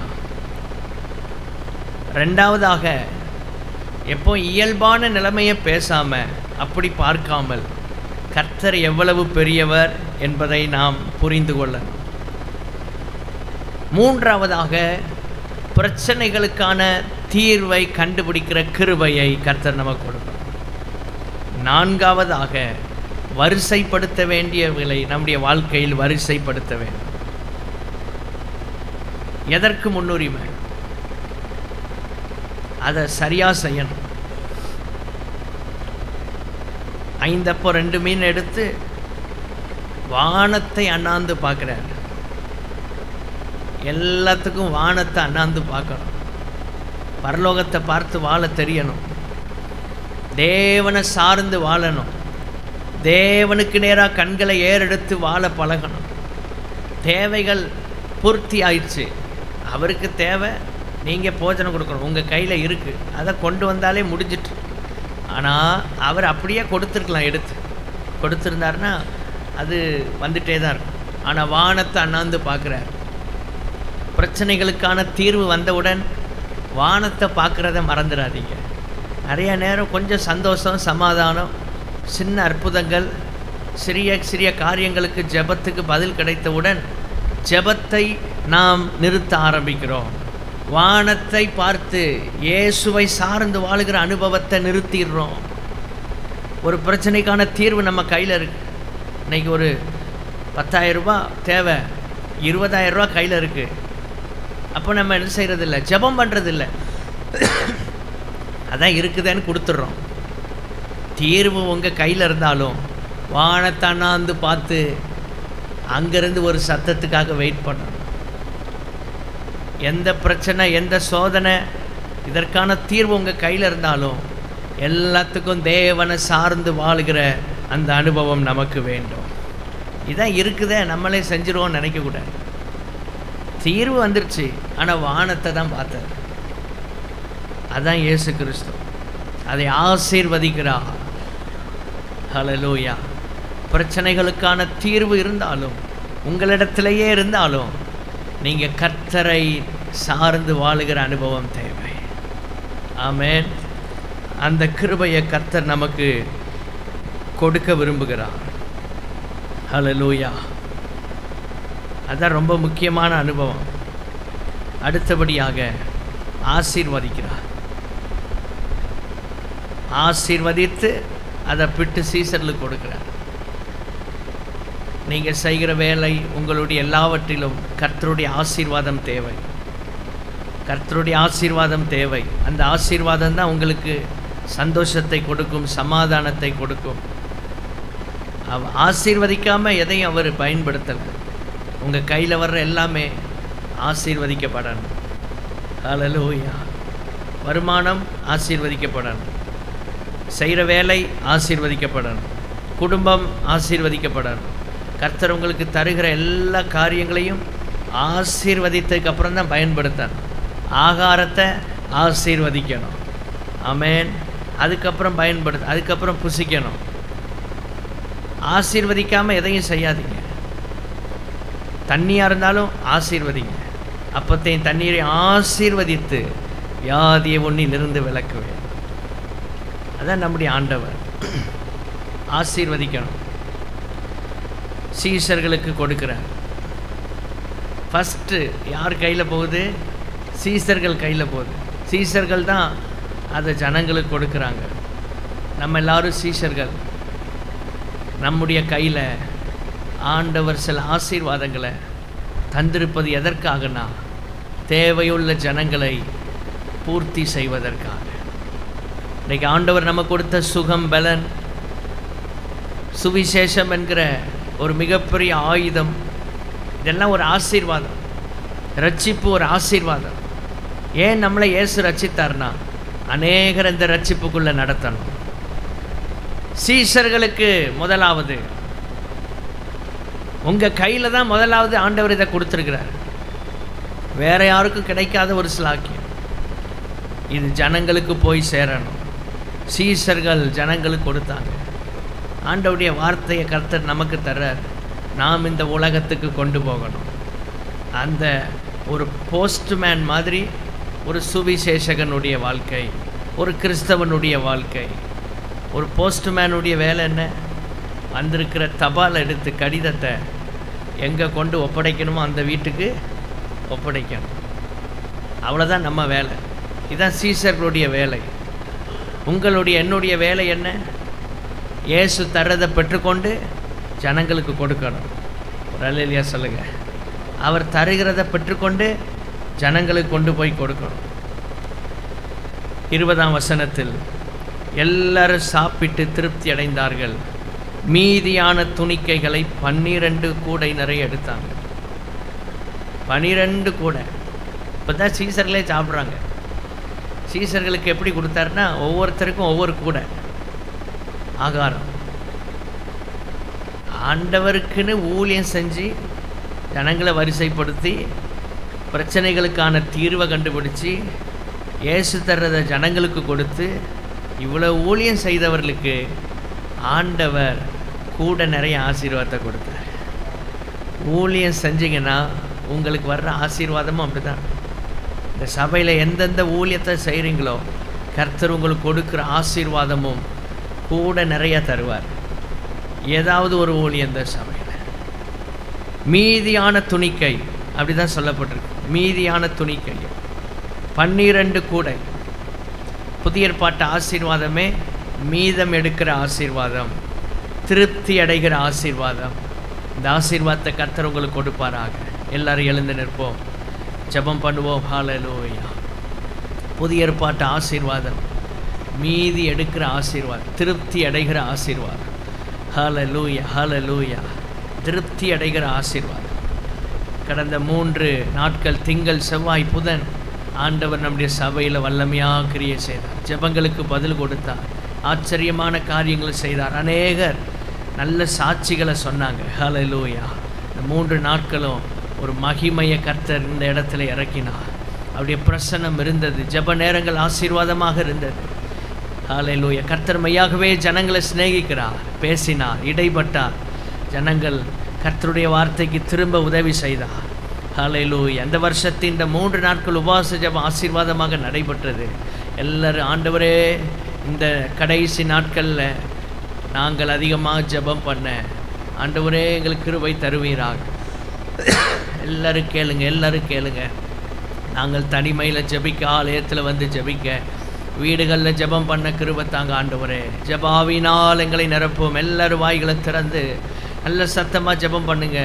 ரெண்டாவதாக எப்போ இயல்பான நிலைமையை பேசாம அப்படி பார்க்காமல் கர்த்தர் எவ்வளவு பெரியவர் என்பதை நாம் புரிந்து கொள்ளணும் மூன்றாவதாக பிரச்சனைகளுக்கான தீர்வை கண்டுபிடிக்கிற கிருபையை கர்த்தர் நமக்கு கொடுக்கும் நான்காவதாக வரிசைப்படுத்த வேண்டியவர்களை நம்முடைய வாழ்க்கையில் வரிசைப்படுத்த வேண்டும் எதற்கு முன்னுரிமை அதை சரியா செய்யணும் ஐந்தப்போ ரெண்டு மீன் எடுத்து வானத்தை அண்ணாந்து பார்க்குறார் எல்லாத்துக்கும் வானத்தை அண்ணாந்து பார்க்கணும் பரலோகத்தை பார்த்து வாழ தெரியணும் தேவனை சார்ந்து வாழணும் தேவனுக்கு நேராக கண்களை ஏறெடுத்து வாழ பழகணும் தேவைகள் பூர்த்தி ஆயிடுச்சு அவருக்கு தேவை நீங்கள் போஜனம் கொடுக்கணும் உங்கள் கையில் இருக்குது அதை கொண்டு வந்தாலே முடிஞ்சிட்டு ஆனால் அவர் அப்படியே கொடுத்துருக்கலாம் எடுத்து கொடுத்துருந்தாருன்னா அது வந்துட்டே தான் இருக்கும் ஆனால் வானத்தை அண்ணாந்து பார்க்குறாரு பிரச்சனைகளுக்கான தீர்வு வந்தவுடன் வானத்தை பார்க்குறத மறந்துடாதீங்க நிறைய நேரம் கொஞ்சம் சந்தோஷம் சமாதானம் சின்ன அற்புதங்கள் சிறிய சிறிய காரியங்களுக்கு ஜெபத்துக்கு பதில் கிடைத்தவுடன் ஜெபத்தை நாம் நிறுத்த ஆரம்பிக்கிறோம் வானத்தை பார்த்து இயேசுவை சார்ந்து வாழுகிற அனுபவத்தை நிறுத்திடுறோம் ஒரு பிரச்சனைக்கான தீர்வு நம்ம கையில் இருக்கு இன்னைக்கு ஒரு பத்தாயிரம் ரூபாய் தேவை இருபதாயிரம் ரூபாய் கையில் இருக்குது அப்போ நம்ம என்ன செய்கிறதில்ல ஜெபம் பண்ணுறதில்ல அதான் இருக்குதுன்னு கொடுத்துட்றோம் தீர்வு உங்கள் கையில் இருந்தாலும் வானத்தண்ணாந்து பார்த்து அங்கேருந்து ஒரு சத்தத்துக்காக வெயிட் பண்ணணும் எந்த பிரச்சனை எந்த சோதனை இதற்கான தீர்வு உங்கள் கையில் இருந்தாலும் எல்லாத்துக்கும் தேவனை சார்ந்து வாழுகிற அந்த அனுபவம் நமக்கு வேண்டும் இதான் இருக்குதே நம்மளே செஞ்சிருவோம்னு நினைக்கக்கூடாது தீர்வு வந்துருச்சு ஆனால் வானத்தை தான் பார்த்தார் அதான் இயேசு கிறிஸ்து அதை ஆசீர்வதிக்கிறார் ஹalleluya பிரச்சனைகளுக்கான தீர்வு இருந்தாலும் உங்களிடத்திலேயே இருந்தாலும் நீங்கள் கர்த்தரை சார்ந்து வாழுகிற அனுபவம் தேவை ஆமென் அந்த கிருபையை கர்த்தர் நமக்கு கொடுக்க விரும்புகிறார் ஹalleluya அதான் ரொம்ப முக்கியமான அனுபவம் அடுத்தபடியாக ஆசீர்வதிக்கிறார் ஆசீர்வதித்து அதை பிட்டு சீசர்களுக்கு கொடுக்குறார் நீங்கள் செய்கிற வேலை உங்களுடைய எல்லாவற்றிலும் கர்த்தருடைய ஆசீர்வாதம் தேவை கர்த்தருடைய ஆசீர்வாதம் தேவை அந்த ஆசீர்வாதம் தான் உங்களுக்கு சந்தோஷத்தை கொடுக்கும் சமாதானத்தை கொடுக்கும் அவ ஆசீர்வதிக்காமல் எதையும் அவர் பயன்படுத்தலை உங்கள் கையில் வர்ற எல்லாமே ஆசீர்வதிக்கப்படணும் ஹalleluya வருமானம் ஆசீர்வதிக்கப்படணும் செய்கிற வேலை ஆசீர்வதிக்கப்படணும் குடும்பம் ஆசீர்வதிக்கப்படணும் கர்த்தர் உங்களுக்கு தருகிற எல்லா காரியங்களையும் ஆசீர்வதித்ததுக்கு அப்புறம் தான் பயன்படுத்தணும் ஆகாரத்தை ஆசீர்வதிக்கணும் ஆமென் அதுக்கப்புறம் பயன்படுத்த அதுக்கப்புறம் புசிக்கணும் ஆசீர்வதிக்காமல் எதையும் செய்யாதீங்க தண்ணியாக இருந்தாலும் ஆசீர்வதிங்க அப்பத்தையும் தண்ணீரை ஆசீர்வதித்து வியாதியை ஒன்றிலிருந்து விளக்குவேன் அதான் நம்முடைய ஆண்டவர் ஆசீர்வதிக்கணும் சீசர்களுக்கு கொடுக்குறார் ஃபஸ்ட்டு யார் கையில் போகுது சீசர்கள் கையில் போகுது சீசர்கள் தான் அதை ஜனங்களுக்கு கொடுக்குறாங்க நம்ம எல்லாரும் சீசர்கள் நம்முடைய கையில் ஆண்டவர் சில ஆசீர்வாதங்களை தந்திருப்பது எதற்காகனா தேவையுள்ள ஜனங்களை பூர்த்தி செய்வதற்காக இன்றைக்கி ஆண்டவர் நம்ம கொடுத்த சுகம் பலன் சுவிசேஷம் என்கிற ஒரு மிகப்பெரிய ஆயுதம் இதெல்லாம் ஒரு ஆசீர்வாதம் ரட்சிப்பு ஒரு ஆசீர்வாதம் ஏன் நம்மளை இயேசு ரட்சித்தார்னா அநேகர் இந்த ரட்சிப்புக்குள்ளே நடத்தணும் சீசர்களுக்கு முதலாவது உங்கள் கையில் தான் முதலாவது ஆண்டவர் இதை கொடுத்துருக்கிறார் வேற யாருக்கும் கிடைக்காத ஒரு சிலாக்கியம் இது ஜனங்களுக்கு போய் சேரணும் சீசர்கள் ஜனங்களுக்கு கொடுத்தாங்க ஆண்டவருடைய வார்த்தையை கர்த்தர் நமக்கு தர்றார் நாம் இந்த உலகத்துக்கு கொண்டு போகணும் அந்த ஒரு போஸ்ட்மேன் மாதிரி ஒரு சுவிசேஷகனுடைய வாழ்க்கை ஒரு கிறிஸ்தவனுடைய வாழ்க்கை ஒரு போஸ்ட்மேனுடைய வேலை என்ன வந்திருக்கிற தபால் எடுத்து கடிதத்தை எங்கே கொண்டு ஒப்படைக்கணுமோ அந்த வீட்டுக்கு ஒப்படைக்கணும் அவ்வளோதான் நம்ம வேலை இதுதான் சீசர்களுடைய வேலை உங்களுடைய என்னுடைய வேலை என்ன இயேசு தர்றதை பெற்றுக்கொண்டு ஜனங்களுக்கு கொடுக்கணும் ஒரு அல்லையா சொல்லுங்கள் அவர் தருகிறத பெற்றுக்கொண்டு ஜனங்களுக்கு கொண்டு போய் கொடுக்கணும் இருபதாம் வசனத்தில் எல்லாரும் சாப்பிட்டு திருப்தி அடைந்தார்கள் மீதியான துணிக்கைகளை பன்னிரண்டு கூடை நிறைய எடுத்தாங்க பனிரெண்டு கூடை இப்போ தான் சீசர்களே சாப்பிட்றாங்க சீசர்களுக்கு எப்படி கொடுத்தாருன்னா ஒவ்வொருத்தருக்கும் ஒவ்வொரு கூடை ஆகாரம் ஆண்டவருக்குன்னு ஊழியம் செஞ்சு ஜனங்களை வரிசைப்படுத்தி பிரச்சனைகளுக்கான தீர்வை கண்டுபிடிச்சி இயேசு தர்றதை ஜனங்களுக்கு கொடுத்து இவ்வளோ ஊழியம் செய்தவர்களுக்கு ஆண்டவர் கூட நிறைய ஆசீர்வாதத்தை கொடுத்தார் ஊழியம் செஞ்சீங்கன்னா உங்களுக்கு வர்ற ஆசீர்வாதமும் அப்படிதான் இந்த சபையில் எந்தெந்த ஊழியத்தை செய்கிறீங்களோ கர்த்தர் உங்களுக்கு கொடுக்குற ஆசீர்வாதமும் கூட நிறைய தருவார் ஏதாவது ஒரு ஊழியம் இந்த சபையில் மீதியான துணிக்கை அப்படி தான் சொல்லப்பட்டிருக்கு மீதியான துணிக்கை பன்னிரண்டு கூடை புதிய ஏற்பாட்டு ஆசீர்வாதமே மீதம் எடுக்கிற ஆசீர்வாதம் திருப்தி அடைகிற ஆசீர்வாதம் இந்த ஆசீர்வாதத்தை கர்த்தர் உங்களுக்கு கொடுப்பாராக எல்லாரும் எழுந்து நிற்போம் ஜெபம் பண்ணுவோம் ஹalleluya புதிய ஏற்பாட்டு ஆசீர்வாதம் மீதி எடுக்கிற ஆசீர்வாதம் திருப்தி அடைகிற ஆசீர்வாதம் ஹalleluya ஹalleluya திருப்தி அடைகிற ஆசீர்வாதம் கடந்த மூன்று நாட்கள் திங்கள் செவ்வாய் புதன் ஆண்டவர் நம்முடைய சபையில் வல்லமையாக கிரியை செய்தார் ஜெபங்களுக்கு பதில் கொடுத்தார் ஆச்சரியமான காரியங்களை செய்தார் அநேகர் நல்ல சாட்சிகளை சொன்னாங்க ஹalleluya இந்த மூன்று நாட்களும் ஒரு மகிமையை கர்த்தர் இந்த இடத்துல இறக்கினார் அவருடைய பிரசன்னம் இருந்தது ஜெப நேரங்கள் ஆசீர்வாதமாக இருந்தது ஹalleluya கர்த்தர் மையாகவே ஜனங்களை சிநேகிக்கிறார் பேசினார் இடைப்பட்டார் ஜனங்கள் கர்த்தருடைய வார்த்தைக்கு திரும்ப உதவி செய்தார் ஹalleluya அந்த வருஷத்தின் இந்த மூன்று நாட்கள் உபவாச ஜெபம் ஆசீர்வாதமாக நடைபெற்றது எல்லாரும் ஆண்டவரே இந்த கடைசி நாட்களில் நாங்கள் அதிகமாக ஜெபம் பண்ண ஆண்டவரே எங்களுக்கு கிருபை தருவீராக எல்லாரும் கேளுங்க எல்லாரும் கேளுங்க நாங்கள் தனிமையில் ஜெபிக்க ஆலயத்தில் வந்து ஜெபிக்க வீடுகளில் ஜெபம் பண்ண கிருபை தாங்க ஆண்டவரே ஜெபாவினால் எங்களை நிரப்பும் எல்லாரும் வாய்களை திறந்து நல்ல சத்தமாக ஜெபம் பண்ணுங்க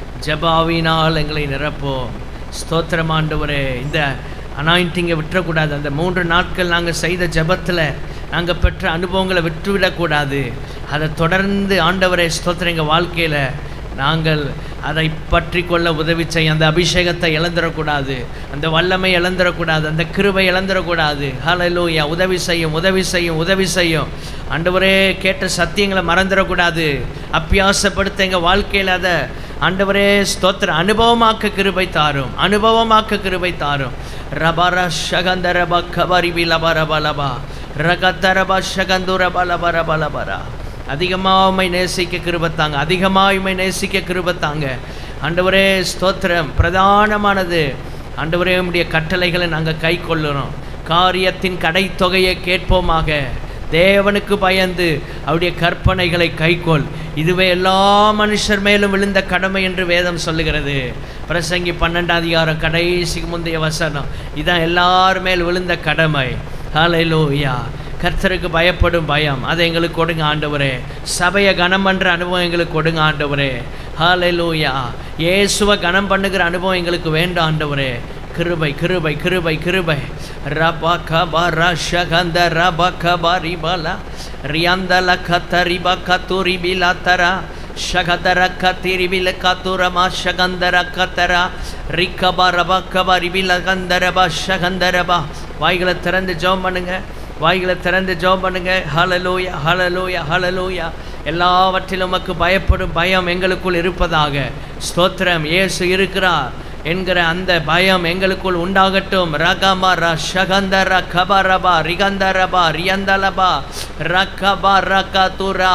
ஜெபாவினால் எங்களை நிரப்பும் ஸ்தோத்திரம் ஆண்டவரே இந்த அனாயிண்டிங்கை விட்டுறக்கூடாது அந்த மூன்று நாட்கள் நாங்கள் செய்த ஜெபத்தில் நாங்கள் பெற்ற அனுபவங்களை விட்டுவிடக்கூடாது அதை தொடர்ந்து ஆண்டவரே ஸ்தோத்திரம் எங்கள் வாழ்க்கையில் நாங்கள் அதை பற்றி கொள்ள உதவி செய்ய அந்த அபிஷேகத்தை இழந்துடக்கூடாது அந்த வல்லமை இழந்துடக்கூடாது அந்த கிருபை இழந்துடக்கூடாது ஹalleluya உதவி செய்யும் உதவி செய்யும் உதவி செய்யும் ஆண்டவரே கேட்ட சத்தியங்களை மறந்துடக்கூடாது அப்பியாசப்படுத்த எங்கள் வாழ்க்கையில் அதை ஆண்டவரே ஸ்தோத்திர அனுபவமாக்க கிருபை தாரும் அனுபவமாக்க கிருபை தாரும் ரபர ஷகந்தரப கபரிபி லபரபலபா ரகத்தரப ஷகந்துரப லபரபலபரா அதிகமாக உம்மை நேசிக்க கிருபத்தாங்க அதிகமாக உம்மை நேசிக்க கிருபத்தாங்க ஆண்டவரே ஸ்தோத்திரம் பிரதானமானது ஆண்டவரே உம்முடைய கட்டளைகளை நாங்கள் கை கொள்ளுறோம் காரியத்தின் கடைத்தொகையை கேட்போமாக தேவனுக்கு பயந்து அவருடைய கற்பனைகளை கைக்கொள் இதுவே எல்லா மனுஷர் மேலும் விழுந்த கடமை என்று வேதம் சொல்லுகிறது பிரசங்கி பன்னெண்டாம் அதிகாரம் கடைசிக்கு முந்தைய வசனம் இதான் எல்லார் மேல் விழுந்த கடமை ஹalleluya கர்த்தருக்கு பயப்படும் பயம் அதை எங்களுக்கு கொடுங்க ஆண்டவரே சபையை கனம் பண்ணுற அனுபவம் எங்களுக்கு கொடுங்க ஆண்டவரே ஹalleluya இயேசுவை கனம் பண்ணுகிற அனுபவம் எங்களுக்கு வேண்டாம் ஆண்டவரே கிருபை கிருபை கிருபை கிருபை ரபா கபா ரஷகந்த ரப கபா ரிபலா ரியாந்தல கத்தரிபா கத்துரி பிலாத்தரா ಶಗದರ ಕತಿರಿಬಿಲ ಕತುರಮ ಶಗಂದರ ಕತರ ரிக்கபா ரபா கபா ரிபில கந்தரபா ஷகந்தரபா வாய்களை திறந்து ஜெபம் பண்ணுங்க வாய்களை திறந்து ஜெபம் பண்ணுங்க ஹலலூயா ஹலலூயா ஹலலூயா எல்லாவற்றிலும் உமக்கு பயப்படும் பயம் எங்களுக்குள் இருப்பதாக ஸ்தோத்திரம் இயேசு இருக்கிறார் என்கிற அந்த பயம் எங்களுக்குள் உண்டாகட்டும் ரகமா ர ஷகந்தர கபரபா ரிகந்தரபா ரியந்தலபா ரக்கபா ரகதுரா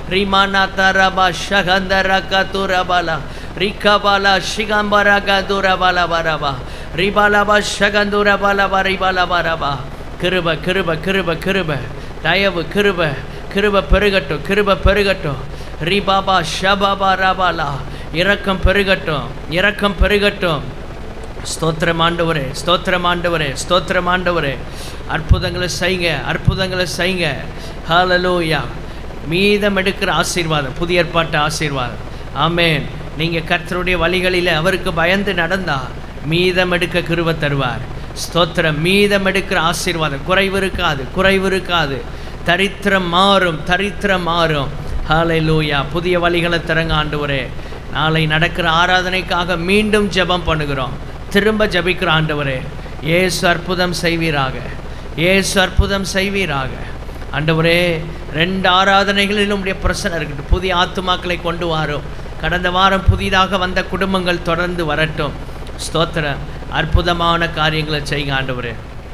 ரிமானதரபா ஷகந்தர கதுரபல ரிகபல ஷிகம்பர கதுரபல வரபா ரிபலபா ஷகந்துரபல ரிபலபரபா கிருப கிருப கிருப கிருப தயவு கிருப கிருப பெருகட்டும் கிருப பெருகட்டும் ரிபாபா ஷபாபா ரபாலா இரக்கம் பெருகட்டும் இரக்கம் பெருகட்டும் ஸ்தோத்திரம் ஆண்டவரே ஸ்தோத்திரம் ஆண்டவரே ஸ்தோத்திரம் ஆண்டவரே அற்புதங்களை செய்யுங்க அற்புதங்களை செய்யுங்க ஹalleluya மீதம் எடுக்கிற ஆசீர்வாதம் புதிய ஏற்பாட்டு ஆசீர்வாதம் ஆமென் நீங்கள் கர்த்தருடைய வழிகளில் அவருக்கு பயந்து நடந்தா மீதம் எடுக்க கிருப தருவார் ஸ்தோத்திரம் மீதம் எடுக்கிற ஆசீர்வாதம் குறைவு இருக்காது குறைவு இருக்காது தரித்திரம் மாறும் தரித்திரம் மாறும் ஹalleluya புதிய வழிகளை திறங்க ஆண்டவரே நாளை நடக்கிற ஆராதனைக்காக மீண்டும் ஜெபம் பண்ணுகிறோம் திரும்ப ஜெபிக்கிற ஆண்டவரே ஏசு அற்புதம் செய்வீராக ஏசு அற்புதம் செய்வீராக ஆண்டவரே ரெண்டு ஆராதனைகளிலும் உடைய பிரச்சனை இருக்கட்டும் புதிய ஆத்துமாக்களை கொண்டு வாரும் கடந்த வாரம் புதிதாக வந்த குடும்பங்கள் தொடர்ந்து வரட்டும் ஸ்தோத்திரம் அற்புதமான காரியங்களை செய்யுங்க ஆண்டவரே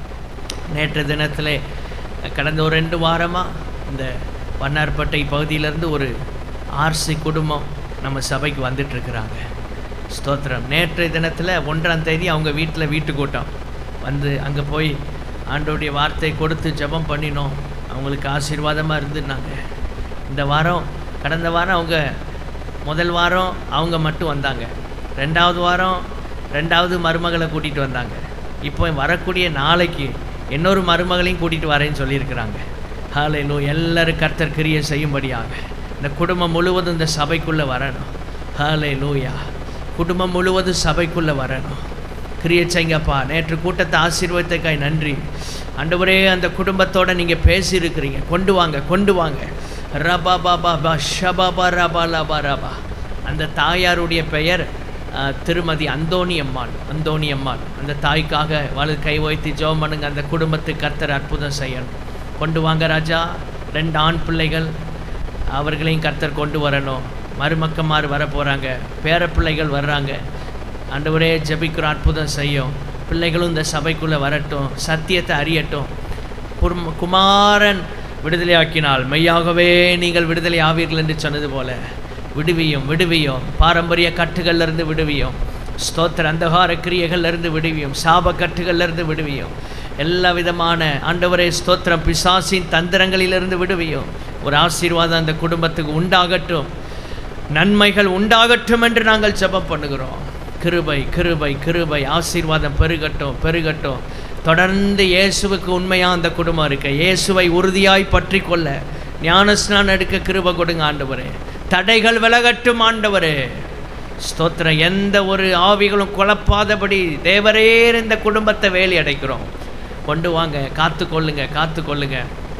நேற்று தினத்திலே கடந்த ஒரு ரெண்டு வாரமாக இந்த வண்ணார்பேட்டை பகுதியிலேருந்து ஒரு ஆர்சி குடும்பம் நம்ம சபைக்கு வந்துட்டுருக்குறாங்க ஸ்தோத்திரம் நேற்றைய தினத்தில் ஒன்றாம் தேதி அவங்க வீட்டில் வீட்டு கூட்டம் வந்து அங்கே போய் ஆண்டோடைய வார்த்தை கொடுத்து ஜெபம் பண்ணினோம் அவங்களுக்கு ஆசீர்வாதமாக இருந்துனாங்க இந்த வாரம் கடந்த வாரம் அவங்க முதல் வாரம் அவங்க மட்டும் வந்தாங்க ரெண்டாவது வாரம் ரெண்டாவது மருமகளை கூட்டிகிட்டு வந்தாங்க இப்போ வரக்கூடிய நாளைக்கு இன்னொரு மருமகளையும் கூட்டிகிட்டு வரேன்னு சொல்லியிருக்கிறாங்க ஹாலையிலோ எல்லாரும் கர்த்தர் கிரியை செய்யும்படியாக இந்த குடும்பம் முழுவதும் இந்த சபைக்குள்ளே வரணும் ஹாலை லூயா குடும்பம் முழுவதும் சபைக்குள்ளே வரணும் கிரியை செய்யுங்கப்பா நேற்று கூட்டத்தை ஆசீர்வதித்தக்காய் நன்றி ஆண்டவரே அந்த குடும்பத்தோட நீங்கள் பேசியிருக்கிறீங்க கொண்டு வாங்க கொண்டு வாங்க ரபா பாபா பா ஷபாபா ரபா லபா ரபா அந்த தாயாருடைய பெயர் அஹ், திருமதி அந்தோணி அம்மாள் அந்தோணி அம்மாள் அந்த தாய்க்காக வலது கை வைத்து ஜெபம் பண்ணுங்க அந்த குடும்பத்துக்கு கர்த்தர் அற்புதம் செய்யணும் கொண்டு வாங்க ராஜா ரெண்டு ஆண் பிள்ளைகள் அவர்களையும் கர்த்தர் கொண்டு வரணும் மருமக்கமார் வர போகிறாங்க பேர பிள்ளைகள் வர்றாங்க ஆண்டவரே ஜெபிக்கிற அற்புதம் செய்யும் பிள்ளைகளும் இந்த சபைக்குள்ளே வரட்டும் சத்தியத்தை அறியட்டும் குரும் குமாரன் விடுதலையாக்கினால் மெய்யாகவே நீங்கள் விடுதலை ஆவீர்கள் என்று சொன்னது போல விடுவியும் விடுவியும் பாரம்பரிய கட்டுகள்ல இருந்து விடுவியும் ஸ்தோத்திர அந்தகார கிரியைகள்ல இருந்து விடுவியும் சாப கட்டுகள்ல இருந்து விடுவியும் எல்லா விதமான ஆண்டவரே ஸ்தோத்திரம் பிசாசின் தந்திரங்களிலிருந்து விடுவியும் ஒரு ஆசீர்வாதம் அந்த குடும்பத்துக்கு உண்டாகட்டும் நன்மைகள் உண்டாகட்டும் என்று நாங்கள் ஜெபம் பண்ணுகிறோம் கிருபை கிருபை கிருபை ஆசீர்வாதம் பெருகட்டும் பெருகட்டும் தொடர்ந்து இயேசுவுக்கு உண்மையாக அந்த குடும்பம் இருக்கு இயேசுவை உறுதியாய் பற்றி கொள்ள ஞானஸ்நானம் எடுக்க கிருபை கொடுங்க ஆண்டவரே தடைகள் விலகட்டும் ஆண்டவரே ஸ்தோத்திரம் எந்த ஒரு ஆவிகளும் குழப்பாதபடி தேவரேர் இந்த குடும்பத்தை வேலி அடைக்கிறோம் கொண்டு வாங்க காத்து கொள்ளுங்க காத்து கொள்ளுங்க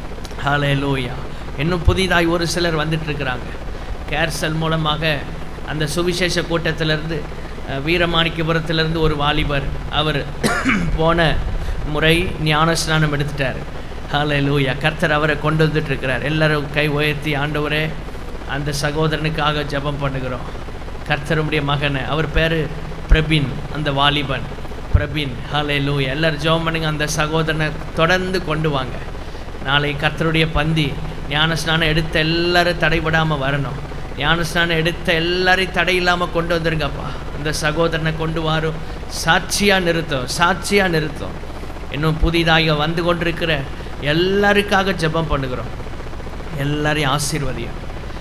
ஹாலே லூயா இன்னும் புதிதாய் ஒரு சிலர் வந்துட்டு இருக்கிறாங்க கேர்சல் மூலமாக அந்த சுவிசேஷ கூட்டத்திலிருந்து அஹ், வீரமாணிக்கபுரத்திலிருந்து ஒரு வாலிபர் அவர் போன முறை ஞானஸ்நானம் எடுத்துட்டார் ஹாலே லூயா கர்த்தர் அவரை கொண்டு வந்துட்டு இருக்கிறார் எல்லாரும் கை உயர்த்தி ஆண்டவரே அந்த சகோதரனுக்காக ஜெபம் பண்ணுகிறோம் கர்த்தருடைய மகனை அவர் பேர் பிரபின் அந்த வாலிபன் பிரபின் ஹாலே லூ எல்லாரும் ஜெபம் பண்ணுங்க அந்த சகோதரனை தொடர்ந்து கொண்டு வாங்க நாளை கர்த்தருடைய பந்தி ஞானஸ்நானம் எடுத்த எல்லாரும் தடைபடாமல் வரணும் ஞானஸ்நானம் எடுத்த எல்லாரையும் தடை இல்லாமல் கொண்டு வந்துருங்கப்பா இந்த சகோதரனை கொண்டு வரும் சாட்சியாக நிறுத்தும் சாட்சியாக நிறுத்தும் இன்னும் புதிதாக வந்து கொண்டிருக்கிற எல்லாருக்காக ஜெபம் பண்ணுகிறோம் எல்லாரையும் ஆசீர்வதியும்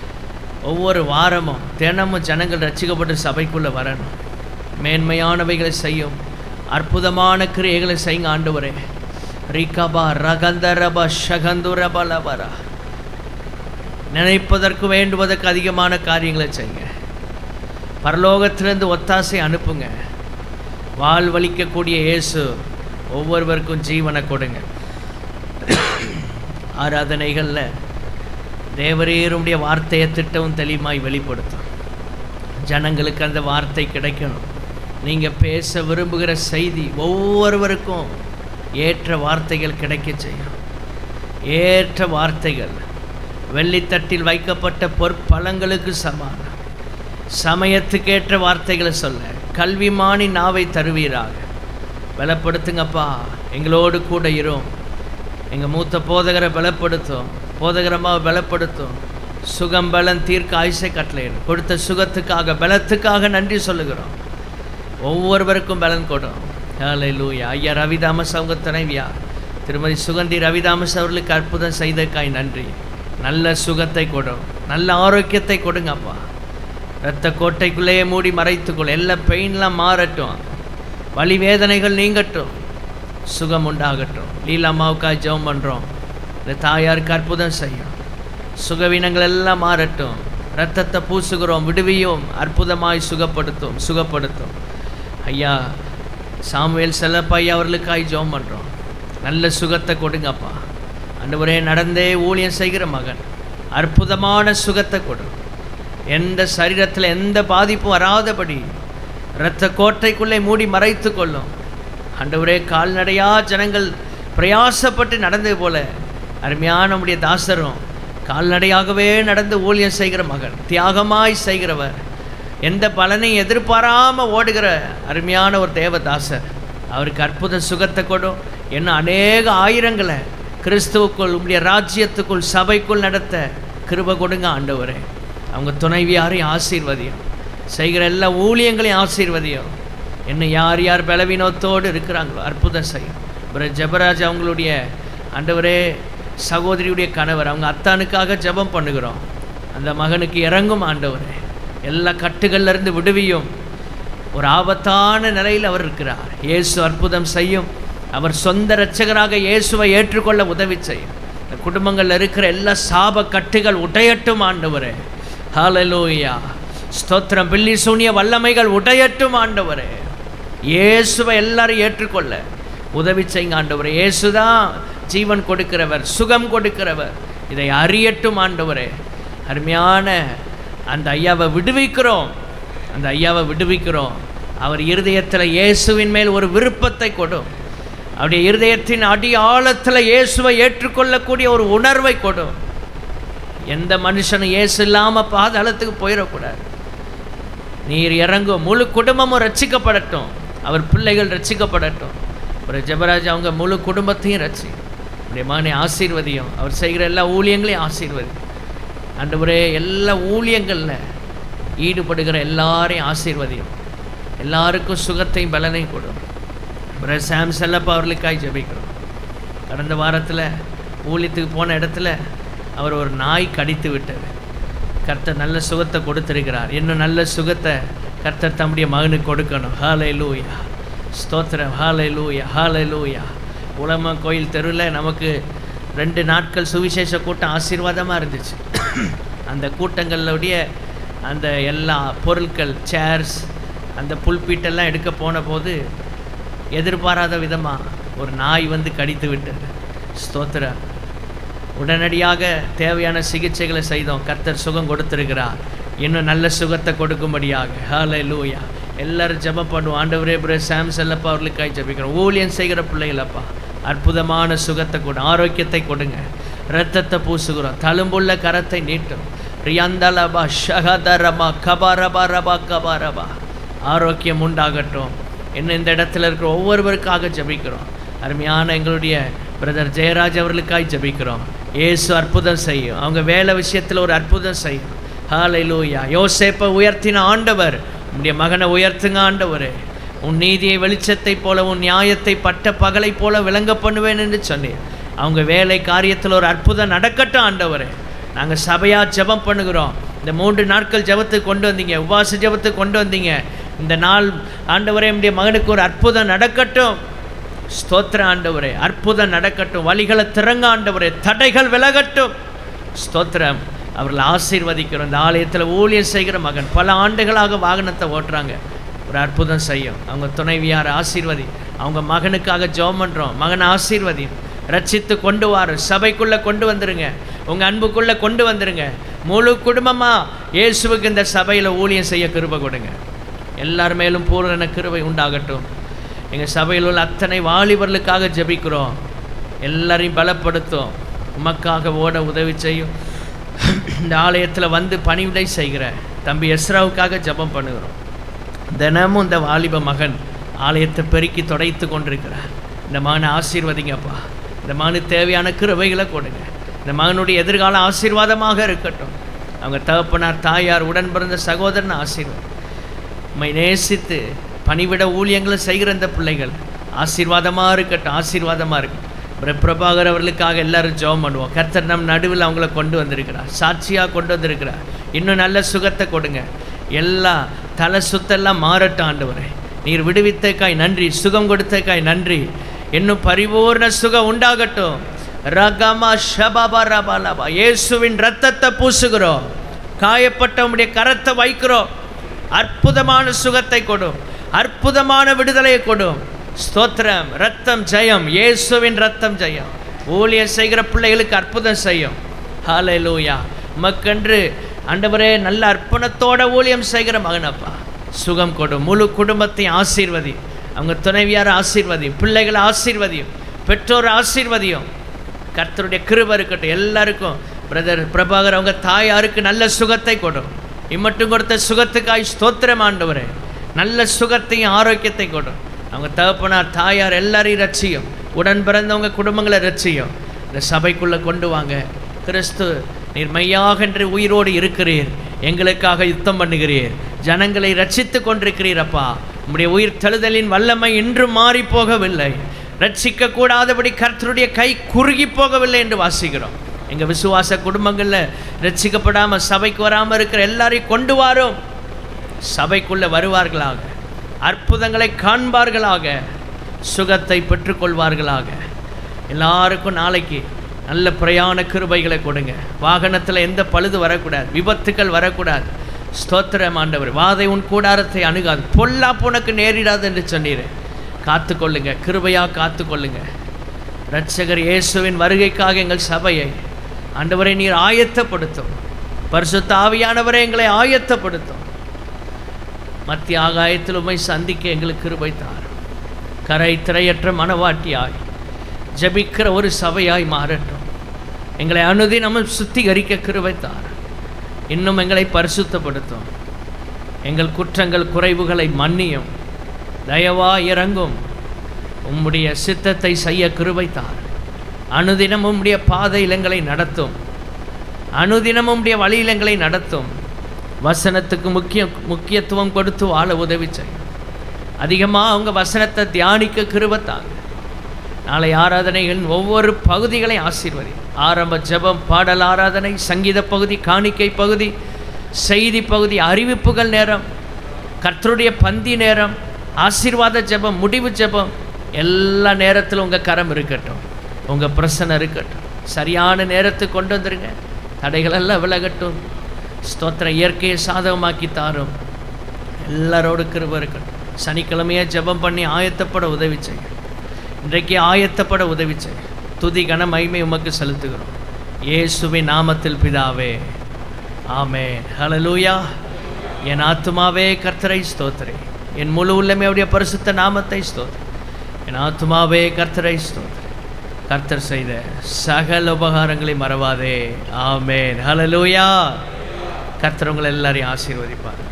ஒவ்வொரு வாரமும் தினமும் ஜனங்கள் ரட்சிக்கப்பட்டு சபைக்குள்ளே வரணும் மேன்மையானவைகளை செய்யும் அற்புதமான கிரியைகளை செய்யுங்க ஆண்டவரே ரிகபா ரகந்தரபா ஷகந்துரபலபரா நினைப்பதற்கு வேண்டுவதற்கு அதிகமான காரியங்களை செய்யுங்க பரலோகத்திலிருந்து ஒத்தாசை அனுப்புங்க வாழ்வழிக்கக்கூடிய இயேசு ஒவ்வொருவருக்கும் ஜீவனை கொடுங்க ஆராதனைகளில் தேவரீருடைய வார்த்தையை திட்டவும் தெளிவாய் வெளிப்படுத்தும் ஜனங்களுக்கு அந்த வார்த்தை கிடைக்கணும் நீங்கள் பேச விரும்புகிற செய்தி ஒவ்வொருவருக்கும் ஏற்ற வார்த்தைகள் கிடைக்க செய்யும் ஏற்ற வார்த்தைகள் வெள்ளித்தட்டில் வைக்கப்பட்ட பொற்பழங்களுக்கு சமானம் சமயத்துக்கேற்ற வார்த்தைகளை சொல்ல கல்விமானி நாவை தருவீராக பலப்படுத்துங்கப்பா எங்களோடு கூட இரும் எங்கள் மூத்த போதகரை பலப்படுத்தும் போதகரமாக பலப்படுத்தும் சுகம் பலன் தீர்க்க ஆயுசை கட்டளையிடும் கொடுத்த சுகத்துக்காக பலத்துக்காக நன்றி சொல்லுகிறோம் ஒவ்வொருவருக்கும் பலன் கொடும் ஹாலை லூயா ஐயா ரவிதாமஸ் அவங்க துணைவியா திருமதி சுகந்தி ரவிதாமஸ் அவர்களுக்கு அற்புதம் செய்தக்காய் நன்றி நல்ல சுகத்தை கொடும் நல்ல ஆரோக்கியத்தை கொடுங்கப்பா இரத்த கோட்டைக்குள்ளேயே மூடி மறைத்துக்கொள் எல்லா பெயின்லாம் மாறட்டும் வலி வேதனைகள் நீங்கட்டும் சுகம் உண்டாகட்டும் லீலாமாவுக்காக ஜெபம் பண்ணுறோம் இந்த தாயாருக்கு அற்புதம் செய்யும் சுகவீனங்கள் எல்லாம் மாறட்டும் ரத்தத்தை பூசுகிறோம் விடுவியும் அற்புதமாய் சுகப்படுத்தும் சுகப்படுத்தும் ஐயா சாமுவேல் செல்லப்பா ஐயா அவர்களுக்காய் ஜெபம் பண்ணுறோம் நல்ல சுகத்தை கொடுங்கப்பா ஆண்டவரே நடந்தே ஊழியம் செய்கிற மகன் அற்புதமான சுகத்தை கொடு எந்த சரீரத்தில் எந்த பாதிப்பும் வராதபடி இரத்த கோட்டைக்குள்ளே மூடி மறைத்து கொள்ளும் ஆண்டவரே கால்நடையா ஜனங்கள் பிரயாசப்பட்டு நடந்தது போல அருமையான நம்முடைய தாசரும் கால்நடையாகவே நடந்து ஊழியம் செய்கிற மகன் தியாகமாய் செய்கிறவர் எந்த பலனையும் எதிர்பாராம ஓடுகிற அருமையான ஒரு தேவதாசர் அவருக்கு அற்புத சுகத்தை கொடும் இன்னும் அநேக ஆயிரங்களை கிறிஸ்துவுக்குள் உம்முடைய ராஜ்யத்துக்குள் சபைக்குள் நடத்த கிருப கொடுங்க ஆண்டவரே அவங்க துணைவியாரையும் ஆசீர்வதியும் செய்கிற எல்லா ஊழியங்களையும் ஆசீர்வதியும் என்ன யார் யார் பலவீனத்தோடு இருக்கிறாங்களோ அற்புதம் செய்யும் அப்புறம் ஜெபராஜ் அவங்களுடைய ஆண்டவரே சகோதரியுடைய கணவர் அவங்க அத்தானுக்காக ஜெபம் பண்ணுகிறோம் அந்த மகனுக்கு இறங்கும் ஆண்டவரே எல்லா கட்டுகள்ல இருந்து விடுவியும் ஒரு ஆபத்தான நிலையில் அவர் இருக்கிறார் இயேசு அற்புதம் செய்யும் அவர் சொந்த இரட்சகராக இயேசுவை ஏற்றுக்கொள்ள உதவி செய்யும் இந்த குடும்பங்கள்ல இருக்கிற எல்லா சாப கட்டுகள் உடையட்டும் ஆண்டவரே ஹalleluya ஸ்தோத்திரம் பில்லி சூனிய வல்லமைகள் உடையட்டும் ஆண்டவரே இயேசுவை எல்லாரும் ஏற்றுக்கொள்ள உதவி செய்யுங்க ஆண்டவரே இயேசுதான் ஜீவன் கொடுக்கிறவர் சுகம் கொடுக்கிறவர் இதை அறியட்டும் ஆண்டவரே அருமையான அந்த ஐயாவை விடுவிக்கிறோம் அந்த ஐயாவை விடுவிக்கிறோம் அவர் இருதயத்தில் இயேசுவின் மேல் ஒரு விருப்பத்தை கொடும் அவருடைய இருதயத்தின் அடி ஆழத்தில் இயேசுவை ஏற்றுக்கொள்ளக்கூடிய ஒரு உணர்வை கொடும் எந்த மனுஷனும் இயேசு இல்லாமல் பாதாளத்துக்கு போயிடக்கூடாது நீர் இறங்கும் முழு குடும்பமும் ரட்சிக்கப்படட்டும் அவர் பிள்ளைகள் ரட்சிக்கப்படட்டும் ஒரு ஜெபராஜ் அவங்க முழு குடும்பத்தையும் ரட்சி உடைய மகனை ஆசீர்வதியும் அவர் செய்கிற எல்லா ஊழியங்களையும் ஆசீர்வதி ஆண்டவரே எல்லா ஊழியங்களில் ஈடுபடுகிற எல்லாரையும் ஆசீர்வதியும் எல்லாருக்கும் சுகத்தையும் பலனையும் கொடும் பிரதர் சாம் செல்லப்பா அவர்களுக்காய் ஜெபிக்கிறோம் கடந்த வாரத்தில் ஊழியத்துக்கு போன இடத்துல அவர் ஒரு நாய் கடித்து விட்டது கர்த்தர் நல்ல சுகத்தை கொடுத்திருக்கிறார் இன்னும் நல்ல சுகத்தை கர்த்தர் தம்முடைய மகனுக்கு கொடுக்கணும் ஹாலை லூயா ஸ்தோத்திரம் ஹாலை லூயா ஹாலை லூயா உலம கோயில் தெருவில் நமக்கு ரெண்டு நாட்கள் சுவிசேஷ கூட்டம் ஆசீர்வாதமாக இருந்துச்சு அந்த கூட்டங்களுடைய அந்த எல்லா பொருட்கள் சேர்ஸ் அந்த புல்பீட்டெல்லாம் எடுக்க போன போது எதிர்பாராத விதமாக ஒரு நாய் வந்து கடித்து விட்டது ஸ்தோத்திரம் உடனடியாக தேவையான சிகிச்சைகளை செய்தோம் கர்த்தர் சுகம் கொடுத்திருக்கிறார் இன்னும் நல்ல சுகத்தை கொடுக்கும்படியாக ஹாலை லூயா எல்லாரும் ஜெபம் பண்ணுவோம் ஆண்டவரே பிரே சாம் செல்லப்பா அவர்களுக்காய் ஜெபிக்கிறோம் ஊழியம் செய்கிற பிள்ளைகளப்பா அற்புதமான சுகத்தை கொடு ஆரோக்கியத்தை கொடுங்க இரத்தத்தை பூசுகிறோம் தழும்புள்ள கரத்தை நீட்டும் ரியாந்தலபா ஷகதரபா கபாரபா ரபா கபாரபா ஆரோக்கியம் உண்டாகட்டும் இன்னும் இந்த இடத்துல இருக்கிற ஒவ்வொருவருக்காக ஜெபிக்கிறோம் அருமையான எங்களுடைய பிரதர் ஜெயராஜ் அவர்களுக்காய் ஜெபிக்கிறோம் இயேசு அற்புதம் செய்யும் அவங்க வேலை விஷயத்தில் ஒரு அற்புதம் செய்யும் ஹாலை லூயா யோசேப்பை உயர்த்தின ஆண்டவர் உன்னுடைய மகனை உயர்த்துங்க ஆண்டவரே உன் நீதியை வெளிச்சத்தை போல உன் நியாயத்தை பட்ட பகலை போல விளங்க பண்ணுவேன் என்று சொன்னேன் அவங்க வேலை காரியத்தில் ஒரு அற்புதம் நடக்கட்டும் ஆண்டவரே நாங்கள் சபையாக ஜெபம் பண்ணுகிறோம் இந்த மூன்று நாட்கள் ஜெபத்துக்கு கொண்டு வந்தீங்க உபாச ஜெபத்துக்கு கொண்டு வந்தீங்க இந்த நாள் ஆண்டவரே என்னுடைய மகனுக்கு ஒரு அற்புதம் நடக்கட்டும் ஸ்தோத்திர ஆண்டவரே அற்புதம் நடக்கட்டும் வழிகளை திறங்க ஆண்டவரே தடைகள் விலகட்டும் ஸ்தோத்திரம் அவர்களை ஆசீர்வதிக்கிறோம் இந்த ஆலயத்தில் ஊழியம் செய்கிற மகன் பல ஆண்டுகளாக வாகனத்தை ஓட்டுறாங்க ஒரு அற்புதம் செய்யும் அவங்க துணைவியார் ஆசீர்வதி அவங்க மகனுக்காக ஜெபம் பண்ணுறோம் மகன் ஆசீர்வதி ரட்சித்து கொண்டு வாரு சபைக்குள்ளே கொண்டு வந்துருங்க உங்கள் அன்புக்குள்ளே கொண்டு வந்துருங்க முழு குடும்பமாக இயேசுவுக்கு இந்த சபையில் ஊழியம் செய்ய கிருபை கொடுங்க எல்லார் மேலும் பூரண கிருபை உண்டாகட்டும் எங்கள் சபையில் உள்ள அத்தனை வாலிபர்களுக்காக ஜெபிக்கிறோம் எல்லாரையும் பலப்படுத்தும் உமக்காக ஓட உதவி செய்யும் இந்த ஆலயத்தில் வந்து பணிவிடை செய்கிற தம்பி எஸ்ராவுக்காக ஜெபம் பண்ணுகிறோம் தினமும் இந்த வாலிப மகன் ஆலயத்தை பெருக்கி துடைத்து கொண்டிருக்கிறார் இந்த மகனை ஆசீர்வதிங்கப்பா இந்த மகனுக்கு தேவையான கிருபைகளை கொடுங்க இந்த மகனுடைய எதிர்காலம் ஆசீர்வாதமாக இருக்கட்டும் அவங்க தகப்பனார் தாயார் உடன் பிறந்த சகோதரன் ஆசீர்வாதம் உம்மை நேசித்து பணிவிட ஊழியங்களை செய்கிற இந்த பிள்ளைகள் ஆசீர்வாதமாக இருக்கட்டும் ஆசீர்வாதமாக இருக்கட்டும் பிர- பிரபாகர் அவர்களுக்காக எல்லாரும் ஜெபம் பண்ணுவோம் கர்த்தர் நம் நடுவில் அவங்கள கொண்டு வந்திருக்கிறார் சாட்சியாக கொண்டு வந்திருக்கிறார் இன்னும் நல்ல சுகத்தை கொடுங்க எல்லா தலை சுத்தெல்லாம் மாறட்டும் ஆண்டவரே நீர் விடுவித்தக்காய் நன்றி சுகம் கொடுத்தக்காய் நன்றி இன்னும் பரிபூர்ண சுகம் உண்டாகட்டும் ரகமா ஷபாபா ரபா லபா இயேசுவின் ரத்தத்தை பூசுகிறோம் காயப்பட்ட உம்முடைய கரத்தை வைக்கிறோம் அற்புதமான சுகத்தை கொடும் அற்புதமான விடுதலையை கொடும் ஸ்தோத்திரம் ரத்தம் ஜெயம் இயேசுவின் ரத்தம் ஜெயம் ஊழியம் செய்கிற பிள்ளைகளுக்கு அற்புதம் செய்யும் ஹalleluya மக்கென்று ஆண்டவரே நல்ல அர்ப்பணத்தோட ஊழியம் செய்கிற மகனப்பா சுகம் கொடும் முழு குடும்பத்தையும் ஆசீர்வதி அவங்க துணைவியார் ஆசீர்வதியும் பிள்ளைகளை ஆசீர்வதியும் பெற்றோர் ஆசீர்வதியும் கர்த்தருடைய கிருபை இருக்கட்டும் எல்லாருக்கும் பிரதர் பிரபாகர் அவங்க தாயாருக்கு நல்ல சுகத்தை கொடும் இம்மட்டும் கொடுத்த சுகத்துக்காய் ஸ்தோத்திரம் ஆண்டவரே நல்ல சுகத்தையும் ஆரோக்கியத்தை கொடும் அவங்க தகப்பனார் தாயார் எல்லாரையும் ரட்சியும் உடன் பிறந்தவங்க குடும்பங்களை ரட்சியும் இந்த சபைக்குள்ளே கொண்டு வாங்க கிறிஸ்து நீர் மெய்யாக என்று உயிரோடு இருக்கிறீர் எங்களுக்காக யுத்தம் பண்ணுகிறீர் ஜனங்களை ரட்சித்து கொண்டிருக்கிறீர் அப்பா உம்முடைய உயிர் தழுதலின் வல்லமை இன்றும் மாறி போகவில்லை ரட்சிக்க கூடாதபடி கர்த்தருடைய கை குறுகி போகவில்லை என்று வாசிக்கிறோம் எங்கள் விசுவாச குடும்பங்களில் ரட்சிக்கப்படாமல் சபைக்கு வராமல் இருக்கிற எல்லாரையும் கொண்டு வாரோம் சபைக்குள்ளே வருவார்களாக அற்புதங்களை காண்பார்களாக சுகத்தை பெற்றுக்கொள்வார்களாக எல்லாருக்கும் நாளைக்கு நல்ல பிரயாண கிருபைகளை கொடுங்க வாகனத்தில் எந்த பழுது வரக்கூடாது விபத்துக்கள் வரக்கூடாது ஸ்தோத்திரம் ஆண்டவர் வாதை உன் கூடாரத்தை அணுகாது பொல்லாப்பு உனக்கு நேரிடாது என்று சொன்னீர் காத்துக்கொள்ளுங்க கிருபையாக காத்துக்கொள்ளுங்க இரட்சகர் இயேசுவின் வருகைக்காக எங்கள் சபையை ஆண்டவரை நீர் ஆயத்தப்படுத்தும் பரிசுத்த ஆவியானவரை எங்களை ஆயத்தப்படுத்தும் மத்திய ஆகாயத்தில் உமை சந்திக்க எங்களுக்கு கிருபை தாரும் கரை திரையற்ற மனவாட்டியாய் ஜெபிக்கிற ஒரு சபையாய் மாறட்டும் எங்களை அனுதினமும் சுத்திகரிக்க கிருபை தாரும் இன்னும் எங்களை பரிசுத்தப்படுத்தும் எங்கள் குற்றங்கள் குறைவுகளை மன்னியும் தயவா இறங்கும் உம்முடைய சித்தத்தை செய்ய கிருபை தார் அனுதினம் உம்முடைய பாதையில் எங்களை நடத்தும் அனுதினம் உம்முடைய வழியில் எங்களை நடத்தும் வசனத்துக்கு முக்கிய முக்கியத்துவம் கொடுத்து வாழ உதவி செய்யும் அதிகமாக அவங்க வசனத்தை தியானிக்க கிருபத்தாங்க நாளை ஆராதனைகளின் ஒவ்வொரு பகுதிகளையும் ஆசீர்வதி ஆரம்ப ஜெபம் பாடல் ஆராதனை சங்கீத பகுதி காணிக்கை பகுதி செய்தி பகுதி அறிவிப்புகள் நேரம் கர்த்தருடைய பந்தி நேரம் ஆசீர்வாத ஜெபம் முடிவு ஜெபம் எல்லா நேரத்திலும் உங்கள் கரம் இருக்கட்டும் உங்கள் பிரசனை இருக்கட்டும் சரியான நேரத்துக்கு கொண்டு வந்துருங்க தடைகளெல்லாம் விலகட்டும் ஸ்தோத்திரம் இயற்கையை சாதகமாக்கி தாரும் எல்லாரோட கிருபை இருக்கட்டும் சனிக்கிழமையாக ஜெபம் பண்ணி ஆயத்தப்பட உதவி செய்யும் இன்றைக்கு ஆயத்தப்பட உதவி செய்யும் துதி கன மகிமை உமக்கு செலுத்துகிறோம் இயேசுவின் நாமத்தில் பிதாவே ஆமே ஹalleluya என் ஆத்துமாவே கர்த்தரை ஸ்தோத்திரே என் முழு உள்ளமே அவருடைய பரிசுத்த நாமத்தை ஸ்தோத்திரம் என் ஆத்துமாவே கர்த்தரை ஸ்தோத்திரம் கர்த்தர் செய்த சகல உபகாரங்களை மறவாதே ஆமேன் ஹalleluya கர்த்தர் உங்களை எல்லாரையும் ஆசீர்வதிப்பார்